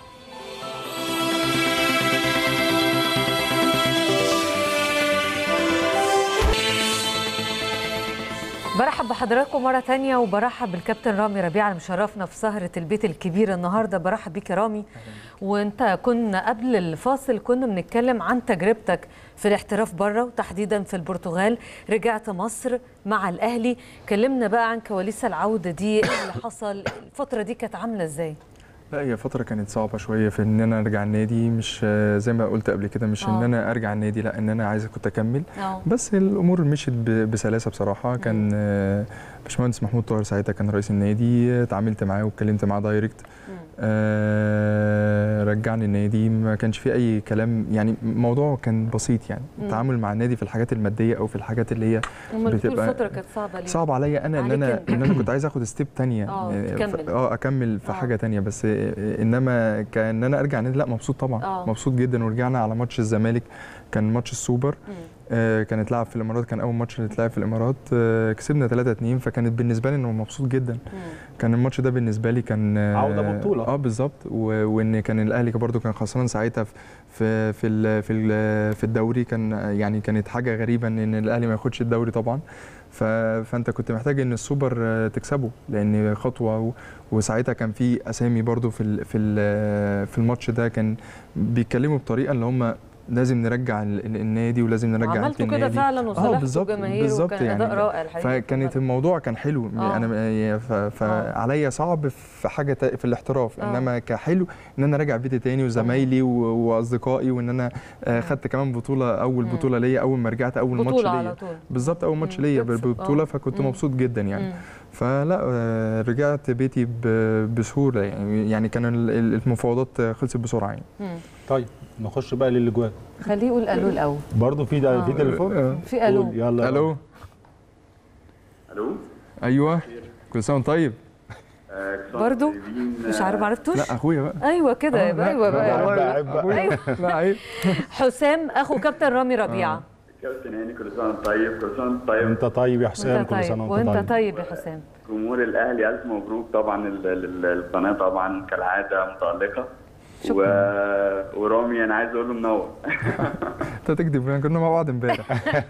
B: برحب بحضراتكم مرة تانية وبرحب بالكابتن رامي ربيع اللي مشرفنا في سهرة البيت الكبير النهاردة برحب بيك يا رامي وانت كنا قبل الفاصل كنا بنتكلم عن تجربتك في الاحتراف بره وتحديدا في البرتغال رجعت مصر مع الاهلي كلمنا بقى عن كواليس العودة دي ايه اللي حصل الفترة دي كانت عاملة ازاي
C: لا هي فترة كانت صعبة شوية في ان انا ارجع النادي مش آه، زي ما قلت قبل كده مش ان
B: آه.
C: انا ارجع النادي لا ان انا عايز كنت اكمل
B: اه
C: بس الامور مشيت ب- بسلاسه بصراحه كان آه، باشمهندس محمود طاهر ساعتها كان رئيس النادي آه، اتعاملت معاه واتكلمت معاه دايركت آه، رجعني النادي ما كانش فيه اي كلام يعني الموضوع كان بسيط يعني
B: مم.
C: التعامل مع النادي في الحاجات الماديه او في الحاجات اللي هي
B: امال بتقول
C: بتبقى-
B: فترة كانت صعبة ليه؟
C: صعب عليا انا ان
B: عليك
C: انا
B: أنت.
C: ان انا كنت عايز اخد ستيب تانية
B: آه،
C: يعني ف-
B: تكمل.
C: اه اكمل في
B: آه.
C: حاجه تانية بس آه، انما كان انا ارجع النادي لا مبسوط طبعا
B: آه.
C: مبسوط جدا ورجعنا على ماتش الزمالك كان ماتش السوبر
B: مم.
C: آه، كانت لعب في الامارات كان اول ماتش اتلعب في الامارات آه، كسبنا 3 2 فكانت بالنسبه لي انه مبسوط جدا كان الماتش ده بالنسبه لي كان آه،
A: عودة ببطولة.
C: اه بالظبط و- وان كان الاهلي برضو كان خسران ساعتها في في في ال- في ال- في الدوري كان يعني كانت حاجه غريبه ان إن الاهلي ما ياخدش الدوري طبعا ف- فانت كنت محتاج ان السوبر آه، تكسبه لان خطوه و- وساعتها كان في اسامي برضو في ال- في ال- في الماتش ده كان بيتكلموا بطريقه اللي هم لازم نرجع ال- ال- النادي ولازم نرجع عيلة
B: عملتوا كده
C: النادي.
B: فعلا
C: اه
B: وصالحتوا
C: بالظبط
B: الجماهير
C: بالظبط
B: وكان
C: يعني
B: اداء رائع الحقيقه
C: فكانت الموضوع كان حلو
B: آه.
C: انا ف- فعليا صعب في حاجه تا- في الاحتراف
B: آه.
C: انما كحلو ان انا راجع بيتي تاني وزمايلي و- واصدقائي وان انا آه، خدت كمان بطوله اول
B: مم.
C: بطوله ليا اول ما رجعت اول ماتش
B: بطولة على
C: ليا
B: طول
C: بالظبط اول ماتش
B: مم.
C: ليا
B: تكسب.
C: بالبطوله
B: آه.
C: فكنت
B: مم.
C: مبسوط جدا يعني
B: مم.
C: فلا آه، رجعت بيتي ب- بسهوله يعني يعني كان ال- ال- المفاوضات خلصت بسرعه يعني
B: مم.
A: طيب نخش بقى للاجوان
B: خليه يقول الو الاول
A: برضه في ده
B: آه.
A: في تليفون
B: في الو
A: قول، يلا
C: الو
L: الو
C: ايوه كل سنه وانت طيب
B: برضو مش عارف عرفتوش
C: لا اخويا بقى
B: ايوه كده
C: آه،
B: يبقى
C: لا،
B: ايوه
C: لا،
B: بقى
C: عيب بقى،
A: عيب بقى.
C: أخويا.
B: أيوة.
C: لا عيب
B: حسام اخو كابتن رامي ربيعه
L: كابتن هاني كل سنه وانت طيب كل سنه وانت طيب
A: انت طيب يا حسام
B: وانت
A: كل
B: طيب
A: سنه وانت
B: وانت
A: طيب
B: طيب يا حسام
L: جمهور الاهلي الف مبروك طبعا ال- ال- القناه طبعا كالعاده متالقه و... ورامي انا عايز اقول له منور
C: انت تكذب يعني كنا مع بعض امبارح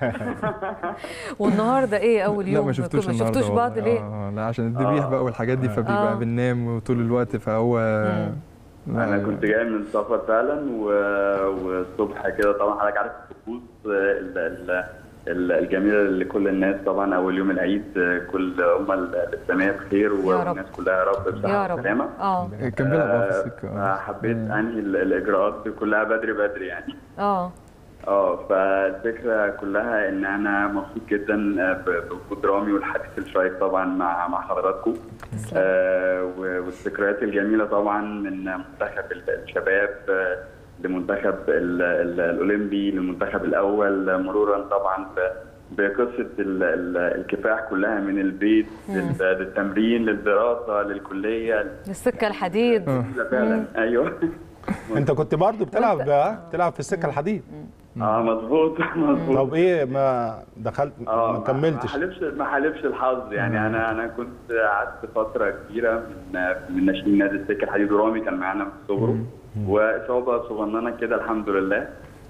B: والنهارده ايه اول
C: لا
B: يوم
C: ما شفتوش
B: ما
C: النهارده
B: شفتوش بعض
C: والله.
B: ليه
C: آه لا عشان الذبيح بقى والحاجات دي فبيبقى
B: آه.
C: بننام طول الوقت فهو لا،
L: انا كنت جاي من السفر فعلا و... والصبح كده طبعا حضرتك عارف الطقوس ال... ال... ال- الجميله لكل الناس طبعا اول يوم العيد كل امه الاسلاميه بخير
B: رب.
L: والناس كلها يا رب
B: يا
L: بصحه
B: رب
L: وسلامه
B: اه
C: كان بيلعب اه في السكه آه.
L: حبيت انهي ال- الاجراءات دي كلها بدري بدري يعني
B: اه
L: اه فالفكره كلها ان انا مبسوط جدا ب- بوجود رامي والحديث الشيق طبعا مع مع حضراتكم آه و- والذكريات الجميله طبعا من منتخب ال- الشباب آه، لمنتخب ال- ال- الاولمبي للمنتخب الاول مرورا طبعا ب- بقصه ال- ال- الكفاح كلها من البيت لل- للتمرين للدراسه للكليه
B: السكه الحديد
L: لا فعلا ايوه
A: انت كنت برضه بتلعب آه، بتلعب في السكه الحديد
L: اه مظبوط مظبوط
A: طب ايه ما دخلت ما
L: ما
A: كملتش
L: حلفش ما حلفش الحظ يعني انا انا كنت قعدت فتره كبيره من من ناشئين نادي السكه الحديد ورامي كان معانا من صغره واصابه صغننه كده الحمد لله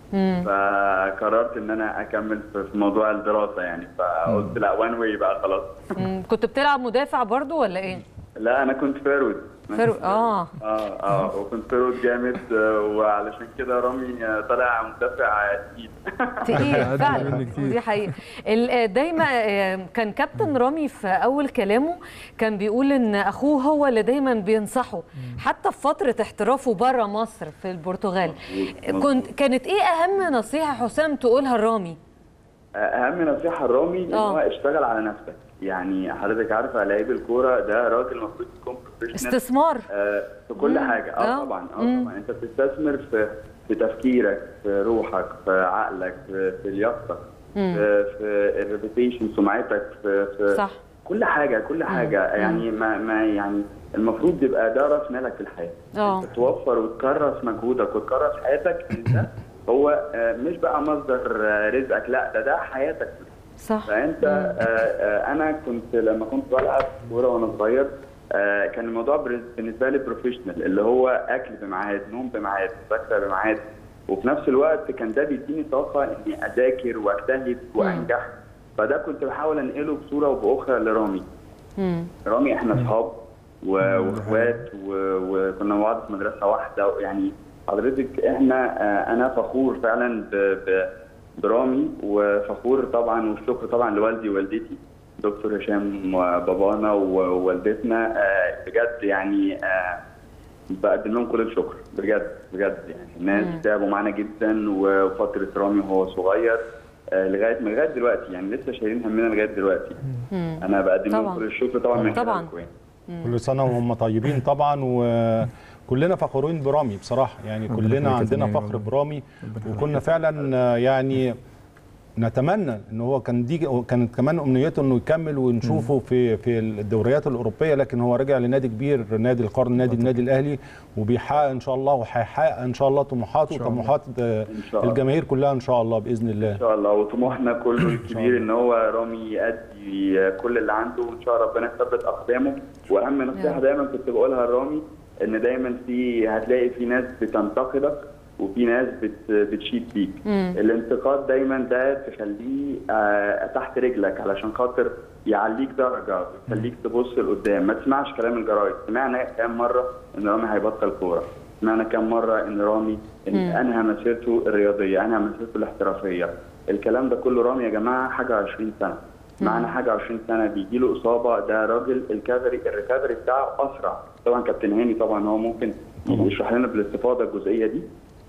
L: فقررت ان انا اكمل في في موضوع الدراسه يعني فقلت لا وان واي بقى خلاص
B: مم. كنت بتلعب مدافع برضو ولا ايه
L: لا انا كنت فيرود
B: فرو اه
L: اه اه وكنت فيرود جامد آه، وعلشان كده رامي آه، طلع مدافع تقيل
B: تقيل
C: أقل
B: فعلا
C: مني كتير.
B: دي حقيقة ال- دايما آه، كان كابتن رامي في أول كلامه كان بيقول إن أخوه هو اللي دايما بينصحه حتى في فترة احترافه بره مصر في البرتغال كنت كانت إيه أهم نصيحة حسام تقولها لرامي؟
L: اهم نصيحه لرامي ان
B: آه.
L: هو اشتغل على نفسك يعني حضرتك عارفه لعيب الكوره ده راجل المفروض يكون بروفيشنال
B: استثمار
L: آه في كل
B: مم.
L: حاجه اه
B: آه.
L: طبعا اه
B: مم.
L: طبعا انت بتستثمر في في تفكيرك في روحك في عقلك في, في لياقتك
B: مم.
L: في, في الريبيتيشن سمعتك في, في
B: صح
L: كل حاجه كل حاجه يعني ما, ما يعني المفروض يبقى ده راس مالك في الحياه
B: اه
L: انت توفر وتكرس مجهودك وتكرس حياتك ان ده هو آه، مش بقى مصدر آه، رزقك لا ده ده حياتك
B: صح
L: فانت آه، آه، انا كنت لما كنت بلعب كوره وانا صغير آه، كان الموضوع بر- بالنسبه لي بروفيشنال اللي هو اكل بميعاد نوم بميعاد مذاكره بميعاد وفي نفس الوقت كان ده بيديني طاقه اني اذاكر واجتهد وانجح فده كنت بحاول انقله بصوره وباخرى لرامي
B: مم.
L: رامي احنا اصحاب و- واخوات و- وكنا مع بعض في مدرسه واحده يعني حضرتك احنا آه، انا فخور فعلا ب- ب- برامي وفخور طبعا والشكر طبعا لوالدي ووالدتي دكتور هشام وبابانا ووالدتنا آه، بجد يعني آه، بقدم لهم كل الشكر بجد بجد يعني الناس
B: مم.
L: تعبوا معانا جدا وفتره رامي وهو صغير آه، لغايه من لغايه دلوقتي يعني لسه شايلين همنا لغايه دلوقتي
B: مم.
L: انا بقدم لهم
B: طبعا.
L: كل الشكر طبعا من
B: طبعا.
L: خلالكم يعني.
A: كل سنه وهم طيبين طبعا وكلنا فخورين برامي بصراحه يعني
C: ربنا
A: كلنا
C: يخليك يا
A: عندنا
C: زميلي
A: فخر
C: والله.
A: برامي وكنا فعلا آه، يعني نتمنى ان هو كان دي كانت كمان امنيته انه يكمل ونشوفه في في الدوريات الاوروبيه لكن هو رجع لنادي كبير نادي القرن نادي النادي الاهلي وبيحقق ان شاء الله وهيحقق ان شاء الله طموحاته وطموحات آه،
L: شاء الله.
A: الجماهير كلها ان شاء الله باذن الله
L: ان شاء الله وطموحنا كله الكبير ان هو رامي يأدي كل اللي عنده وان شاء الله ربنا يثبت اقدامه واهم نصيحه دايما كنت بقولها لرامي ان دايما في هتلاقي في ناس بتنتقدك وفي ناس بت بتشيد بيك
M: مم.
L: الانتقاد دايما ده تخليه آه، تحت رجلك علشان خاطر يعليك درجه ويخليك تبص لقدام ما تسمعش كلام الجرايد سمعنا كام مره ان رامي هيبطل كوره سمعنا كام مره ان رامي إن
M: مم.
L: انهى مسيرته الرياضيه انهى مسيرته الاحترافيه الكلام ده كله رامي يا جماعه حاجه 20 سنه معانا حاجه 20 سنه بيجي له اصابه ده راجل الكافري الريكفري بتاعه اسرع طبعا كابتن هاني طبعا هو ممكن يشرح لنا بالاستفاضه الجزئيه دي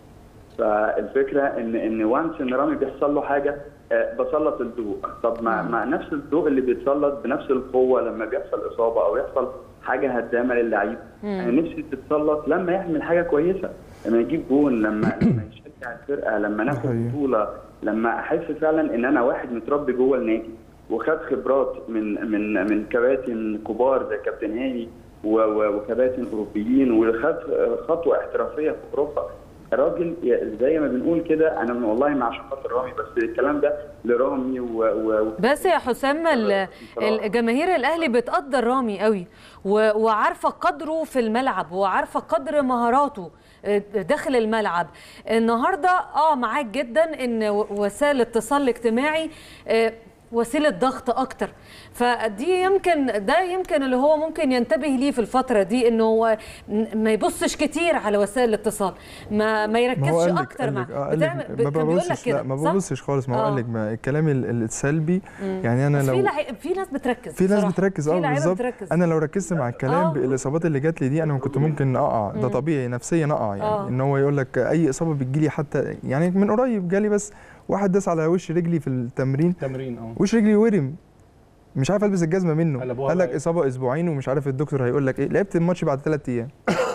L: فالفكره ان ان وانس ان رامي بيحصل له حاجه آه، بسلط الضوء طب مع, مع نفس الضوء اللي بيتسلط بنفس القوه لما بيحصل اصابه او يحصل حاجه هدامه للعيب
M: مم.
L: انا نفسي تتسلط لما يعمل حاجه كويسه لما يجيب جون لما لما يشجع الفرقه لما ناخد بطوله لما احس فعلا ان انا واحد متربي جوه النادي وخد خبرات من من من كباتن كبار زي كابتن هاني و- و- وكباتن اوروبيين وخد خطوه احترافيه في اوروبا راجل زي ما بنقول كده انا والله مع عشان خاطر رامي بس الكلام ده لرامي و, و...
B: بس يا حسام ال- الجماهير الاهلي بتقدر رامي قوي و- وعارفه قدره في الملعب وعارفه قدر مهاراته داخل الملعب النهارده اه معاك جدا ان و- وسائل الاتصال الاجتماعي آه، وسيله ضغط اكتر فدي يمكن ده يمكن اللي هو ممكن ينتبه ليه في الفتره دي انه هو ن- ما يبصش كتير على وسائل الاتصال ما ما
C: ما هو
B: يركزش
C: قال لك-
B: اكتر
C: قال
B: مع
C: لك- آه، قال
B: بتعمل
C: لك
B: ب-
C: ما
B: كان بيقول لك
C: ببصش
B: كده
C: لا ما
B: صح؟
C: ببصش خالص ما هو
B: آه.
C: قال لك ما الكلام ال- السلبي
B: مم.
C: يعني انا
B: بس
C: لو
B: في لعي... في ناس بتركز
C: في ناس
B: بصراحة.
C: بتركز
B: في
C: اه
B: لعيبة
C: بالظبط
B: بتركز.
C: انا لو ركزت مع الكلام
B: آه.
C: بالاصابات اللي جات لي دي انا كنت ممكن اقع ده
B: مم.
C: طبيعي نفسيا اقع يعني
B: آه.
C: ان هو يقول لك اي اصابه بتجيلي حتى يعني من قريب جالي بس واحد داس على وش رجلي في التمرين
A: تمرين اه
C: وش رجلي ورم مش عارف البس الجزمه منه
A: قلبوها
C: قال لك
A: بقى.
C: اصابه اسبوعين ومش عارف الدكتور هيقول لك ايه لعبت الماتش بعد ثلاث ايام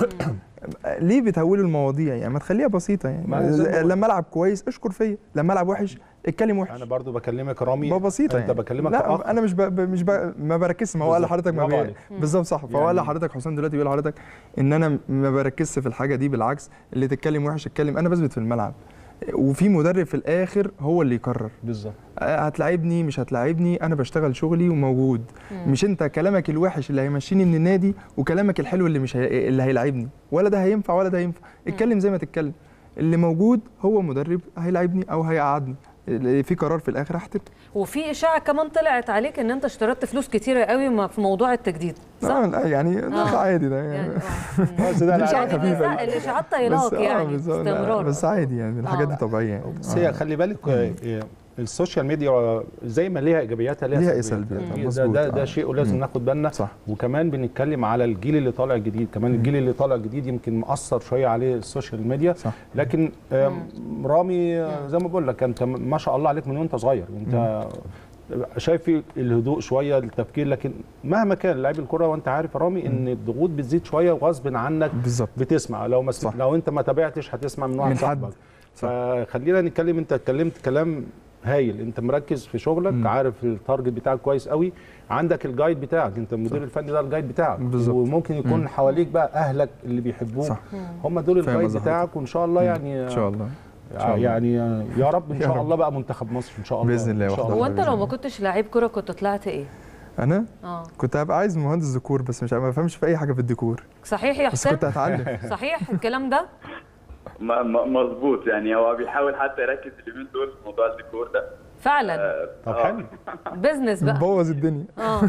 C: ليه بتهولوا المواضيع يعني ما تخليها بسيطه يعني
A: ما زي ما قلت.
C: لما العب كويس اشكر فيا لما العب وحش اتكلم وحش
A: انا برضو بكلمك رامي
C: بقى بسيطه
A: انت
C: يعني.
A: بكلمك
C: لا
A: كأخ.
C: انا مش ب... ب- مش ب... ما بركزش ما هو قال
A: بالظبط.
C: لحضرتك ما
A: برافو
C: بي...
A: عليك.
C: بالظبط صح فهو قال
A: يعني-
C: لحضرتك حسام دلوقتي بيقول لحضرتك ان انا ما بركزش في الحاجه دي بالعكس اللي تتكلم وحش اتكلم انا بثبت في الملعب وفي مدرب في الاخر هو اللي يقرر
A: بالظبط
C: هتلاعبني مش هتلاعبني انا بشتغل شغلي وموجود
A: مم.
C: مش انت كلامك الوحش اللي هيمشيني من النادي وكلامك الحلو اللي مش هي... اللي هيلاعبني ولا ده هينفع ولا ده هينفع اتكلم زي ما تتكلم اللي موجود هو مدرب هيلاعبني او هيقعدني اللي في قرار في الاخر هحترم
B: وفي اشاعه كمان طلعت عليك ان انت اشترطت فلوس كتيره قوي ما- في موضوع التجديد صح؟
C: آه، لا يعني ده
B: آه.
C: عادي ده يعني
A: بس ده
C: دي إشاعة
B: يعني
C: خفيفة
B: الإشاعة-
C: دي.
B: الاشاعات
C: بس
B: طيلاك
C: آه،
B: يعني
C: بالظبط. لا،
B: باستمرار
C: بس عادي يعني الحاجات دي
B: آه.
C: طبيعيه يعني
A: بس هي خلي بالك آه، السوشيال ميديا زي ما ليها ايجابياتها ليها,
C: ليها
A: سلبيات.
C: سلبيات،
A: ده,
C: مظبوط،
A: ده, ده
C: آه.
A: شيء ولازم
C: مم.
A: ناخد بالنا
C: صح.
A: وكمان بنتكلم على الجيل اللي طالع جديد كمان الجيل اللي طالع جديد يمكن مأثر شويه عليه السوشيال ميديا
C: صح.
A: لكن آه، رامي آه، زي ما بقول لك انت ما شاء الله عليك من وانت صغير انت شايف في الهدوء شويه التفكير لكن مهما كان لعيب الكره وانت عارف يا رامي ان الضغوط بتزيد شويه وغصب عنك
C: بالظبط
A: بتسمع لو ما
C: صح.
A: لو انت ما تابعتش هتسمع من واحد
C: من حد.
A: صاحبك فخلينا نتكلم انت اتكلمت كلام هايل انت مركز في شغلك
C: مم.
A: عارف التارجت بتاعك كويس قوي عندك الجايد بتاعك انت المدير الفني ده الجايد بتاعك
C: بالظبط.
A: وممكن يكون
C: مم.
A: حواليك بقى اهلك اللي بيحبوك
C: صح.
A: هم دول
C: فاهم
A: الجايد
C: قصدي
A: بتاعك وان شاء الله يعني
C: ان شاء الله إن شاء الله.
A: يعني يا رب ان
C: يا
A: شاء
C: رب.
A: الله بقى منتخب مصر ان شاء الله
C: بإذن الله
A: إن شاء
C: واحدة
B: هو انت لو ما كنتش لعيب كره كنت طلعت ايه؟
C: انا
B: اه
C: كنت هبقى عايز مهندس ديكور بس مش ما بفهمش في اي حاجه في الديكور
B: صحيح يا
C: بس
B: حسام
C: كنت هتعلم
B: صحيح الكلام ده
L: م- م- مظبوط يعني هو بيحاول حتى يركز اليومين دول في موضوع الديكور ده
B: فعلا
A: طب حلو
B: بزنس بقى
C: بوظ الدنيا
B: اه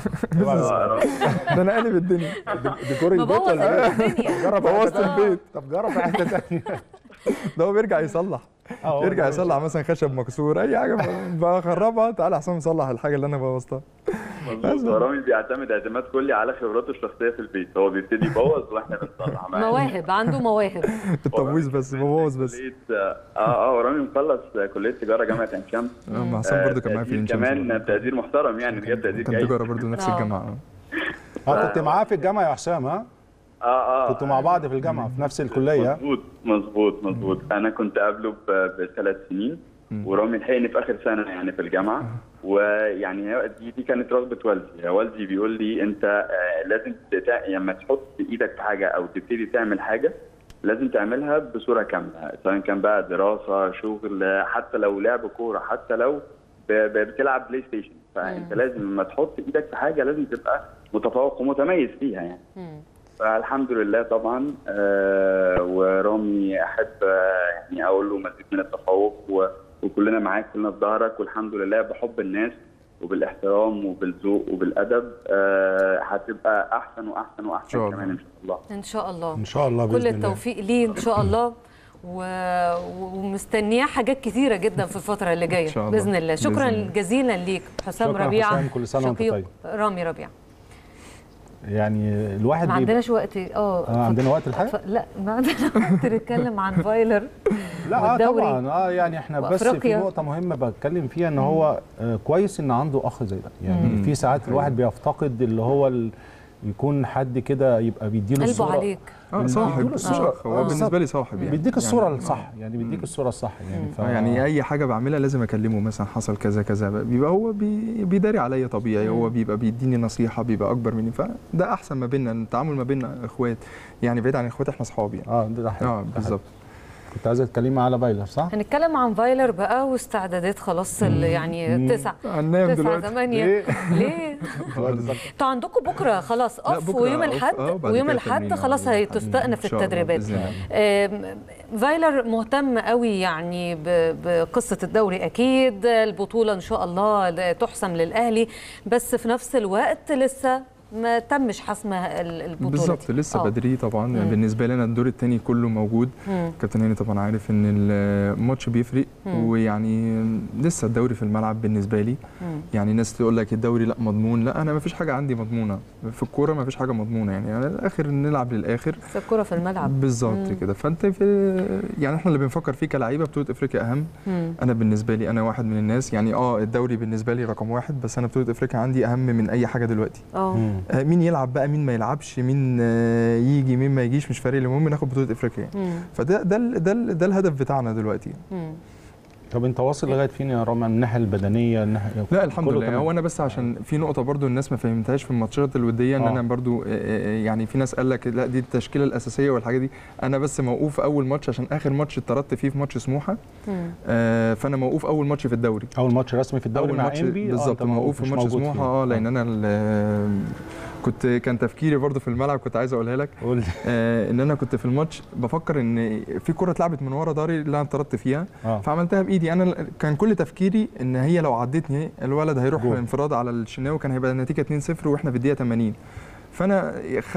C: ده انا قالب الدنيا
A: ديكور البيت
B: مبوظ
A: ولا ايه؟
B: الدنيا
A: جرب
C: بوظت
A: حتة-
C: البيت
A: طب جرب في حته ثانيه
C: ده هو بيرجع يصلح
A: هو
C: يرجع
A: ده
C: يصلح مثلا خشب مكسور اي حاجه بخربها تعالى حسام صلح الحاجه اللي انا بوظتها
L: مظبوط هو رامي بيعتمد اعتماد كلي على خبراته الشخصيه في البيت هو بيبتدي يبوظ واحنا بنصلح معاه
B: مواهب عنده مواهب
C: التبويظ بس ببوظ بس
L: كليه اه اه ورامي مخلص كليه تجاره جامعه عين شمس
C: آه، مع حسام برضه كان معايا في
L: تقدير
C: الانشاء
L: كمان تقدير محترم يعني جاب تقدير
C: كان
L: جيد
C: تجاره برضه نفس
B: آه.
C: الجامعه
A: اه كنت معاه في الجامعه يا حسام ها
L: اه اه
A: كنتوا مع بعض في الجامعه في نفس الكليه
L: مظبوط مظبوط مظبوط انا كنت قبله ب- بثلاث سنين ورامي لحقني في اخر سنه يعني في الجامعه ويعني هي- دي دي كانت رغبه والدي والدي بيقول لي انت آه، لازم تتا- لما تحط ايدك في حاجه او تبتدي تعمل حاجه لازم تعملها بصوره كامله سواء كان بقى دراسه شغل حتى لو لعب كوره حتى لو ب- ب- بتلعب بلاي ستيشن فانت لازم لما تحط ايدك في حاجه لازم تبقى متفوق ومتميز فيها يعني فالحمد لله طبعا آه ورامي احب آه يعني اقول له مزيد من التفوق و- وكلنا معاك كلنا في ظهرك والحمد لله بحب الناس وبالاحترام وبالذوق وبالادب آه هتبقى احسن واحسن واحسن
C: شاء الله.
L: كمان ان شاء الله
B: ان شاء الله
A: ان شاء الله
B: كل
A: باذن الله
B: التوفيق ليه ان شاء الله و... ومستنياه حاجات كتيره جدا في الفتره اللي جايه
C: إن شاء الله.
B: باذن الله شكرا
C: بإذن الله.
B: جزيلا ليك حسام
A: شكراً
B: ربيعه
A: حسام، كل سنة وأنت
B: شقيق
A: طيب.
B: رامي ربيعه
A: يعني الواحد
B: ما
A: بيبقى-
B: عندناش وقت اه
A: آه، عندنا وقت الحقيقة؟
B: ف... لا ما عندنا وقت نتكلم عن فايلر
A: لا آه
B: والدوري.
A: طبعا اه يعني احنا بس في
B: وأفريقيا.
A: نقطه مهمه بتكلم فيها ان هو آه كويس ان عنده اخ زي ده يعني
C: مم.
A: في ساعات الواحد بيفتقد اللي هو ال... يكون حد كده يبقى بيديله
B: قلبه
A: الصوره
B: عليك
C: اه صاحب
A: بيديله الصوره
C: هو
A: آه،
C: بالنسبه لي صاحب يعني
A: بيديك الصوره
C: يعني-
A: الصح يعني بيديك الصوره الصح يعني ف...
C: آه، يعني اي حاجه بعملها لازم اكلمه مثلا حصل كذا كذا بيبقى هو بي بيداري عليا طبيعي هو بيبقى بيديني نصيحه بيبقى اكبر مني فده احسن ما بيننا التعامل ما بيننا اخوات يعني بعيد عن اخوات احنا اصحاب يعني
A: اه ده حلو
C: اه بالظبط
A: كنت عايزه تتكلمي على بايلر صح؟
B: هنتكلم عن فايلر بقى واستعدادات خلاص ال- يعني تسع
C: هننام
B: تسعة
C: دلوقتي
B: ثمانية
A: ليه؟
B: ليه؟ انتوا عندكم بكره خلاص
C: لا،
B: اوف
C: بكرة
B: ويوم
C: أوف،
B: الحد
C: آه، وبعد
B: ويوم
C: كده
B: الحد
C: تمرين،
B: خلاص
C: آه،
B: هتستأنف
C: إن شاء الله
B: التدريبات
C: بإذن الله.
B: آم، فايلر مهتم قوي يعني ب- بقصه الدوري اكيد البطوله ان شاء الله تحسم للاهلي بس في نفس الوقت لسه ما تمش حسم ال- البطوله
C: بالظبط
B: دي.
C: لسه
B: آه.
C: بدري طبعا
B: مم.
C: بالنسبه لنا الدور الثاني كله موجود
B: مم.
C: كابتن هاني طبعا عارف ان الماتش بيفرق
B: مم.
C: ويعني لسه الدوري في الملعب بالنسبه لي
B: مم.
C: يعني ناس تقول لك الدوري لا مضمون لا انا ما فيش حاجه عندي مضمونه في الكوره ما فيش حاجه مضمونه يعني على الاخر نلعب للاخر
B: بس الكره في الملعب
C: بالظبط
B: مم.
C: كده فانت في يعني احنا اللي بنفكر فيه كلعيبه بطوله افريقيا اهم
B: مم.
C: انا بالنسبه لي انا واحد من الناس يعني اه الدوري بالنسبه لي رقم واحد بس انا بطوله افريقيا عندي اهم من اي حاجه دلوقتي
B: اه
C: آه، مين يلعب بقى مين ما يلعبش مين آه، يجي مين ما يجيش مش فارق لي المهم ناخد بطوله افريقيا يعني.
B: مم.
C: فده ده ال- ده ال- ده الهدف بتاعنا دلوقتي
B: مم.
A: طب انت واصل لغايه فين يا رامي من الناحيه البدنيه الناحيه
C: لا الحمد
A: كله
C: لله
A: تمام.
C: هو انا بس عشان في نقطه برضو الناس ما فهمتهاش في الماتشات الوديه ان
A: آه.
C: انا برضو آه، آه، يعني في ناس قال لك لا دي التشكيله الاساسيه والحاجه دي انا بس موقوف اول ماتش عشان اخر ماتش اتطردت فيه في ماتش سموحه
B: مم.
C: آه، فانا موقوف اول ماتش في الدوري
A: اول ماتش رسمي في الدوري
C: اول
A: مع
C: ماتش
A: انبي
C: بالظبط موقوف في
A: مش
C: ماتش
A: موجود
C: سموحه
A: فيه.
C: اه لان انا ال- كنت كان تفكيري برضو في الملعب كنت عايز اقولها لك
A: قول لي.
C: آه ان انا كنت في الماتش بفكر ان في كره اتلعبت من ورا داري اللي انا اتطردت فيها
A: آه.
C: فعملتها بايدي انا كان كل تفكيري ان هي لو عدتني الولد هيروح
A: جول.
C: انفراد على الشناوي كان هيبقى النتيجه 2-0 واحنا في الدقيقه 80 فانا خ...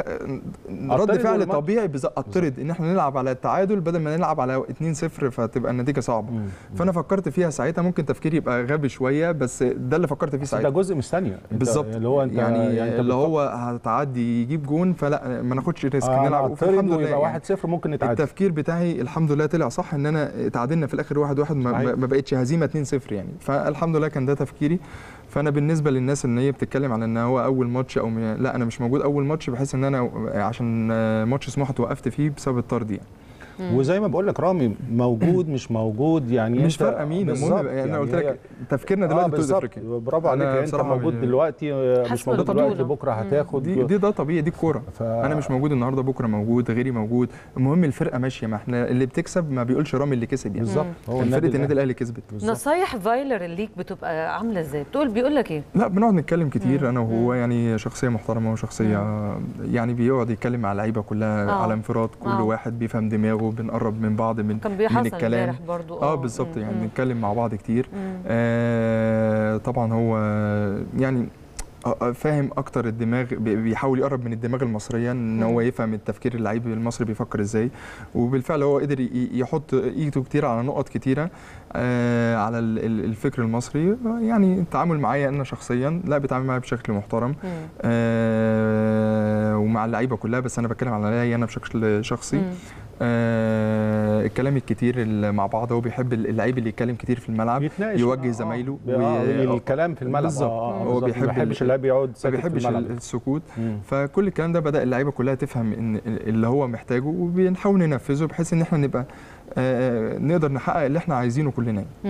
C: رد
A: أطرد
C: فعل
A: ولا ما-
C: طبيعي بز- اطرد ان احنا نلعب على التعادل بدل ما نلعب على 2-0 فتبقى النتيجه صعبه
A: مم.
C: فانا فكرت فيها ساعتها ممكن تفكيري يبقى غبي شويه بس ده اللي فكرت فيه
A: بس ده
C: ساعتها
A: جزء من الثانيه أنت-
C: بالظبط
A: اللي هو انت
C: يعني,
A: أنت
C: اللي
A: بتفكر-
C: هو هتعدي يجيب جون فلا ما ناخدش ريسك
A: آه،
C: نلعب
A: أنا
C: وفي
A: أعترض
C: الحمد لله
A: ويبقى
C: يعني
A: 1-0 ممكن نتعادل
C: التفكير بتاعي الحمد لله طلع صح ان انا اتعادلنا في الاخر 1-1 واحد ما,
A: صحيح.
C: ما بقتش هزيمه 2-0 يعني فالحمد لله كان ده تفكيري فانا بالنسبه للناس ان هي بتتكلم على ان هو اول ماتش او م- لا انا مش موجود اول ماتش بحيث ان انا عشان ماتش سموحه توقفت فيه بسبب الطرد يعني
A: وزي ما بقول لك رامي موجود مش موجود يعني
C: مش
A: أنت-
C: فارقه مين المهم
A: بالظبط،
C: يعني انا قلت
A: هي-
C: لك تفكيرنا
A: آه
C: دلوقتي بطوله
A: بالظبط
C: افريقيا
A: برافو عليك
C: أنا
A: يعني انت
C: بصراحة
A: موجود
C: مش-
A: دلوقتي آه، مش
B: حسم
A: موجود
B: البطولة.
A: دلوقتي بكره هتاخد
C: دي, دي ده طبيعي دي الكوره
A: ف...
C: انا مش موجود النهارده بكره موجود غيري موجود المهم الفرقه ماشيه ما احنا اللي بتكسب ما بيقولش رامي اللي كسب يعني
A: بالظبط هو
C: كان
A: النادي
C: فرقه النادي الاهلي كسبت
B: نصايح فايلر الليك بتبقى عامله ازاي بتقول بيقول لك ايه
C: لا بنقعد نتكلم كتير انا وهو يعني شخصيه محترمه وشخصيه يعني بيقعد يتكلم مع اللعيبه كلها
B: آه.
C: على انفراد كل
B: آه.
C: واحد بيفهم دماغه بنقرب من بعض من
B: كان
C: من
B: بيحصل
C: الكلام
B: امبارح برضو
C: اه بالظبط
B: مم.
C: يعني
B: مم.
C: نتكلم مع بعض كتير
B: مم.
C: آه طبعا هو يعني آه، فاهم اكتر الدماغ بي- بيحاول يقرب من الدماغ المصريه ان هو يفهم التفكير اللعيب المصري بيفكر ازاي وبالفعل هو قدر ي- يحط ايده كتير على نقط كتيره آه على ال- ال- الفكر المصري آه، يعني التعامل معايا انا شخصيا لا بيتعامل معايا بشكل محترم
B: مم.
C: آه ومع اللعيبه كلها بس انا بتكلم على انا بشكل شخصي
B: مم.
C: آه الكلام الكتير اللي مع بعض هو بيحب اللعيب اللي يتكلم كتير في الملعب
A: يتناقش
C: يوجه
A: آه،
C: زمايله
A: آه. آه، الكلام في الملعب
C: بالظبط
A: آه، آه،
C: هو
A: بالظبط.
C: بيحب
A: ما بيحبش
C: ال-
A: اللاعب يقعد
C: ما
A: ساكت في
C: بيحبش
A: الملعب.
C: السكوت
A: مم.
C: فكل الكلام ده بدا اللعيبه كلها تفهم ان اللي هو محتاجه وبنحاول ننفذه بحيث ان احنا نبقى آه، نقدر نحقق اللي احنا عايزينه كلنا
B: مم.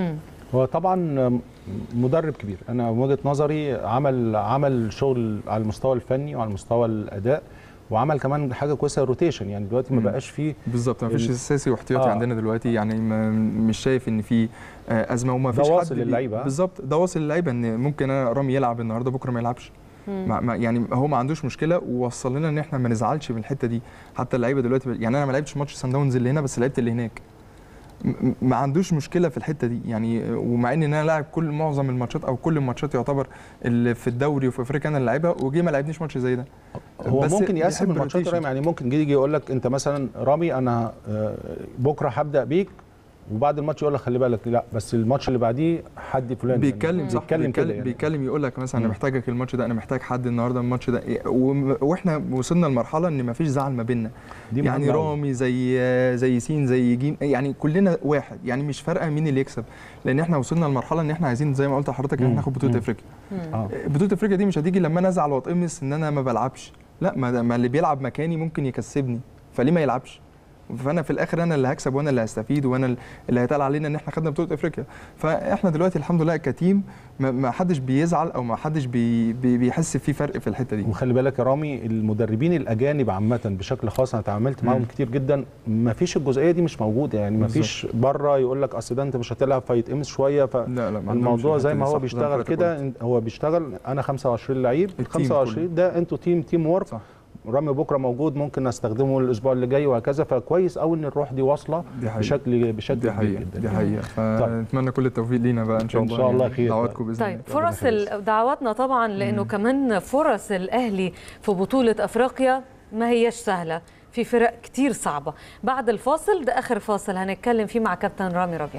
A: هو طبعا مدرب كبير انا من وجهه نظري عمل عمل شغل على المستوى الفني وعلى مستوى الاداء وعمل كمان حاجه كويسه روتيشن يعني دلوقتي ما
C: مم.
A: بقاش فيه
C: بالظبط ما فيش
A: ال-
C: اساسي واحتياطي
A: آه.
C: عندنا دلوقتي يعني ما مش شايف ان في آه، ازمه وما
A: ده
C: فيش
A: واصل
C: حد بي-
A: للعيبة.
C: بالظبط ده واصل للعيبه ان ممكن انا رامي يلعب النهارده بكره ما يلعبش
B: مم.
C: ما ما يعني هو ما عندوش مشكله ووصل لنا ان احنا ما نزعلش من الحته دي حتى اللعيبه دلوقتي يعني انا ما لعبتش ماتش سان داونز اللي هنا بس لعبت اللي هناك م- ما عندوش مشكله في الحته دي يعني ومع ان انا لاعب كل معظم الماتشات او كل الماتشات يعتبر اللي في الدوري وفي افريقيا انا اللي لعبها وجي ما لعبنيش ماتش زي ده
A: هو
C: بس
A: ممكن يقسم
C: بيحب
A: الماتشات
C: الروتيشن.
A: رامي يعني ممكن يجي يقول لك انت مثلا رامي انا آه، بكره هبدا بيك وبعد الماتش يقول لك خلي بالك لا بس الماتش اللي بعديه حد فلان
C: بيتكلم
A: يعني
C: صح
A: بيتكلم كده
C: بيتكلم,
A: يعني.
C: بيتكلم يقول لك مثلا انا
A: مم.
C: محتاجك الماتش ده انا محتاج حد النهارده الماتش ده و- واحنا وصلنا لمرحله ان مفيش زعل ما بيننا
A: دي
C: يعني
A: مهمة أوي.
C: رامي زي زي سين زي جيم يعني كلنا واحد يعني مش فارقه مين اللي يكسب لان احنا وصلنا لمرحله ان احنا عايزين زي ما قلت لحضرتك ان
A: مم.
C: احنا ناخد بطوله
A: مم.
C: افريقيا
A: آه.
C: بطوله افريقيا دي مش هتيجي لما انا ازعل واتقمص ان انا ما بلعبش لا ما, ما اللي بيلعب مكاني ممكن يكسبني فليه ما يلعبش فانا في الاخر انا اللي هكسب وانا اللي هستفيد وانا اللي هيتقال علينا ان احنا خدنا بطوله افريقيا فاحنا دلوقتي الحمد لله كتيم ما- ما حدش بيزعل او ما حدش بي بي بيحس في فرق في الحته دي
A: وخلي بالك يا رامي المدربين الاجانب عامه بشكل خاص انا اتعاملت معاهم
C: مم.
A: كتير جدا ما فيش الجزئيه دي مش موجوده يعني ما فيش بره يقول لك اصل ده انت مش هتلعب فيتقمص شويه ف
C: لا لا ما عندهمش
A: الموضوع زي
C: الحتة
A: ما
C: دي،
A: هو
C: صح، زي ما
A: بيشتغل
C: حضرتك
A: كده
C: قلت.
A: إن- هو بيشتغل انا 25 لعيب ال
C: التيم
A: 25 ده انتوا تيم تيم ورك
C: صح.
A: رامي بكره موجود ممكن استخدمه الاسبوع اللي جاي وهكذا فكويس قوي ان الروح دي واصله
C: دي حقيقة.
A: بشكل بشكل
C: دي
A: كبير
C: حقيقه
A: جدا
C: دي حقيقه فنتمنى كل التوفيق لينا بقى ان شاء
A: إن
C: الله
A: شاء الله
C: يعني.
A: خير.
C: دعواتكم باذن
B: طيب
C: الله
B: فرص ال- دعواتنا طبعا لانه كمان فرص الاهلي في بطوله افريقيا ما هيش سهله في فرق كتير صعبه بعد الفاصل ده اخر فاصل هنتكلم فيه مع كابتن رامي ربيع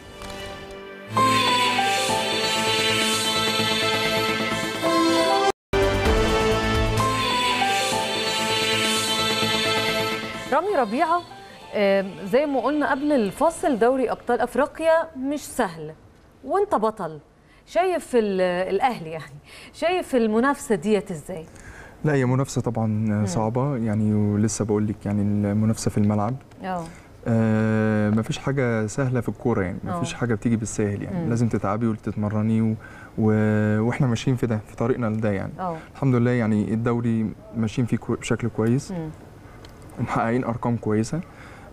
B: رامي ربيعه آم، زي ما قلنا قبل الفاصل دوري ابطال افريقيا مش سهل وانت بطل شايف ال- الاهلي يعني شايف المنافسه ديت ازاي
C: لا هي منافسه طبعا صعبه يعني ولسه بقول لك يعني المنافسه في الملعب
B: اه
C: آه مفيش حاجه سهله في الكوره يعني
B: آه.
C: مفيش حاجه بتيجي بالسهل يعني
B: مم.
C: لازم تتعبي وتتمرني و... و... واحنا ماشيين في ده في طريقنا لده يعني
B: اه
C: الحمد لله يعني الدوري ماشيين فيه كو... بشكل كويس
B: مم.
C: محققين ارقام كويسه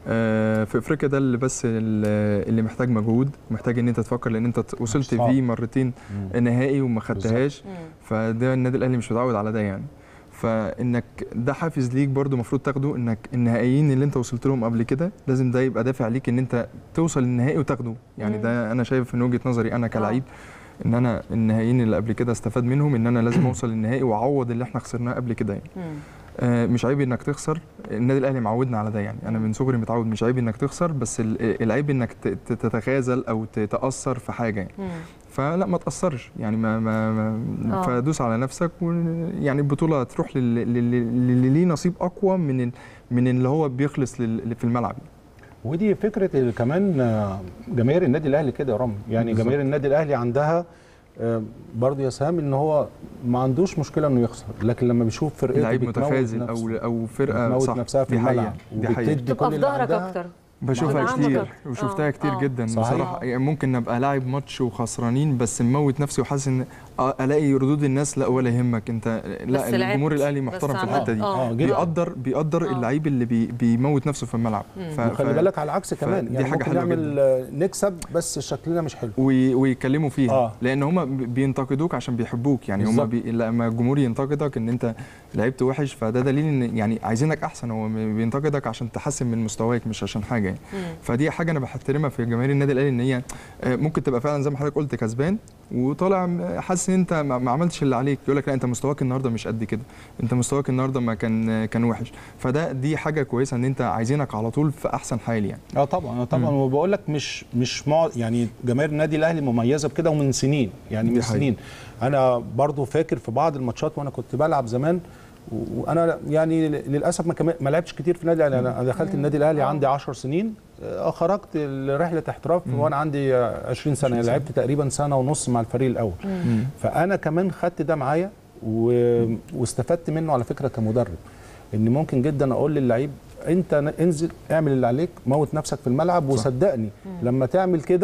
C: آه، في افريقيا ده اللي بس اللي اللي محتاج مجهود محتاج ان انت تفكر لان انت ت- وصلت
A: صعب.
C: فيه مرتين
A: مم.
C: نهائي وما خدتهاش
B: مم.
C: فده النادي الاهلي مش متعود على ده يعني فانك ده حافز ليك برضو المفروض تاخده انك النهائيين اللي انت وصلت لهم قبل كده لازم ده يبقى دافع ليك ان انت توصل للنهائي وتاخده يعني
B: مم.
C: ده انا شايف من وجهه نظري انا كلعيب ان انا النهائيين اللي قبل كده استفاد منهم ان انا لازم اوصل للنهائي واعوض اللي احنا خسرناه قبل كده يعني
B: مم.
C: آه، مش عيب انك تخسر النادي الاهلي معودنا على ده يعني انا من صغري متعود مش عيب انك تخسر بس ال- العيب انك ت- ت- تتخاذل او تتاثر في حاجه يعني
B: مم.
C: فلا ما تاثرش يعني ما, ما, ما
B: آه.
C: فدوس على نفسك ويعني البطوله تروح للي لل- للي ليه نصيب اقوى من ال- من اللي هو بيخلص لل- في الملعب
A: ودي فكره ال- كمان آه، جماهير النادي الاهلي كده يا رامي يعني
C: بالظبط.
A: جماهير النادي الاهلي عندها آه، برضه يا سهام ان هو ما عندوش مشكله انه يخسر لكن لما بيشوف فرقته
C: لعيب
A: بتموت
C: متخاذل
A: نفسه،
C: او او فرقه
A: بتموت
C: صح
A: نفسها في
C: دي حقيقة،
A: الملعب
C: دي حقيقة.
A: وبتدي
B: تبقى
A: كل
B: في
A: اللي
B: ظهرك
A: عندها
B: اكتر
C: بشوفها
B: عندك
C: كتير
B: أكتر.
C: وشفتها
B: آه.
C: كتير
B: آه.
C: جدا
A: صحيح.
C: بصراحه يعني ممكن ابقى لاعب ماتش وخسرانين بس مموت نفسي وحاسس ان آه، الاقي ردود الناس لا ولا يهمك انت لا
B: بس لعبت.
C: الجمهور الاهلي
B: بس
C: محترم في
B: عملت.
C: الحته دي
B: آه.
A: اه جدا
C: بيقدر بيقدر
B: آه.
C: اللعيب اللي بي بيموت نفسه في الملعب ف-
A: وخلي
C: ف-
A: بالك على العكس كمان
C: فدي
A: يعني
C: حاجة
A: ممكن
C: حلوة
A: نعمل آه، نكسب بس شكلنا مش حلو
C: وي- ويتكلموا فيها
A: آه.
C: آه. لان هم بينتقدوك عشان بيحبوك يعني هم
A: بالظبط.
C: بي... لما الجمهور ينتقدك ان انت لعبت وحش فده دليل ان يعني عايزينك احسن هو بينتقدك عشان تحسن من مستواك مش عشان حاجه يعني.
B: مم.
C: فدي حاجه انا بحترمها في جماهير النادي الاهلي ان هي آه، ممكن تبقى فعلا زي ما حضرتك قلت كسبان وطالع م- حاسس ان انت ما ما عملتش اللي عليك يقول لك لا انت مستواك النهارده مش قد كده انت مستواك النهارده ما كان كان وحش فده دي حاجه كويسه ان انت عايزينك على طول في احسن حال يعني
A: اه طبعا اه طبعا وبقول لك مش مش مع يعني جماهير النادي الاهلي مميزه بكده ومن سنين يعني من
C: دي حقيقة.
A: سنين انا برضو فاكر في بعض الماتشات وانا كنت بلعب زمان و- وانا يعني للاسف ما كمان- ما لعبتش كتير في النادي الاهلي انا دخلت النادي الاهلي عندي 10 سنين آه، خرجت رحله احتراف وانا عندي آه، 20 سنه
C: 20 سنة.
A: لعبت تقريبا سنه ونص مع الفريق الاول
C: مم.
A: فانا كمان خدت ده معايا و... واستفدت منه على فكره كمدرب ان ممكن جدا اقول للعيب انت ن- انزل اعمل اللي عليك موت نفسك في الملعب
C: صح.
A: وصدقني لما تعمل كده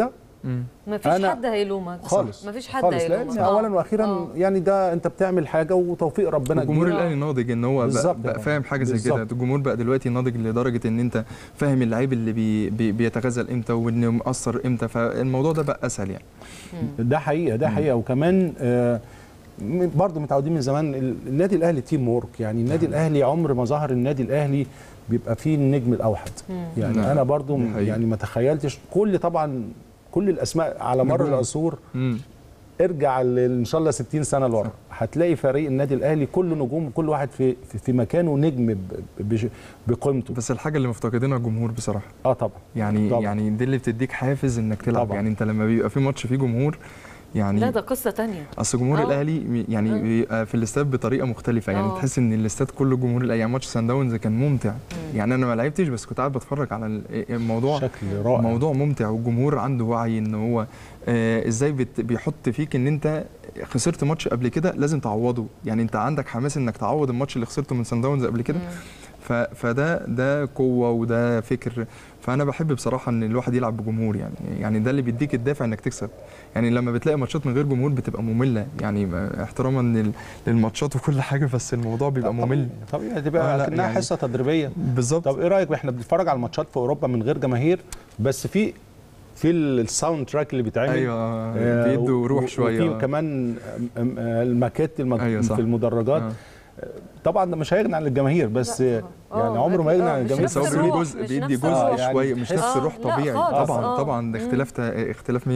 B: ما فيش
A: أنا
B: حد هيلومك
A: خالص
B: ما فيش حد
A: خالص
B: هيلومك
A: لان
B: آه.
A: اولا واخيرا
B: آه.
A: يعني ده انت بتعمل حاجه وتوفيق ربنا
C: الجمهور
A: كبير.
C: الاهلي ناضج ان هو
A: بالظبط
C: بقى, بقى
A: كده.
C: فاهم حاجه زي كده
A: بالظبط.
C: الجمهور بقى دلوقتي ناضج لدرجه ان انت فاهم اللعيب اللي بي بي بيتغزل امتى وانه مقصر امتى فالموضوع ده بقى اسهل يعني
A: ده حقيقه ده حقيقه وكمان آه، م- برضه متعودين من زمان ال- النادي الاهلي تيم وورك يعني النادي الاهلي عمر ما ظهر النادي الاهلي بيبقى فيه النجم الاوحد يعني
C: نعم.
A: انا برضه
C: دي حقيقة.
A: يعني ما تخيلتش كل طبعا كل الاسماء على مر
C: نجوم.
A: العصور
C: مم.
A: ارجع ل- ان شاء الله 60 سنه لورا هتلاقي فريق النادي الاهلي كله نجوم كل واحد في في, في مكانه نجم ب- بش- بقيمته
C: بس الحاجه اللي مفتقدينها الجمهور بصراحه
A: اه طبعا
C: يعني
A: طبعا.
C: يعني دي اللي بتديك حافز انك تلعب
A: طبعا.
C: يعني انت لما بيبقى في ماتش فيه جمهور يعني
B: لا ده قصه تانية
C: اصل جمهور
B: آه.
C: الاهلي م- يعني
B: آه.
C: بيبقى في الاستاد بطريقه مختلفه يعني
B: آه.
C: تحس ان الاستاد كله جمهور الاهلي يعني ماتش سان داونز كان ممتع يعني انا ما لعبتش بس كنت قاعد بتفرج على ال- الموضوع
A: شكل رائع
C: موضوع ممتع والجمهور عنده وعي ان هو آه ازاي بت- بيحط فيك ان انت خسرت ماتش قبل كده لازم تعوضه يعني انت عندك حماس انك تعوض الماتش اللي خسرته من سان داونز قبل كده ف- فده ده قوه وده فكر فانا بحب بصراحه ان الواحد يلعب بجمهور يعني يعني ده اللي بيديك الدافع انك تكسب يعني لما بتلاقي ماتشات من غير جمهور بتبقى ممله يعني احتراما لل- للماتشات وكل حاجه بس الموضوع بيبقى ممل
A: طبيعي تبقى
C: آه، لا،
A: كأنها
C: يعني-
A: حصه تدريبيه
C: بالظبط
A: طب ايه رايك احنا بنتفرج على الماتشات في اوروبا من غير جماهير بس في في الساوند تراك اللي بيتعمل
C: ايوه
A: آه،
C: بيدوا
A: و-
C: روح
A: و-
C: شويه
A: وفي كمان آم، آم، آه، الماكيت المك...
C: أيوة صح.
A: في المدرجات
C: آه.
A: طبعا ده مش هيغني عن الجماهير بس
B: لا
A: يعني
B: طبعاً. آه،
A: عمره ما يغني
B: آه،
A: عن
B: مش
A: الجماهير
C: بس هو
B: نفس
C: بيدي
B: الروح،
C: جزء
B: مش
C: بيدي
B: نفس
C: جزء
A: الروح.
C: شويه
A: يعني
C: مش
A: تحس-
C: نفس الروح
B: آه، لا
C: طبيعي
B: خالص،
C: طبعا
B: آه.
C: طبعا ده اختلاف تا- اختلاف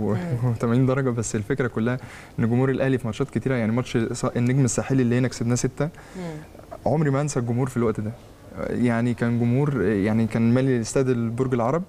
C: 180 درجه بس الفكره كلها ان جمهور الاهلي في ماتشات كتيره يعني ماتش ص- النجم الساحلي اللي هنا كسبناه سته عمري ما انسى الجمهور في الوقت ده يعني كان جمهور يعني كان مالي استاد البرج العرب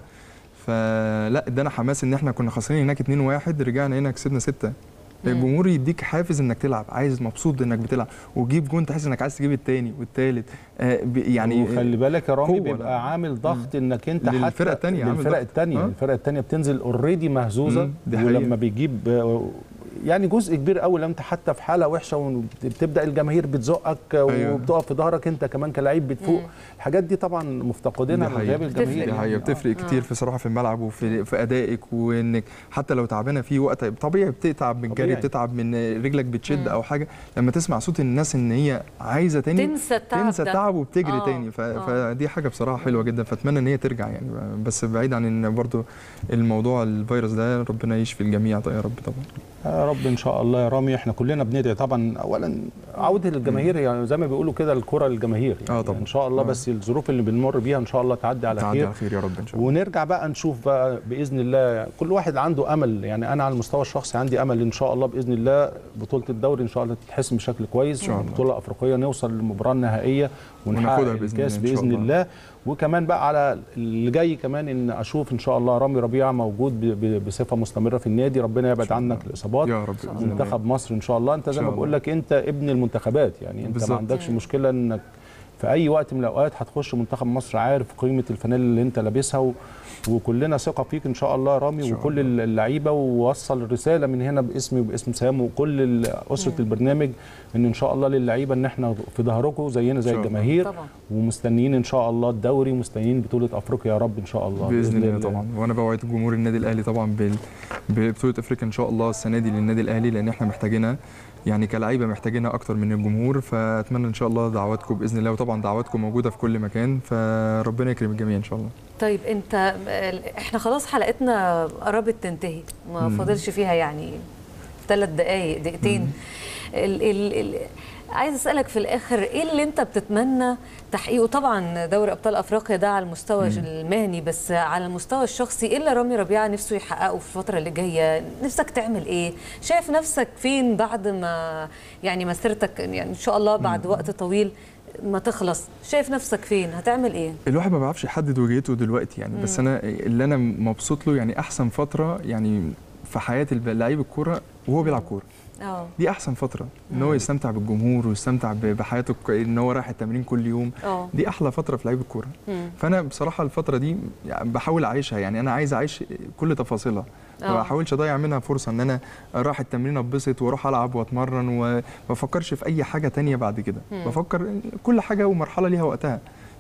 C: فلا ادانا حماس ان احنا كنا خاسرين هناك 2-1 رجعنا هنا كسبنا سته الجمهور يديك حافز انك تلعب عايز مبسوط انك بتلعب وتجيب جون تحس انك عايز تجيب التاني والتالت آه ب- يعني
A: وخلي بالك يا رامي
C: قوة، لا.
A: بيبقى عامل ضغط انك انت حتى
C: للفرقة التانية عامل
A: للفرق
C: ضغط.
A: الثانيه
C: آه.
A: الفرق الثانيه بتنزل اوريدي مهزوزه
C: مم، دي حقيقة.
A: ولما بيجيب آه، يعني جزء كبير قوي لما انت حتى في حاله وحشه وبتبدا الجماهير بتزقك
C: أيوة.
A: وبتقف في ظهرك انت كمان كلاعب بتفوق الحاجات دي طبعا مفتقدينها
C: دي
A: من
C: حقيقة.
A: غياب الجماهير
C: دي حقيقة بتفرق
B: آه.
C: كتير في صراحة في الملعب وفي في أدائك وإنك حتى لو تعبانة في وقت طبيعي بتتعب من الجري
A: طبيعي.
C: بتتعب من رجلك بتشد أو حاجة لما تسمع صوت الناس إن هي عايزة تاني
B: تنسى التعب
C: تنسى
B: ده.
C: التعب وبتجري
B: آه.
C: تاني ف...
B: آه.
C: فدي حاجة بصراحة حلوة جدا فأتمنى إن هي ترجع يعني بس بعيد عن إن برضو الموضوع الفيروس ده ربنا يشفي الجميع يا رب طبعا
A: يا رب ان شاء الله يا رامي احنا كلنا بندعي طبعا اولا عوده للجماهير يعني زي ما بيقولوا كده الكره للجماهير يعني
C: آه طبعا.
A: ان شاء الله
C: آه.
A: بس الظروف اللي بنمر بيها ان شاء الله تعدي على
C: تعدي
A: خير
C: على خير يا رب إن شاء الله
A: ونرجع بقى نشوف بقى باذن الله كل واحد عنده امل يعني انا على المستوى الشخصي عندي امل ان شاء الله باذن الله بطوله الدوري ان شاء الله تتحسم بشكل كويس
C: إن شاء الله.
A: البطوله الافريقيه نوصل للمباراه النهائيه ونحقق
C: وناخدها بإذن
A: الكاس
C: الله إن شاء
A: باذن
C: الله.
A: الله وكمان بقى على اللي جاي كمان ان اشوف ان شاء الله رامي ربيعه موجود ب- ب- بصفه مستمره في النادي ربنا يبعد عنك الاصابات
C: يا رب بإذن الله.
A: منتخب مصر ان شاء الله انت زي
C: إن
A: ما
C: شاء
A: بقول
C: الله.
A: لك انت ابن المنتخبات يعني انت
C: بالظبط.
A: ما عندكش مشكله انك في اي وقت من الاوقات هتخش منتخب مصر عارف قيمه الفانيلا اللي انت لابسها و... وكلنا ثقه فيك ان شاء الله يا رامي
C: شاء
A: وكل اللعيبه ووصل رساله من هنا باسمي وباسم سام وكل ال- اسره البرنامج ان ان شاء الله للعيبه ان احنا في ظهركم زينا زي
C: إن شاء الله.
A: الجماهير
B: طبعا
A: ومستنيين ان شاء الله الدوري ومستنيين بطوله افريقيا يا رب ان شاء الله
C: باذن الله طبعا وانا بوعد جمهور النادي الاهلي طبعا بال- ببطوله افريقيا ان شاء الله السنه دي للنادي الاهلي لان احنا محتاجينها يعني كلعيبه محتاجينها اكتر من الجمهور فاتمنى ان شاء الله دعواتكم باذن الله وطبعا دعواتكم موجوده في كل مكان فربنا يكرم الجميع ان شاء الله
B: طيب انت احنا خلاص حلقتنا قربت تنتهي ما
C: مم.
B: فاضلش فيها يعني ثلاث دقايق دقيقتين ال ال ال عايز اسالك في الاخر ايه اللي انت بتتمنى تحقيقه طبعا دوري ابطال افريقيا ده على المستوى
C: مم.
B: المهني بس على المستوى الشخصي ايه اللي رامي ربيعه نفسه يحققه في الفتره اللي جايه نفسك تعمل ايه شايف نفسك فين بعد ما يعني مسيرتك يعني ان شاء الله بعد وقت طويل ما تخلص شايف نفسك فين هتعمل ايه
C: الواحد ما بيعرفش يحدد وجهته دلوقتي يعني بس انا اللي انا مبسوط له يعني احسن فتره يعني في حياه الب- لعيب الكوره وهو بيلعب كوره
B: اه
C: دي احسن فتره ان هو يستمتع بالجمهور ويستمتع ب- بحياته ك- ان هو رايح التمرين كل يوم
B: اه
C: دي احلى فتره في لعيب الكوره
B: مم.
C: فانا بصراحه الفتره دي يعني بحاول اعيشها يعني انا عايز اعيش كل تفاصيلها
B: آه.
C: ما بحاولش اضيع منها فرصه ان انا اروح التمرين اتبسط واروح العب واتمرن وما بفكرش في اي حاجه تانية بعد كده
B: مم.
C: بفكر كل حاجه ومرحله ليها وقتها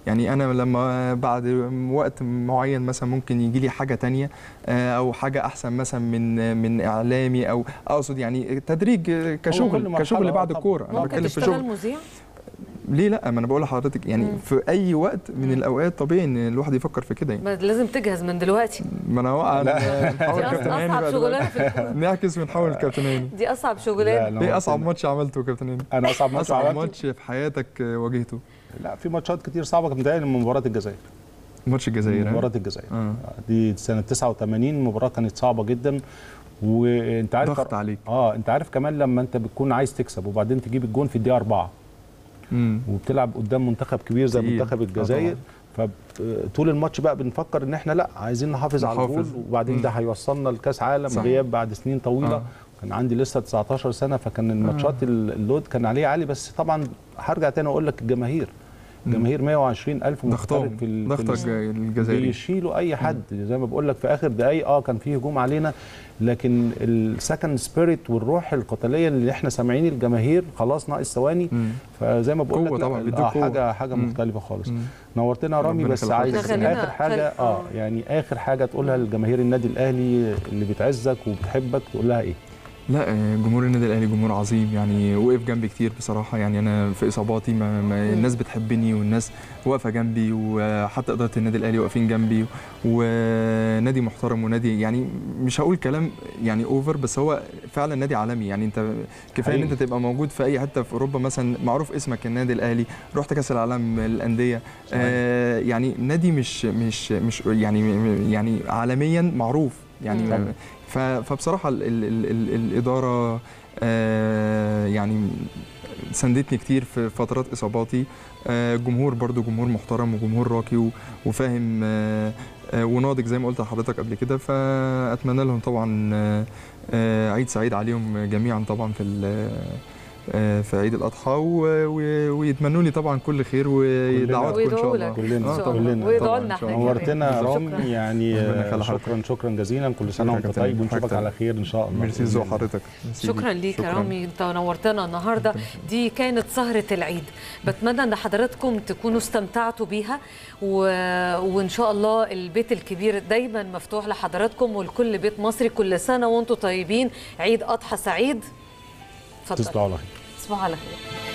C: يعني انا لما بعد وقت معين مثلا ممكن يجي لي حاجه تانية آه، او حاجه احسن مثلا من من اعلامي او اقصد يعني تدريج
A: كل
C: كشغل
A: مرحلة
C: كشغل
A: آه
C: بعد
A: طبعاً.
C: الكوره انا
B: ممكن
C: بتكلم في
B: تشتغل
C: شغل
B: مذيع
C: ليه لا ما انا بقول لحضرتك يعني
B: مم.
C: في اي وقت من الاوقات طبيعي ان الواحد يفكر في كده يعني
B: ما لازم تجهز من دلوقتي
C: ما انا هو
A: لا.
C: نحاول
B: دي أص-
C: كابتن هاني
B: أصعب
C: بقى
B: شغلانة
C: دلوقتي.
B: في الكورة.
C: نعكس ونحاول كابتن هاني
B: دي اصعب
A: لا،
B: شغلانه
A: لا.
C: ايه اصعب ماتش عملته يا كابتن هاني
A: انا اصعب ماتش
C: اصعب
A: عملته؟
C: ماتش في حياتك واجهته
A: لا في ماتشات كتير صعبه كانت متهيألي من مباراه الجزائر
C: ماتش الجزائر ها؟
A: مباراه الجزائر
C: آه.
A: دي سنه 89 مباراه كانت صعبه جدا وانت عارف
C: ضغط عليك
A: اه انت عارف كمان لما انت بتكون عايز تكسب وبعدين تجيب الجون في الدقيقه 4
C: مم.
A: وبتلعب قدام منتخب كبير زي
C: تقيل.
A: منتخب
C: آه
A: الجزائر فطول الماتش بقى بنفكر ان احنا لا عايزين نحافظ على الجول
C: نحافظ.
A: وبعدين
C: مم.
A: ده هيوصلنا لكاس عالم
C: صح.
A: غياب بعد سنين طويله
C: آه.
A: كان عندي لسه 19 سنه فكان الماتشات اللود كان عليه عالي بس طبعا هرجع تاني اقول لك الجماهير الجماهير 120 الف
C: ضغطهم
A: متفرج في ال-
C: ضغط
A: في ال-
C: الجزائري
A: بيشيلوا اي حد زي ما بقول لك في اخر دقايق اه كان في هجوم علينا لكن السكند سبيريت والروح القتاليه اللي احنا سامعين الجماهير خلاص ناقص ثواني
C: مم.
A: فزي ما بقول
C: قوة
A: لك لا،
C: طبعاً،
A: آه
C: بيدوك قوة.
A: حاجه حاجه
C: مم.
A: مختلفه خالص
C: مم.
A: نورتنا يا رامي
C: ربنا
A: بس
C: يخليك.
A: عايز
B: خلينا-
A: اخر حاجه
B: خل-
A: اه
B: آه.
A: يعني اخر حاجه تقولها لجماهير النادي الاهلي اللي بتعزك وبتحبك تقول لها ايه
C: لا آه، جمهور النادي الاهلي جمهور عظيم يعني وقف جنبي كتير بصراحه يعني انا في اصاباتي ما ما الناس بتحبني والناس واقفه جنبي وحتى اداره النادي الاهلي واقفين جنبي ونادي محترم ونادي يعني مش هقول كلام يعني اوفر بس هو فعلا نادي عالمي يعني انت كفايه ان
A: حقيقي.
C: انت تبقى موجود في اي حته في اوروبا مثلا معروف اسمك النادي الاهلي رحت كاس العالم الانديه آه يعني نادي مش مش مش يعني يعني عالميا معروف يعني
A: طبعاً.
C: ف- فبصراحه ال ال ال ال الاداره آه يعني ساندتني كتير في فترات اصاباتي آه جمهور برضو جمهور محترم وجمهور راقي و- وفاهم آه آه وناضج زي ما قلت لحضرتك قبل كده فاتمنى لهم طبعا آه آه عيد سعيد عليهم جميعا طبعا في ال- آه في عيد الاضحى و- و- ويتمنوا لي طبعا كل خير ودعواتكم ان شاء
B: ويدعوا
C: الله
B: لك.
A: كلنا
B: إن شاء الله.
A: كلنا
B: ويدعوا
C: طبعاً
B: لنا
C: إن شاء
B: إحنا
C: الله.
B: كمان.
A: نورتنا يا
B: شكراً.
A: رامي يعني
C: ربنا يخلي
A: شكرا
C: حضرتك.
A: شكرا جزيلا كل سنه
C: شكراً
A: وانت
C: كابتن.
A: طيب ونشوفك
C: حضرتك.
A: على خير ان شاء الله
C: ميرسي ذوق حضرتك ميرسي
B: شكرا ليك يا
C: شكراً.
B: رامي انت نورتنا النهارده دي كانت سهره العيد بتمنى ان حضراتكم تكونوا استمتعتوا بيها و... وان شاء الله البيت الكبير دايما مفتوح لحضراتكم ولكل بيت مصري كل سنه وانتم طيبين عيد اضحى سعيد اتفضل
A: تصبحوا على خير
B: تصبحوا على خير